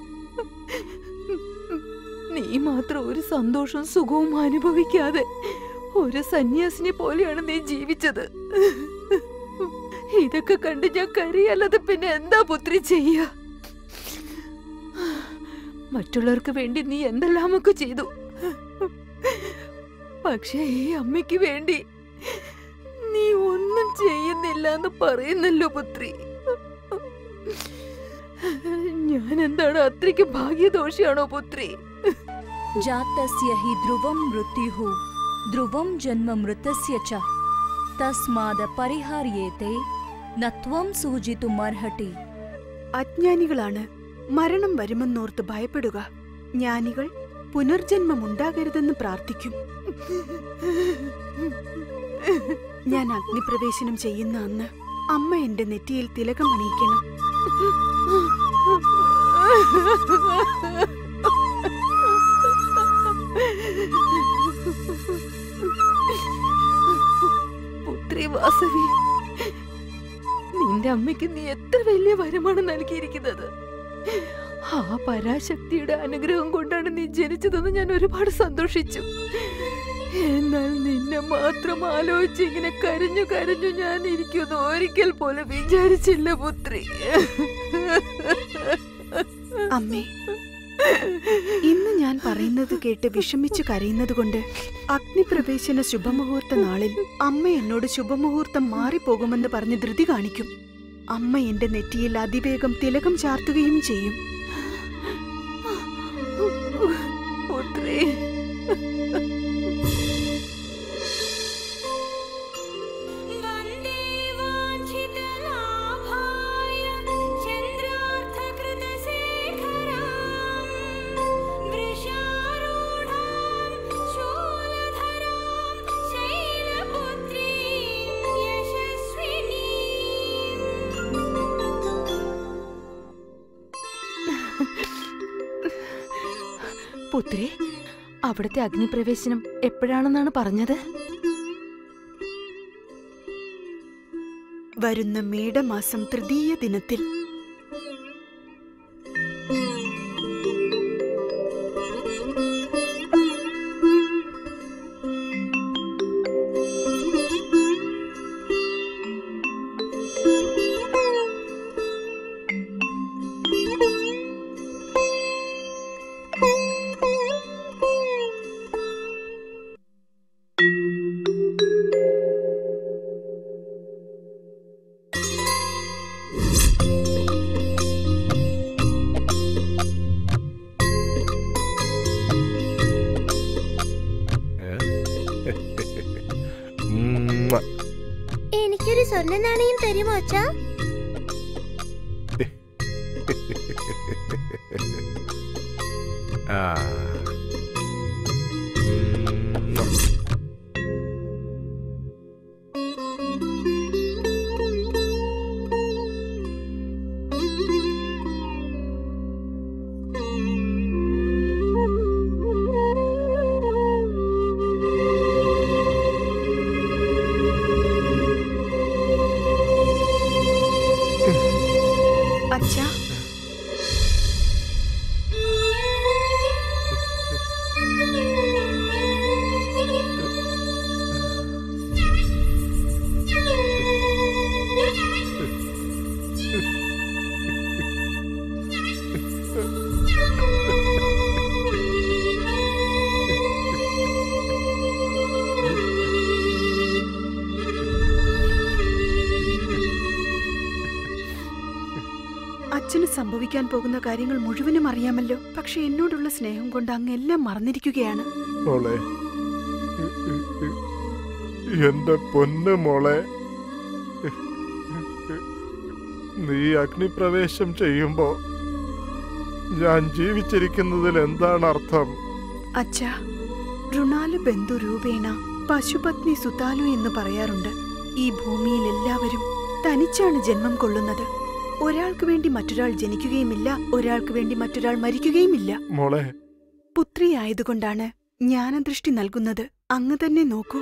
നീ മാത്രം ഒരു സന്തോഷവും സുഖവും അനുഭവിക്കാതെ ഒരു സന്യാസിനെ പോലെയാണ് നീ ജീവിച്ചത് ഇതൊക്കെ കണ്ട് ഞാൻ കരയല്ലാതെ പിന്നെ എന്താ പുത്രി ചെയ്യ മറ്റുള്ളവർക്ക് വേണ്ടി നീ എന്തെല്ലാമൊക്കെ ചെയ്തു പക്ഷേ ഈ അമ്മയ്ക്ക് വേണ്ടി നീ ഒന്നും ചെയ്യുന്നില്ല എന്ന് പറയുന്നല്ലോ പുത്രി ഞാൻ എന്താണ് അത്രയ്ക്ക് ഭാഗ്യദോഷിയാണോ പുത്രി जातस्य हि ध्रुवं मृत्युः ध्रुवं जन्म मृतस्य च तस्माद परिहार्येते न त्वं സൂചിതുമർഹട്ടി അജ്ഞാനികളാണ് മരണം വരുമെന്നോർത്ത് ഭയപ്പെടുക ജ്ഞാനികൾ പുനർജന്മം ഉണ്ടാകരുതെന്ന് പ്രാർത്ഥിക്കും ഞാൻ അഗ്നിപ്രവേശനം ചെയ്യുന്ന അന്ന് അമ്മ എന്റെ നെറ്റിയിൽ തിലകം അണിയിക്കണം വാസവി നിന്റെ അമ്മയ്ക്ക് നീ എത്ര വലിയ വരമാണ് നൽകിയിരിക്കുന്നത് ആ പരാശക്തിയുടെ അനുഗ്രഹം കൊണ്ടാണ് നീ ജനിച്ചതെന്ന് ഞാൻ ഒരുപാട് സന്തോഷിച്ചു എന്നാൽ നിന്നെ മാത്രം ആലോചിച്ച് ഇങ്ങനെ കരഞ്ഞു കരഞ്ഞു ഞാൻ ഇരിക്കുന്നു ഒരിക്കൽ പോലും വിചാരിച്ചില്ല പുത്രി അമ്മേ ഇന്ന് ഞാൻ പറയുന്നത് കേട്ട് വിഷമിച്ചു കരയുന്നത് കൊണ്ട് അഗ്നിപ്രവേശന ശുഭമുഹൂർത്ത നാളിൽ അമ്മ എന്നോട് ശുഭമുഹൂർത്തം മാറിപ്പോകുമെന്ന് പറഞ്ഞ് ധൃതി കാണിക്കും അമ്മ എന്റെ നെറ്റിയിൽ അതിവേഗം തിലകം ചാർത്തുകയും ചെയ്യും പുത്രി പുത്രി അവിടുത്തെ അഗ്നിപ്രവേശനം എപ്പോഴാണെന്നാണ് പറഞ്ഞത് വരുന്ന മേടമാസം തൃതീയ ദിനത്തിൽ ഉമ്മ. എനിക്കൊരു സ്വർണ്ണ നാണയം തരുമോ അച്ഛാ ആ. ഉമ്മ. അച്ഛാ അച്ഛന് സംഭവിക്കാൻ പോകുന്ന കാര്യങ്ങൾ മുഴുവനും അറിയാമല്ലോ പക്ഷെ എന്നോടുള്ള സ്നേഹം കൊണ്ട് അങ്ങ് എല്ലാം മറന്നിരിക്കുകയാണ് മോളെ എന്റെ പൊന്ന് മോളെ നീ അഗ്നിപ്രവേശം ചെയ്യുമ്പോ ഞാൻ ജീവിച്ചിരിക്കുന്നതിൽ എന്താണ് അർത്ഥം അച്ഛാ ഋണാലു ബന്ധു രൂപേണ പശുപത്നി സുതാലു എന്ന് പറയാറുണ്ട് ഈ ഭൂമിയിൽ എല്ലാവരും തനിച്ചാണ് ജന്മം കൊള്ളുന്നത് ഒരാൾക്ക് വേണ്ടി മറ്റൊരാൾ ജനിക്കുകയുമില്ല ഒരാൾക്ക് വേണ്ടി മറ്റൊരാൾ മരിക്കുകയുമില്ല മോളെ പുത്രിയായതുകൊണ്ടാണ് ജ്ഞാനദൃഷ്ടി നൽകുന്നത് അങ്ങ് തന്നെ നോക്കൂ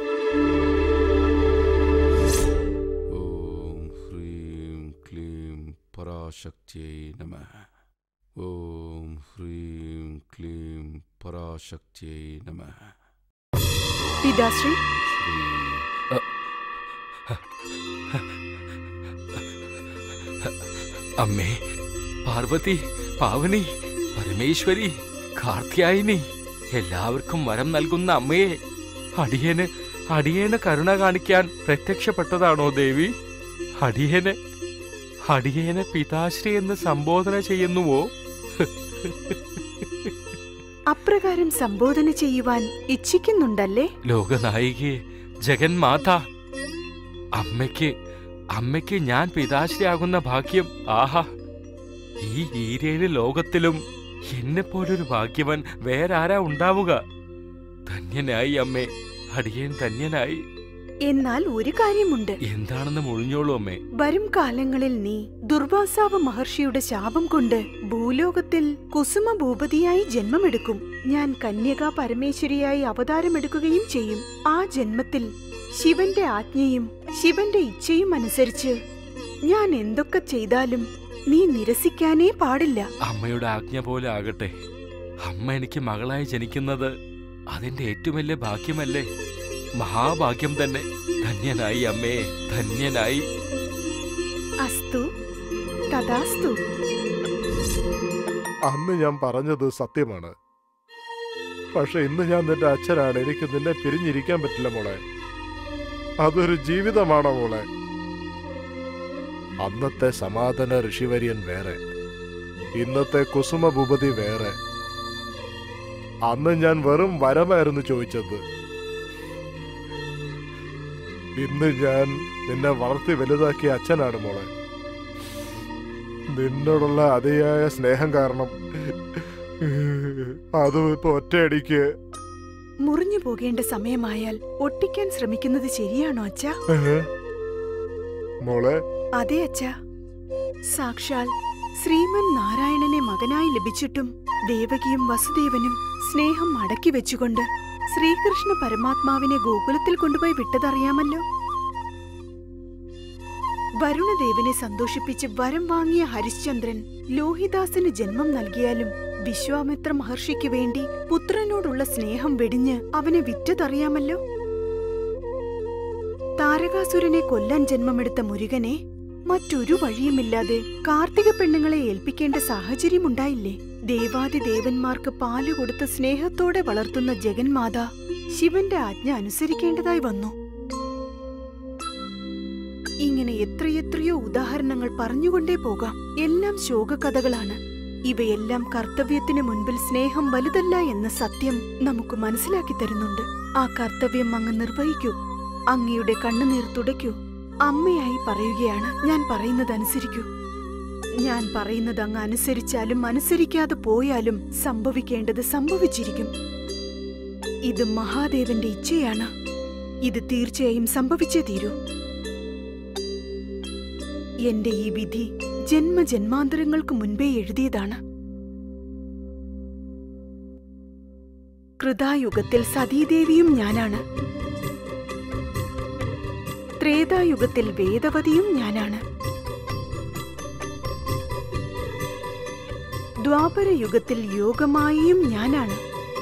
ഓം ഹ്രീം ക്ലീം പരാശക്തിയൈ നമ ഓം ഹ്രീം ക്ലീം പരാശക്തിയൈ നമ പിതാശ്രീ അമ്മേ പാർവതി പാവനി പരമേശ്വരി കാർത്യായിനി എല്ലാവർക്കും വരം നൽകുന്ന അമ്മയെ അടിയന് അടിയന് കരുണ കാണിക്കാൻ പ്രത്യക്ഷപ്പെട്ടതാണോ ദേവി അടിയന് അടിയന് പിതാശ്രീ എന്ന് സംബോധന ചെയ്യുന്നുവോ അപ്രകാരം സംബോധന ചെയ്യുവാൻ ഇച്ഛിക്കുന്നുണ്ടല്ലേ ലോകനായികയെ ജഗന്മാത അമ്മയ്ക്ക് അമ്മയ്ക്ക് ഞാൻ പിതാശ്രീയാകുന്ന ഭാഗ്യം ആഹാ ഈ ഈരേഴ് ലോകത്തിലും എന്നെ പോലൊരു ഭാഗ്യവൻ വേറാരാ ഉണ്ടാവുക ധന്യനായി അമ്മേ അടിയൻ ധന്യനായി എന്നാൽ ഒരു കാര്യമുണ്ട് എന്താണെന്ന് മുഴിഞ്ഞോളൂ അമ്മേ വരും കാലങ്ങളിൽ നീ ദുർവാസാവ് മഹർഷിയുടെ ശാപം കൊണ്ട് ഭൂലോകത്തിൽ കുസുമ ഭൂപതിയായി ജന്മമെടുക്കും ഞാൻ കന്യക പരമേശ്വരിയായി അവതാരമെടുക്കുകയും ചെയ്യും ആ ജന്മത്തിൽ ശിവന്റെ ആജ്ഞയും ശിവന്റെ ഇച്ഛയും അനുസരിച്ച് ഞാൻ എന്തൊക്കെ ചെയ്താലും നീ നിരസിക്കാനേ പാടില്ല അമ്മയുടെ ആജ്ഞ പോലെ ആകട്ടെ അമ്മ എനിക്ക് മകളായി ജനിക്കുന്നത് അതിന്റെ ഏറ്റവും വലിയ ഭാഗ്യമല്ലേ മഹാഭാഗ്യം തന്നെ ധന്യനായി അമ്മേ ധന്യനായി അസ്തു തഥാസ്തു അന്ന് ഞാൻ പറഞ്ഞത് സത്യമാണ് പക്ഷെ ഇന്ന് ഞാൻ നിന്റെ അച്ഛനാണ് എനിക്ക് നിന്നെ പിരിഞ്ഞിരിക്കാൻ പറ്റില്ല മോളെ അതൊരു ജീവിതമാണോ മോളെ അന്നത്തെ സമാധാന ഋഷിവര്യൻ വേറെ ഇന്നത്തെ കുസുമ ഭൂപതി വേറെ അന്ന് ഞാൻ വെറും വരമായിരുന്നു ചോദിച്ചത് ഇന്ന് ഞാൻ നിന്നെ വളർത്തി വലുതാക്കിയ അച്ഛനാണ് മോളെ നിന്നോടുള്ള അതിയായ സ്നേഹം കാരണം അതും ഇപ്പൊ ഒറ്റയടിക്ക് മുറിഞ്ഞു പോകേണ്ട സമയമായാൽ ഒട്ടിക്കാൻ ശ്രമിക്കുന്നത് ശരിയാണോ അച്ഛ ഏഹ്? മോളെ അതെ അച്ഛ സാക്ഷാൽ ശ്രീമൻ നാരായണനെ മകനായി ലഭിച്ചിട്ടും ദേവകിയും വസുദേവനും സ്നേഹം അടക്കി വെച്ചുകൊണ്ട് ശ്രീകൃഷ്ണ പരമാത്മാവിനെ ഗോകുലത്തിൽ കൊണ്ടുപോയി വിട്ടതറിയാമല്ലോ വരുണദേവനെ സന്തോഷിപ്പിച്ച് വരം വാങ്ങിയ ഹരിശ്ചന്ദ്രൻ ലോഹിദാസന് ജന്മം നൽകിയാലും വിശ്വാമിത്ര മഹർഷിക്ക് വേണ്ടി പുത്രനോടുള്ള സ്നേഹം വെടിഞ്ഞ് അവനെ വിറ്റതറിയാമല്ലോ താരകാസുരനെ കൊല്ലാൻ ജന്മമെടുത്ത മുരുകനെ മറ്റൊരു വഴിയുമില്ലാതെ കാർത്തിക പെണ്ണുങ്ങളെ ഏൽപ്പിക്കേണ്ട സാഹചര്യമുണ്ടായില്ലേ ദേവാദി ദേവന്മാർക്ക് പാല് കൊടുത്ത് സ്നേഹത്തോടെ വളർത്തുന്ന ജഗന്മാത ശിവന്റെ ആജ്ഞ അനുസരിക്കേണ്ടതായി വന്നു ഇങ്ങനെ എത്രയെത്രയോ ഉദാഹരണങ്ങൾ പറഞ്ഞുകൊണ്ടേ പോകാം എല്ലാം ശോകകഥകളാണ് ഇവയെല്ലാം കർത്തവ്യത്തിന് മുൻപിൽ സ്നേഹം വലുതല്ല എന്ന സത്യം നമുക്ക് മനസ്സിലാക്കി തരുന്നുണ്ട് ആ കർത്തവ്യം അങ്ങ് നിർവഹിക്കൂ അങ്ങയുടെ കണ്ണുനീർ തുടയ്ക്കൂ അമ്മയായി പറയുകയാണ് ഞാൻ പറയുന്നത് അനുസരിക്കൂ ഞാൻ പറയുന്നത് അങ്ങ് അനുസരിച്ചാലും അനുസരിക്കാതെ പോയാലും സംഭവിക്കേണ്ടത് സംഭവിച്ചിരിക്കും ഇത് മഹാദേവന്റെ ഇച്ഛയാണ് ഇത് തീർച്ചയായും സംഭവിച്ചേ തീരൂ എന്റെ ഈ വിധി ജന്മജന്മാന്തരങ്ങൾക്ക് മുൻപേ എഴുതിയതാണ് കൃതായുഗത്തിൽ സതീദേവിയും ഞാനാണ് ത്രേതായുഗത്തിൽ വേദവതിയും ഞാനാണ് ദ്വാപരയുഗത്തിൽ യോഗമായിയും ഞാനാണ്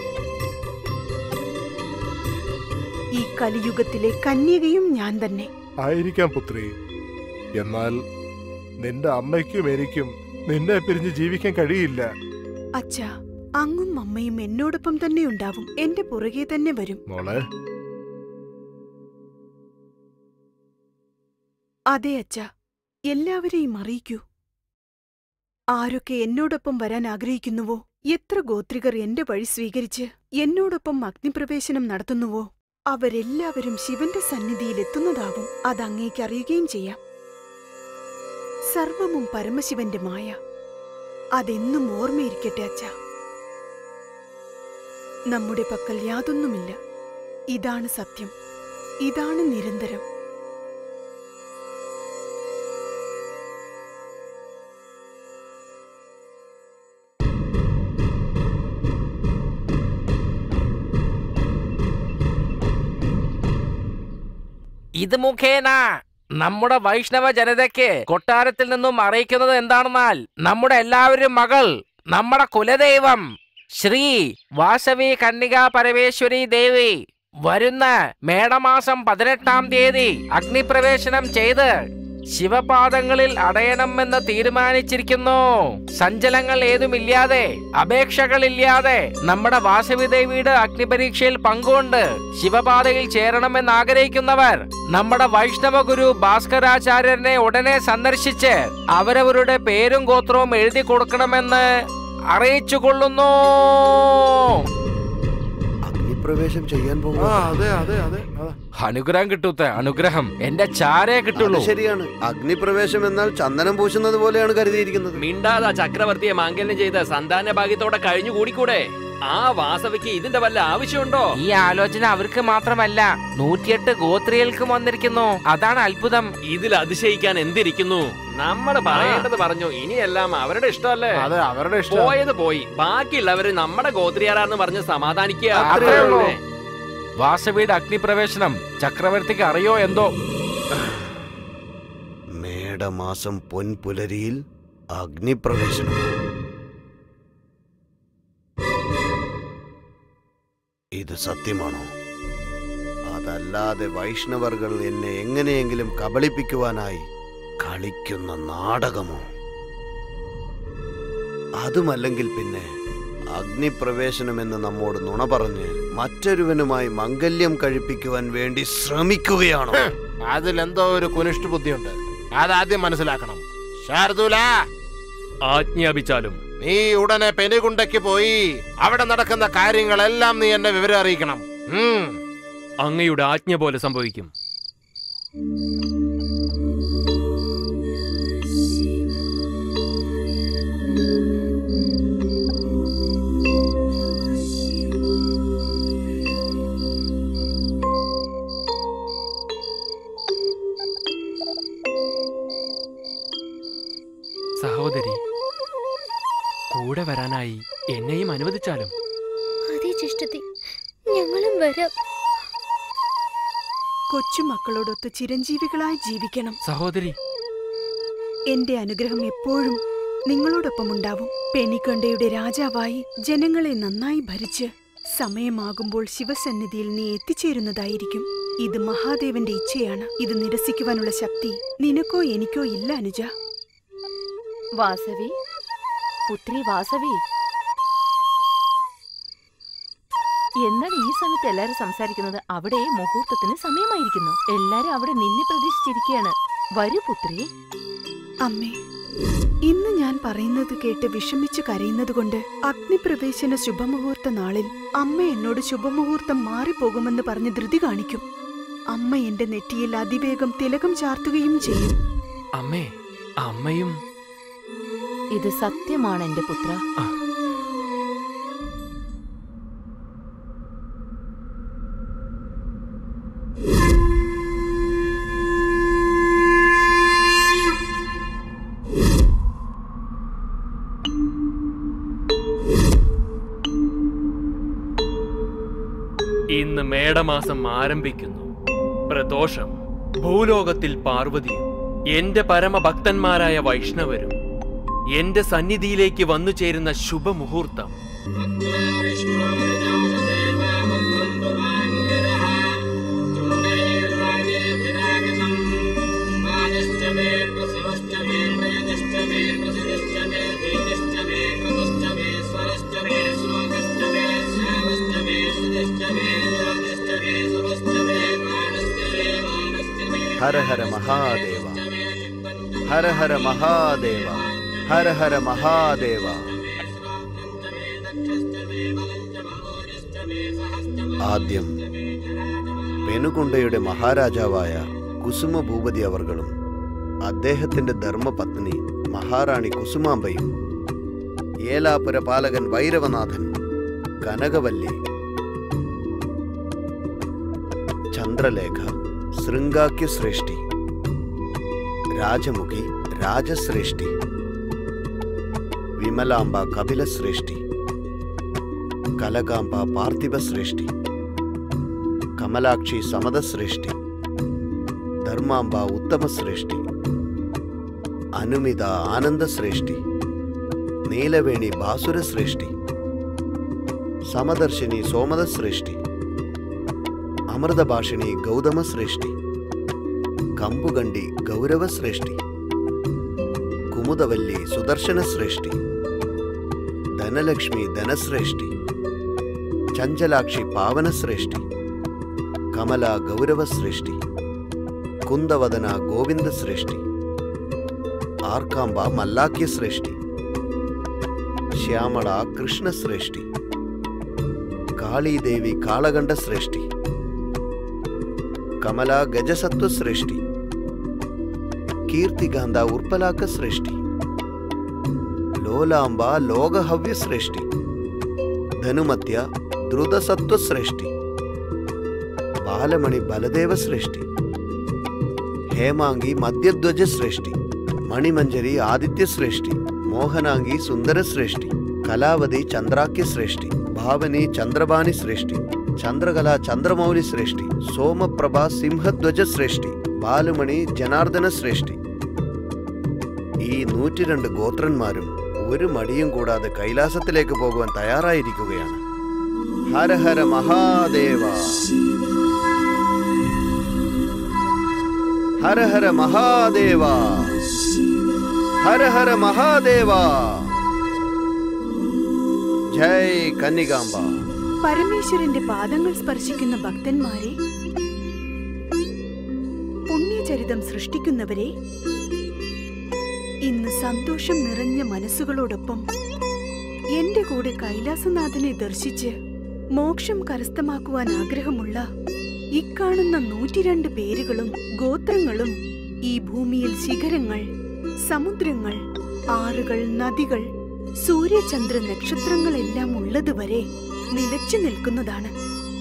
ഈ കലിയുഗത്തിലെ കന്യകയും ഞാൻ തന്നെ ആയിരിക്കാം പുത്രി എന്നാൽ നിന്റെ അമ്മയ്ക്കും എനിക്കും നിന്നെ പിരിഞ്ഞ് ജീവിക്കാൻ കഴിയില്ല അച്ഛാ അങ്ങും അമ്മയും എന്നോടൊപ്പം തന്നെ ഉണ്ടാവും എന്റെ പുറകെ തന്നെ വരും മോളെ അതെ അച്ഛാ എല്ലാവരെയും അറിയിക്കൂ ആരൊക്കെ എന്നോടൊപ്പം വരാൻ ആഗ്രഹിക്കുന്നുവോ എത്ര ഗോത്രികർ എന്റെ വഴി സ്വീകരിച്ച് എന്നോടൊപ്പം അഗ്നിപ്രവേശനം നടത്തുന്നുവോ അവരെല്ലാവരും ശിവന്റെ സന്നിധിയിൽ എത്തുന്നതാവും അത് അങ്ങേക്ക് അറിയുകയും ചെയ്യാം സർവമും പരമശിവന്റെ മായ അതെന്നും ഓർമ്മയിരിക്കട്ടെ അച്ഛ നമ്മുടെ പക്കൽ യാതൊന്നുമില്ല ഇതാണ് സത്യം ഇതാണ് നിരന്തരം ഇത് മുഖേന നമ്മുടെ വൈഷ്ണവ ജനതയ്ക്ക് കൊട്ടാരത്തിൽ നിന്നും അറിയിക്കുന്നത് എന്താണെന്നാൽ നമ്മുടെ എല്ലാവരും മകൾ നമ്മുടെ കുലദൈവം ശ്രീ വാസവി കന്യക പരമേശ്വരി ദേവി വരുന്ന മേടമാസം പതിനെട്ടാം തീയതി അഗ്നിപ്രവേശനം ചെയ്ത് ശിവപാദങ്ങളിൽ അടയണമെന്ന് തീരുമാനിച്ചിരിക്കുന്നു സഞ്ചലങ്ങൾ ഏതുമില്ലാതെ അപേക്ഷകളില്ലാതെ നമ്മുടെ വാസവി ദേവിയുടെ അഗ്നിപരീക്ഷയിൽ പങ്കുകൊണ്ട് ശിവപാതയിൽ ചേരണമെന്ന് ആഗ്രഹിക്കുന്നവർ നമ്മുടെ വൈഷ്ണവ ഗുരു ഭാസ്കരാചാര്യനെ ഉടനെ സന്ദർശിച്ച് അവരവരുടെ പേരും ഗോത്രവും എഴുതി കൊടുക്കണമെന്ന് അറിയിച്ചു കൊള്ളുന്നു പ്രവേശം ചെയ്യാൻ പോകും അതെ അതെ അതെ അനുഗ്രഹം കിട്ടൂത്തെ അനുഗ്രഹം എന്റെ ചാരേ കിട്ടുള്ളൂ ശരിയാണ് അഗ്നിപ്രവേശം എന്നാൽ ചന്ദനം പൂശുന്നത് പോലെയാണ് കരുതിയിരിക്കുന്നത് മിണ്ടാതാ ചക്രവർത്തിയെ മാംഗല്യം ചെയ്ത് സന്താന ഭാഗ്യത്തോടെ കഴിഞ്ഞു കൂടിക്കൂടെ ആ വാസവിക്ക് ഇതിന്റെ വല്ല ആവശ്യമുണ്ടോ ഈ ആലോചന അവർക്ക് മാത്രമല്ല നൂറ്റിയെട്ട് ഗോത്രികൾക്കും വന്നിരിക്കുന്നു അതാണ് അത്ഭുതം ഇതിൽ അതിശയിക്കാൻ എന്തിരിക്കുന്നു നമ്മൾ പറയേണ്ടത് പറഞ്ഞു ഇനിയെല്ലാം അവരുടെ ഇഷ്ടമല്ലേ അതെ അവരുടെ ഇഷ്ടം പോയത് പോയി ബാക്കിയുള്ളവര് നമ്മുടെ ഗോത്രിയാരാന്ന് പറഞ്ഞ് സമാധാനിക്കുക അത്രേ ഉള്ളൂ വാസവിയുടെ അഗ്നിപ്രവേശനം ചക്രവർത്തിക്ക് അറിയോ എന്തോ മേടമാസം പൊൻപുലരിയിൽ അഗ്നിപ്രവേശനം ഇത് സത്യമാണോ അതല്ലാതെ വൈഷ്ണവർകൾ എന്നെ എങ്ങനെയെങ്കിലും കബളിപ്പിക്കുവാനായി കളിക്കുന്ന നാടകമോ അതുമല്ലെങ്കിൽ പിന്നെ അഗ്നിപ്രവേശനമെന്ന് നമ്മോട് നുണ പറഞ്ഞ് മറ്റൊരുവനുമായി മംഗല്യം കഴിപ്പിക്കുവാൻ വേണ്ടി ശ്രമിക്കുകയാണോ അതിലെന്തോ ഒരു കുനിഷ്ഠ ബുദ്ധിയുണ്ട് അതാദ്യം മനസ്സിലാക്കണം ശാർദൂല ആജ്ഞാപിച്ചാലും നീ ഉടനെ പെനുകുണ്ടയ്ക്ക് പോയി അവിടെ നടക്കുന്ന കാര്യങ്ങളെല്ലാം നീ എന്നെ വിവരം അറിയിക്കണം ഉം. അങ്ങയുടെ ആജ്ഞ പോലെ സംഭവിക്കും സഹോദരി കൂടെ വരാനായി എന്നെയും അനുവദിച്ചാലും അതേ ജ്യേഷ്ഠത്തി ഞങ്ങളും വരാം കൊച്ചുമക്കളോടൊത്ത് ചിരഞ്ജീവികളായി ജീവിക്കണം സഹോദരി എന്റെ അനുഗ്രഹം എപ്പോഴും നിങ്ങളോടൊപ്പം ഉണ്ടാവും പെനിക്കൊണ്ടയുടെ രാജാവായി ജനങ്ങളെ നന്നായി ഭരിച്ച് സമയമാകുമ്പോൾ ശിവസന്നിധിയിൽ നീ എത്തിച്ചേരുന്നതായിരിക്കും ഇത് മഹാദേവന്റെ ഇച്ഛയാണ് ഇത് നിരസിക്കുവാനുള്ള ശക്തി നിനക്കോ എനിക്കോ ഇല്ല അനുജ വാസവി പുത്രി വാസവി എന്താണ് ഈ സമയത്ത് എല്ലാരും സംസാരിക്കുന്നത് അവിടെ മുഹൂർത്തത്തിന് സമയമായിരിക്കുന്നു എല്ലാരും അവിടെ നിന്നെ പ്രതീക്ഷിച്ചിരിക്കുകയാണ് വരൂ പുത്രി അമ്മേ ഇന്ന് ഞാൻ പറയുന്നത് കേട്ട് വിഷമിച്ചു കരയുന്നതുകൊണ്ട് അഗ്നിപ്രവേശന ശുഭമുഹൂർത്ത നാളിൽ അമ്മ എന്നോട് ശുഭമുഹൂർത്തം മാറിപ്പോകുമെന്ന് പറഞ്ഞ് ധൃതി കാണിക്കും അമ്മ എന്റെ നെറ്റിയിൽ അതിവേഗം തിലകം ചാർത്തുകയും ചെയ്യും അമ്മേ അമ്മയും ഇത് സത്യമാണ് എന്റെ പുത്ര ഇന്ന് മേടമാസം ആരംഭിക്കുന്നു പ്രദോഷം ഭൂലോകത്തിൽ പാർവതിയും എന്റെ പരമഭക്തന്മാരായ വൈഷ്ണവരും എന്റെ സന്നിധിയിലേക്ക് വന്നു ചേരുന്ന ശുഭമുഹൂർത്തം ഹര ഹര മഹാദേവ ഹര ഹര മഹാദേവ ഹര ഹര മഹാദേവ ആദ്യം പെനുകൊണ്ടയുടെ മഹാരാജാവായ കുസുമ ഭൂപതി അവർകളും അദ്ദേഹത്തിന്റെ ധർമ്മപത്നി മഹാറാണി കുസുമാമ്പയും ഏലാപുര പാലകൻ വൈരവനാഥൻ കനകവല്ലി ചന്ദ്രലേഖ ശൃംഗാക്യ ശ്രേഷ്ഠി രാജമുഖി രാജശ്രേഷ്ഠി വിമലാംബ കപിലശ്രേഷ്ഠി കലകാംബ പാർത്ഥിവശ്രേഷ്ഠി കമലാക്ഷി സമതശ്രേഷ്ഠി ധർമാംബ ഉത്തമശ്രേഷ്ഠി അനുമിത ആനന്ദശ്രേഷ്ഠി നീലവേണി ബാസുരശ്രേഷ്ഠി സമദർശിനി സോമദശ്രേഷ്ഠി അമൃതഭാഷിണി ഗൗതമശ്രേഷ്ഠി കമ്പുകണ്ടി ഗൗരവശ്രേഷ്ഠി കുമുദവല്ലി സുദർശനശ്രേഷ്ഠി ധനലക്ഷ്മി ധനശ്രേഷ്ഠി ചഞ്ചലാക്ഷി പാവനശ്രേഷ്ഠി കമല ഗൗരവശ്രേഷ്ഠി കുന്ദവദന ഗോവിന്ദശ്രേഷ്ഠി ആർക്കാംബ മല്ലാക്യശ്രേഷ്ഠി ശ്യാമള കൃഷ്ണശ്രേഷ്ഠി കാളീദേവി കാളകണ്ഠശ്രേഷ്ഠി ಕಮಲ ಗಜಸತ್ವ ಶ್ರೇಷ್ಠಿ ಕೀರ್ತಿಗಾಂಧ ಉರ್ಪಲಾಕ ಶ್ರೇಷ್ಠಿ ಲೋಲಾಂಬ ಲೋಗಹವ್ಯ ಶ್ರೇಷ್ಠಿ ಧನುಮತ್ಯ ಧೃತಸತ್ವ ಶ್ರೇಷ್ಠಿ ಬಾಲಮಣಿ ಬಲದೇವ ಶ್ರೇಷ್ಠಿ ಹೇಮಾಂಗಿ ಮಧ್ಯಧ್ವಜ ಶ್ರೇಷ್ಠಿ ಮಣಿಮಂಜರಿ ಆದಿತ್ಯ ಶ್ರೇಷ್ಠಿ ಮೋಹನಾಂಗಿ ಸುಂದರ ಶ್ರೇಷ್ಠಿ ಕಲಾವತಿ ಚಂದ್ರಾಕ್ಯ ಶ್ರೇಷ್ಠಿ ಭಾವನಿ ಚಂದ್ರಬಾನಿ ಶ್ರೇಷ್ಠಿ ಚಂದ್ರಕಲಾ ಚಂದ್ರಮೌಲಿ ಶ್ರೇಷ್ಠಿ ಸೋಮಪ್ರಭಾ ಸಿಂಹಧ್ವಜ ಶ್ರೇಷ್ಠಿ ബാലുമണി ജനാർദ്ദന ശ്രേഷ്ഠി ഈ നൂറ്റിരണ്ട് ഗോത്രന്മാരും ഒരു മടിയും കൂടാതെ കൈലാസത്തിലേക്ക് പോകുവാൻ തയ്യാറായിരിക്കുകയാണ് ഹര ഹര മഹാദേവ ഹര ഹര മഹാദേവ ഹര ഹര മഹാദേവ ജയ് കന്നികാംബ പരമേശ്വരന്റെ പാദങ്ങൾ സ്പർശിക്കുന്ന ഭക്തന്മാരെ പുണ്യചരിതം സൃഷ്ടിക്കുന്നവരെ ഇന്ന് സന്തോഷം നിറഞ്ഞ മനസ്സുകളോടൊപ്പം എന്റെ കൂടെ കൈലാസനാഥനെ ദർശിച്ച് മോക്ഷം കരസ്ഥമാക്കുവാൻ ആഗ്രഹമുള്ള ഇക്കാണുന്ന നൂറ്റിരണ്ട് പേരുകളും ഗോത്രങ്ങളും ഈ ഭൂമിയിൽ ശിഖരങ്ങൾ സമുദ്രങ്ങൾ ആറുകൾ നദികൾ സൂര്യചന്ദ്ര നക്ഷത്രങ്ങളെല്ലാം ഉള്ളതുവരെ നിലച്ചു നിൽക്കുന്നതാണ്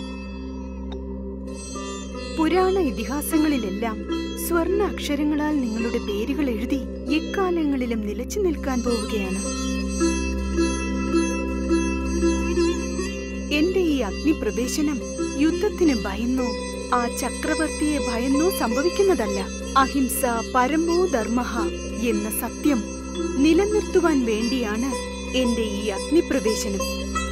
പുരാണ ഇതിഹാസങ്ങളിലെല്ലാം സ്വർണ്ണ അക്ഷരങ്ങളാൽ നിങ്ങളുടെ പേരുകൾ എഴുതി എക്കാലങ്ങളിലും നിലച്ചു നിൽക്കാൻ പോവുകയാണ് എന്റെ ഈ അഗ്നിപ്രവേശനം യുദ്ധത്തിന് ഭയന്നോ ആ ചക്രവർത്തിയെ ഭയന്നോ സംഭവിക്കുന്നതല്ല അഹിംസ പരമോ ധർമ്മ എന്ന സത്യം നിലനിർത്തുവാൻ വേണ്ടിയാണ് എന്റെ ഈ അഗ്നിപ്രവേശനം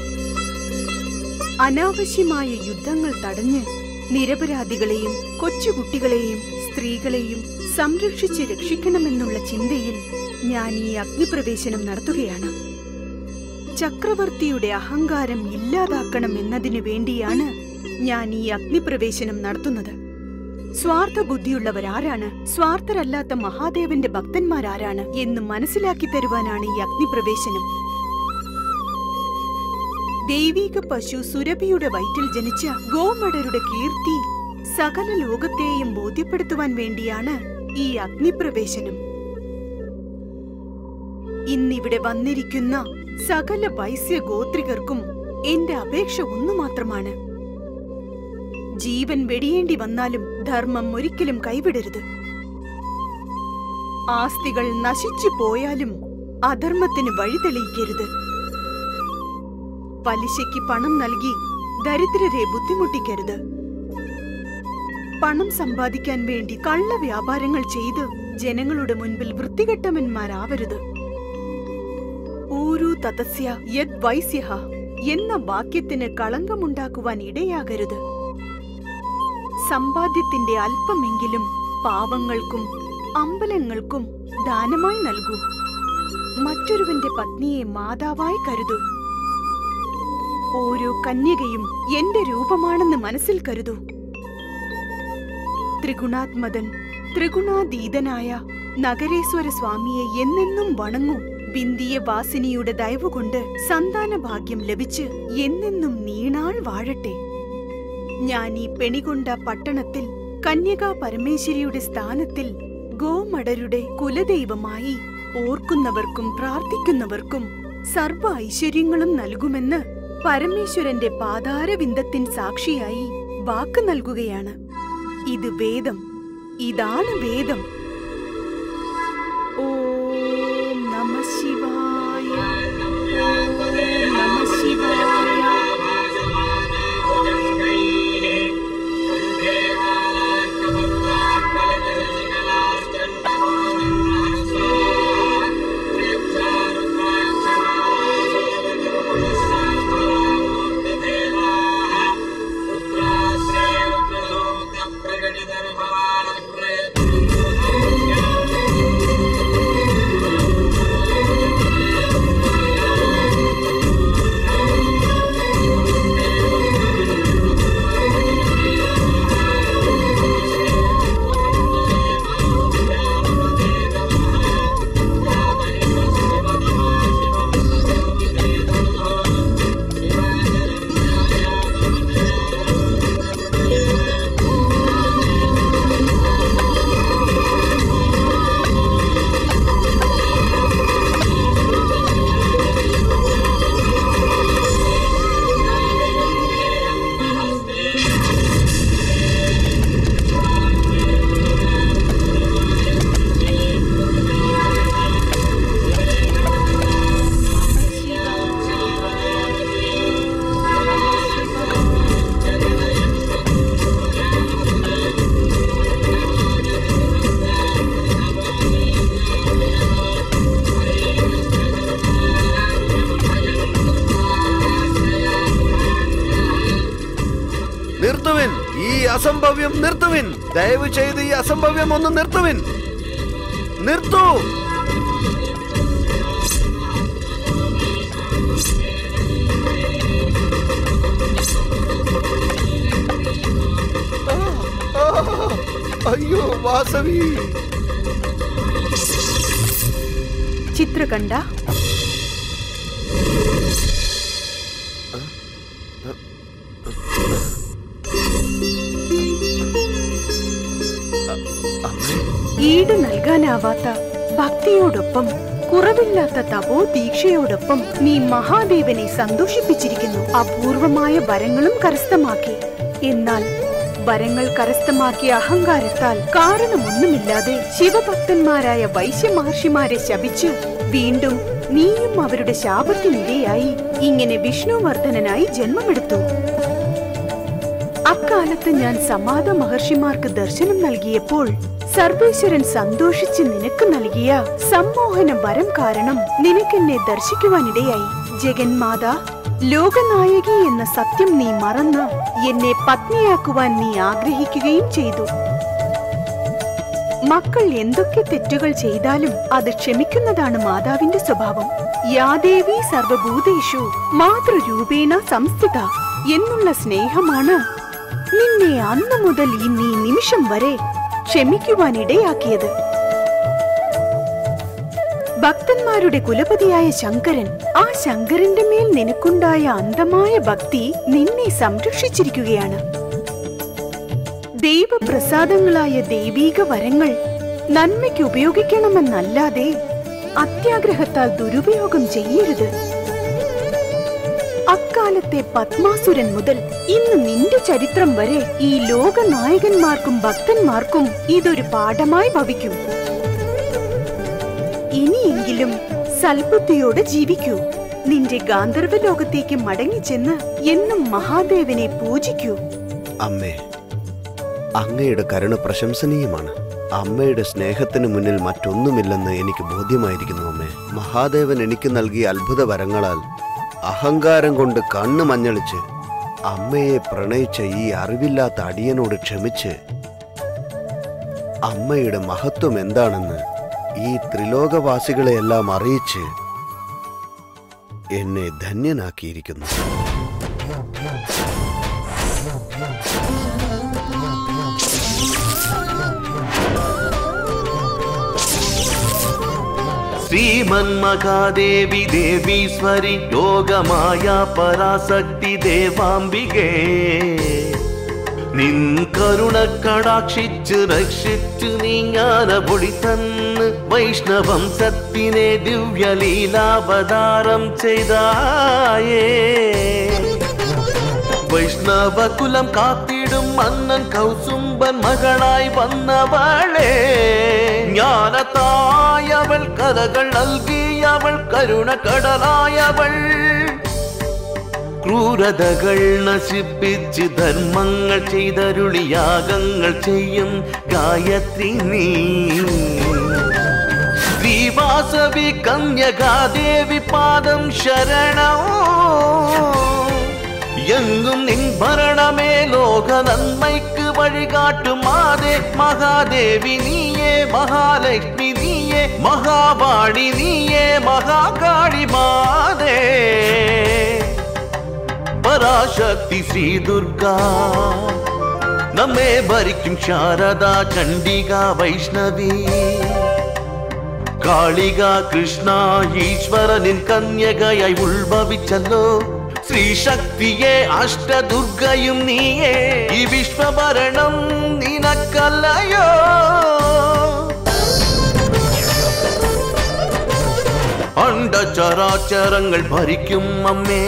അനാവശ്യമായ യുദ്ധങ്ങൾ തടഞ്ഞ് നിരപരാധികളെയും കൊച്ചുകുട്ടികളെയും സ്ത്രീകളെയും സംരക്ഷിച്ച് രക്ഷിക്കണമെന്നുള്ള ചിന്തയിൽ ഞാൻ ഈ അഗ്നിപ്രവേശനം നടത്തുകയാണ് ചക്രവർത്തിയുടെ അഹങ്കാരം ഇല്ലാതാക്കണം എന്നതിനു വേണ്ടിയാണ് ഞാൻ ഈ അഗ്നിപ്രവേശനം നടത്തുന്നത് സ്വാർത്ഥ ബുദ്ധിയുള്ളവരാരാണ് സ്വാർത്ഥരല്ലാത്ത മഹാദേവന്റെ ഭക്തന്മാരാരാണ് എന്ന് മനസ്സിലാക്കി തരുവാനാണ് ഈ അഗ്നിപ്രവേശനം ദൈവീക പശു സുരഭിയുടെ വയറ്റിൽ ജനിച്ച ഗോമടരുടെ കീർത്തി സകല ലോകത്തെയും ബോധ്യപ്പെടുത്തുവാൻ വേണ്ടിയാണ് ഈ അഗ്നിപ്രവേശനം ഇന്നിവിടെ വന്നിരിക്കുന്ന സകല വൈശ്യ ഗോത്രികർക്കും എന്റെ അപേക്ഷ ഒന്നു മാത്രമാണ് ജീവൻ വെടിയേണ്ടി വന്നാലും ധർമ്മം ഒരിക്കലും കൈവിടരുത് ആസ്തികൾ നശിച്ചു പോയാലും അധർമ്മത്തിന് വഴി തെളിയിക്കരുത് പലിശയ്ക്ക് പണം നൽകി ദരിദ്രരെ ബുദ്ധിമുട്ടിക്കരുത് പണം സമ്പാദിക്കാൻ വേണ്ടി കള്ള വ്യാപാരങ്ങൾ ചെയ്ത് ജനങ്ങളുടെ മുൻപിൽ വൃത്തികെട്ടവന്മാരാവരുത് ഊരു തതസ്യ യത് വൈസ്യഹ എന്ന വാക്യത്തിന് കളങ്കമുണ്ടാക്കുവാൻ ഇടയാകരുത് സമ്പാദ്യത്തിന്റെ അല്പമെങ്കിലും പാവങ്ങൾക്കും അമ്പലങ്ങൾക്കും ദാനമായി നൽകൂ മറ്റൊരുവന്റെ പത്നിയെ മാതാവായി കരുതൂ ഓരോ കന്യകയും എന്റെ രൂപമാണെന്ന് മനസ്സിൽ കരുതൂ ത്രിഗുണാത്മതൻ ത്രിഗുണാതീതനായ നഗരേശ്വര സ്വാമിയെ എന്നെന്നും വണങ്ങൂ ബിന്ദിയ വാസിനിയുടെ ദയവുകൊണ്ട് സന്താന ഭാഗ്യം ലഭിച്ച് എന്നെന്നും നീണാൾ വാഴട്ടെ ഞാൻ ഈ പെണികൊണ്ട പട്ടണത്തിൽ കന്യകാ പരമേശ്വരിയുടെ സ്ഥാനത്തിൽ ഗോമടരുടെ കുലദൈവമായി ഓർക്കുന്നവർക്കും പ്രാർത്ഥിക്കുന്നവർക്കും സർവ ഐശ്വര്യങ്ങളും നൽകുമെന്ന് പരമേശ്വരന്റെ പാതാരവിന്ദത്തിൻ സാക്ഷിയായി വാക്ക് നൽകുകയാണ് ഇത് വേദം ഇതാണ് വേദം ഓം നമ ശിവായ ഓം നമ ശിവായ ും ഈ അസംഭവ്യം നിർത്തുവിൻ ദയവ് ചെയ്ത് ഈ അസംഭവ്യം ഒന്ന് നിർത്തുവിൻ നിർത്തൂ അയ്യോ വാസവി ചിത്രകണ്ഠ ഈട് നൽകാനാവാത്ത ഭക്തിയോടൊപ്പം കുറവില്ലാത്ത തപോ ദീക്ഷയോടൊപ്പം നീ മഹാദേവനെ സന്തോഷിപ്പിച്ചിരിക്കുന്നു അപൂർവമായ വരങ്ങളും കരസ്ഥമാക്കി എന്നാൽ വരങ്ങൾ കരസ്ഥമാക്കിയ അഹങ്കാരത്താൽ കാരണമൊന്നുമില്ലാതെ ശിവഭക്തന്മാരായ വൈശ്യമഹർഷിമാരെ ശപിച്ച് വീണ്ടും നീയും അവരുടെ ശാപത്തിനിരയായി ഇങ്ങനെ വിഷ്ണുവർദ്ധനായി ജന്മമെടുത്തു അക്കാലത്ത് ഞാൻ സമാധ മഹർഷിമാർക്ക് ദർശനം നൽകിയപ്പോൾ സർവേശ്വരൻ സന്തോഷിച്ച് നിനക്ക് നൽകിയ സമ്മോഹന വരം കാരണം നിനക്കെന്നെ ദർശിക്കുവാനിടയായി ജഗന്മാത ലോകനായകി എന്ന സത്യം നീ മറന്ന് എന്നെ പത്നിയാക്കുവാൻ നീ ആഗ്രഹിക്കുകയും ചെയ്തു മക്കൾ എന്തൊക്കെ തെറ്റുകൾ ചെയ്താലും അത് ക്ഷമിക്കുന്നതാണ് മാതാവിന്റെ സ്വഭാവം യാദേവി സർവഭൂതേഷു മാതൃരൂപേണ സംസ്ഥിത എന്നുള്ള സ്നേഹമാണ് നിന്നെ അന്നു മുതൽ ഈ നീ നിമിഷം വരെ ക്ഷമിക്കുവാനിടയാക്കിയത് ഭക്തന്മാരുടെ കുലപതിയായ ശങ്കരൻ ആ ശങ്കരന്റെ മേൽ നിനക്കുണ്ടായ അന്ധമായ ഭക്തി നിന്നെ സംരക്ഷിച്ചിരിക്കുകയാണ് ദൈവപ്രസാദങ്ങളായ ദൈവീക വരങ്ങൾ നന്മയ്ക്ക് ഉപയോഗിക്കണമെന്നല്ലാതെ അത്യാഗ്രഹത്താൽ ദുരുപയോഗം ചെയ്യരുത് അക്കാലത്തെ പത്മാസുരൻ മുതൽ ഇന്ന് നിന്റെ ചരിത്രം വരെ ഈ ലോകനായകന്മാർക്കും ഭക്തന്മാർക്കും ഇതൊരു പാഠമായി ഭവിക്കും ഇനിയെങ്കിലും സൽബുദ്ധിയോടെ ജീവിക്കൂ നിന്റെ ഗാന്ധർവ ലോകത്തേക്ക് മടങ്ങിച്ചെന്ന് എന്നും മഹാദേവനെ പൂജിക്കൂ അമ്മേ അങ്ങയുടെ കരുണ പ്രശംസനീയമാണ് അമ്മയുടെ സ്നേഹത്തിന് മുന്നിൽ മറ്റൊന്നുമില്ലെന്ന് എനിക്ക് ബോധ്യമായിരിക്കുന്നു അമ്മേ മഹാദേവൻ എനിക്ക് നൽകിയ അത്ഭുത വരങ്ങളാൽ അഹങ്കാരം കൊണ്ട് കണ്ണു മഞ്ഞളിച്ച് അമ്മയെ പ്രണയിച്ച ഈ അറിവില്ലാത്ത അടിയനോട് ക്ഷമിച്ച് അമ്മയുടെ മഹത്വം എന്താണെന്ന് ഈ ത്രിലോകവാസികളെയെല്ലാം അറിയിച്ച് എന്നെ ധന്യനാക്കിയിരിക്കുന്നു ശ്രീമന്മഹാദേവി ദേവീശ്വരി യോഗമായ പരാശക്തി ദേവാംബികേ നിൻ കരുണ കടാക്ഷിച്ച് രക്ഷിച്ചു നീങ്ങാന പൊടി തന്ന് വൈഷ്ണവംശത്തിനെ ദിവ്യലീലാവതാരം ചെയ്തായേ വൈഷ്ണവകുലം കാത്തിടും മന്നൻ കൗസുംബൻ മകളായി വന്നവളെ ജ്ഞാനത്തായവൾ കഥകൾ നൽകിയവൾ കരുണ കടലായവൾ ക്രൂരതകൾ നശിപ്പിച്ച് ധർമ്മങ്ങൾ ചെയ്തരുളി യാഗങ്ങൾ ചെയ്യും ഗായത്രി നീ ശ്രീവാസവി കന്യകാദേവി പാദം ശരണം എങ്ങും നിൻ ഭരണമേ ലോക നന്മയ്ക്ക് വഴികാട്ടും മാതേ മഹാദേവി നീയേ മഹാലക്ഷ്മി നീയേ മഹാവാണി നീയേ മഹാകാളി മാതേ പരാശക്തി ശ്രീ ദുർഗ നമ്മെ ഭരിക്കും ശാരദ ചണ്ഡിക വൈഷ്ണവി കാളിക കൃഷ്ണ ഈശ്വരനിൻ കന്യകയായി ഉത്ഭവിച്ചല്ലോ ശ്രീശക്തിയെ അഷ്ടദുർഗയും നീയേ ഈ വിശ്വഭരണം നിനക്കല്ലയോ അണ്ടചരാചരങ്ങൾ ഭരിക്കും അമ്മേ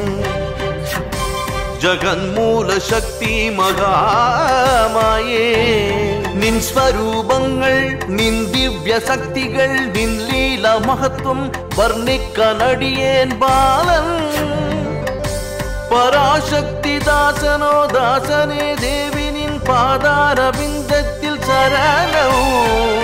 ജഗന്മൂല ശക്തി മഹാമായേ നിൻ സ്വരൂപങ്ങൾ നിൻ ദിവ്യ ശക്തികൾ നിൻ ലീല മഹത്വം വർണ്ണിക്കനടിയേൻ ബാലൻ പരാശക്തി ദാസനോ ദാസനെ ദേവി നിൻ പാതാരബിന്ദത്തിൽ ശരണവും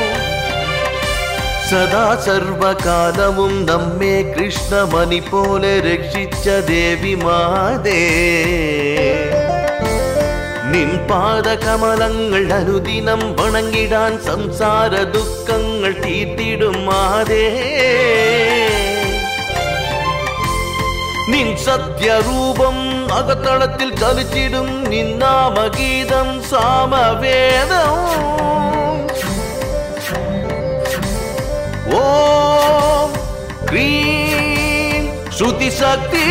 സദാ സർവകാലവും നമ്മെ കൃഷ്ണമണി പോലെ രക്ഷിച്ച ദേവി മാതേ നിൻ പാദകമലങ്ങൾ അനുദിനം വണങ്ങിടാൻ സംസാര ദുഃഖങ്ങൾ തീർത്തിടും മാതേ നിൻ സത്യരൂപം അകത്തളത്തിൽ ചലിച്ചിടും നിന്നാമഗീതം സാമവേദം ഓം ക്രീം ശ്രുതിശക്തി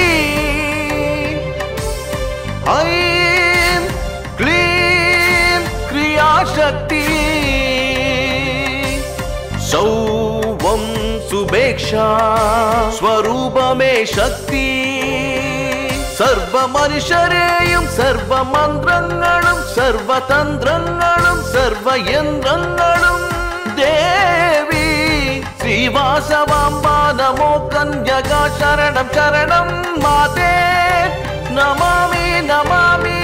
ഐം ക്ലീം ക്രിയാശക്തി സൗവം സുഭേക്ഷ സ്വരൂപമേ ശക്തി സർവമനുഷ്യരെയും സർവമന്ത്രങ്ങളും സർവതന്ത്രങ്ങളും സർവയന്ത്രങ്ങളും ദേവി ശ്രീവാസവാംബ നമോ കന്യക ശരണം ശരണം മാതേ നമാമി നമാമി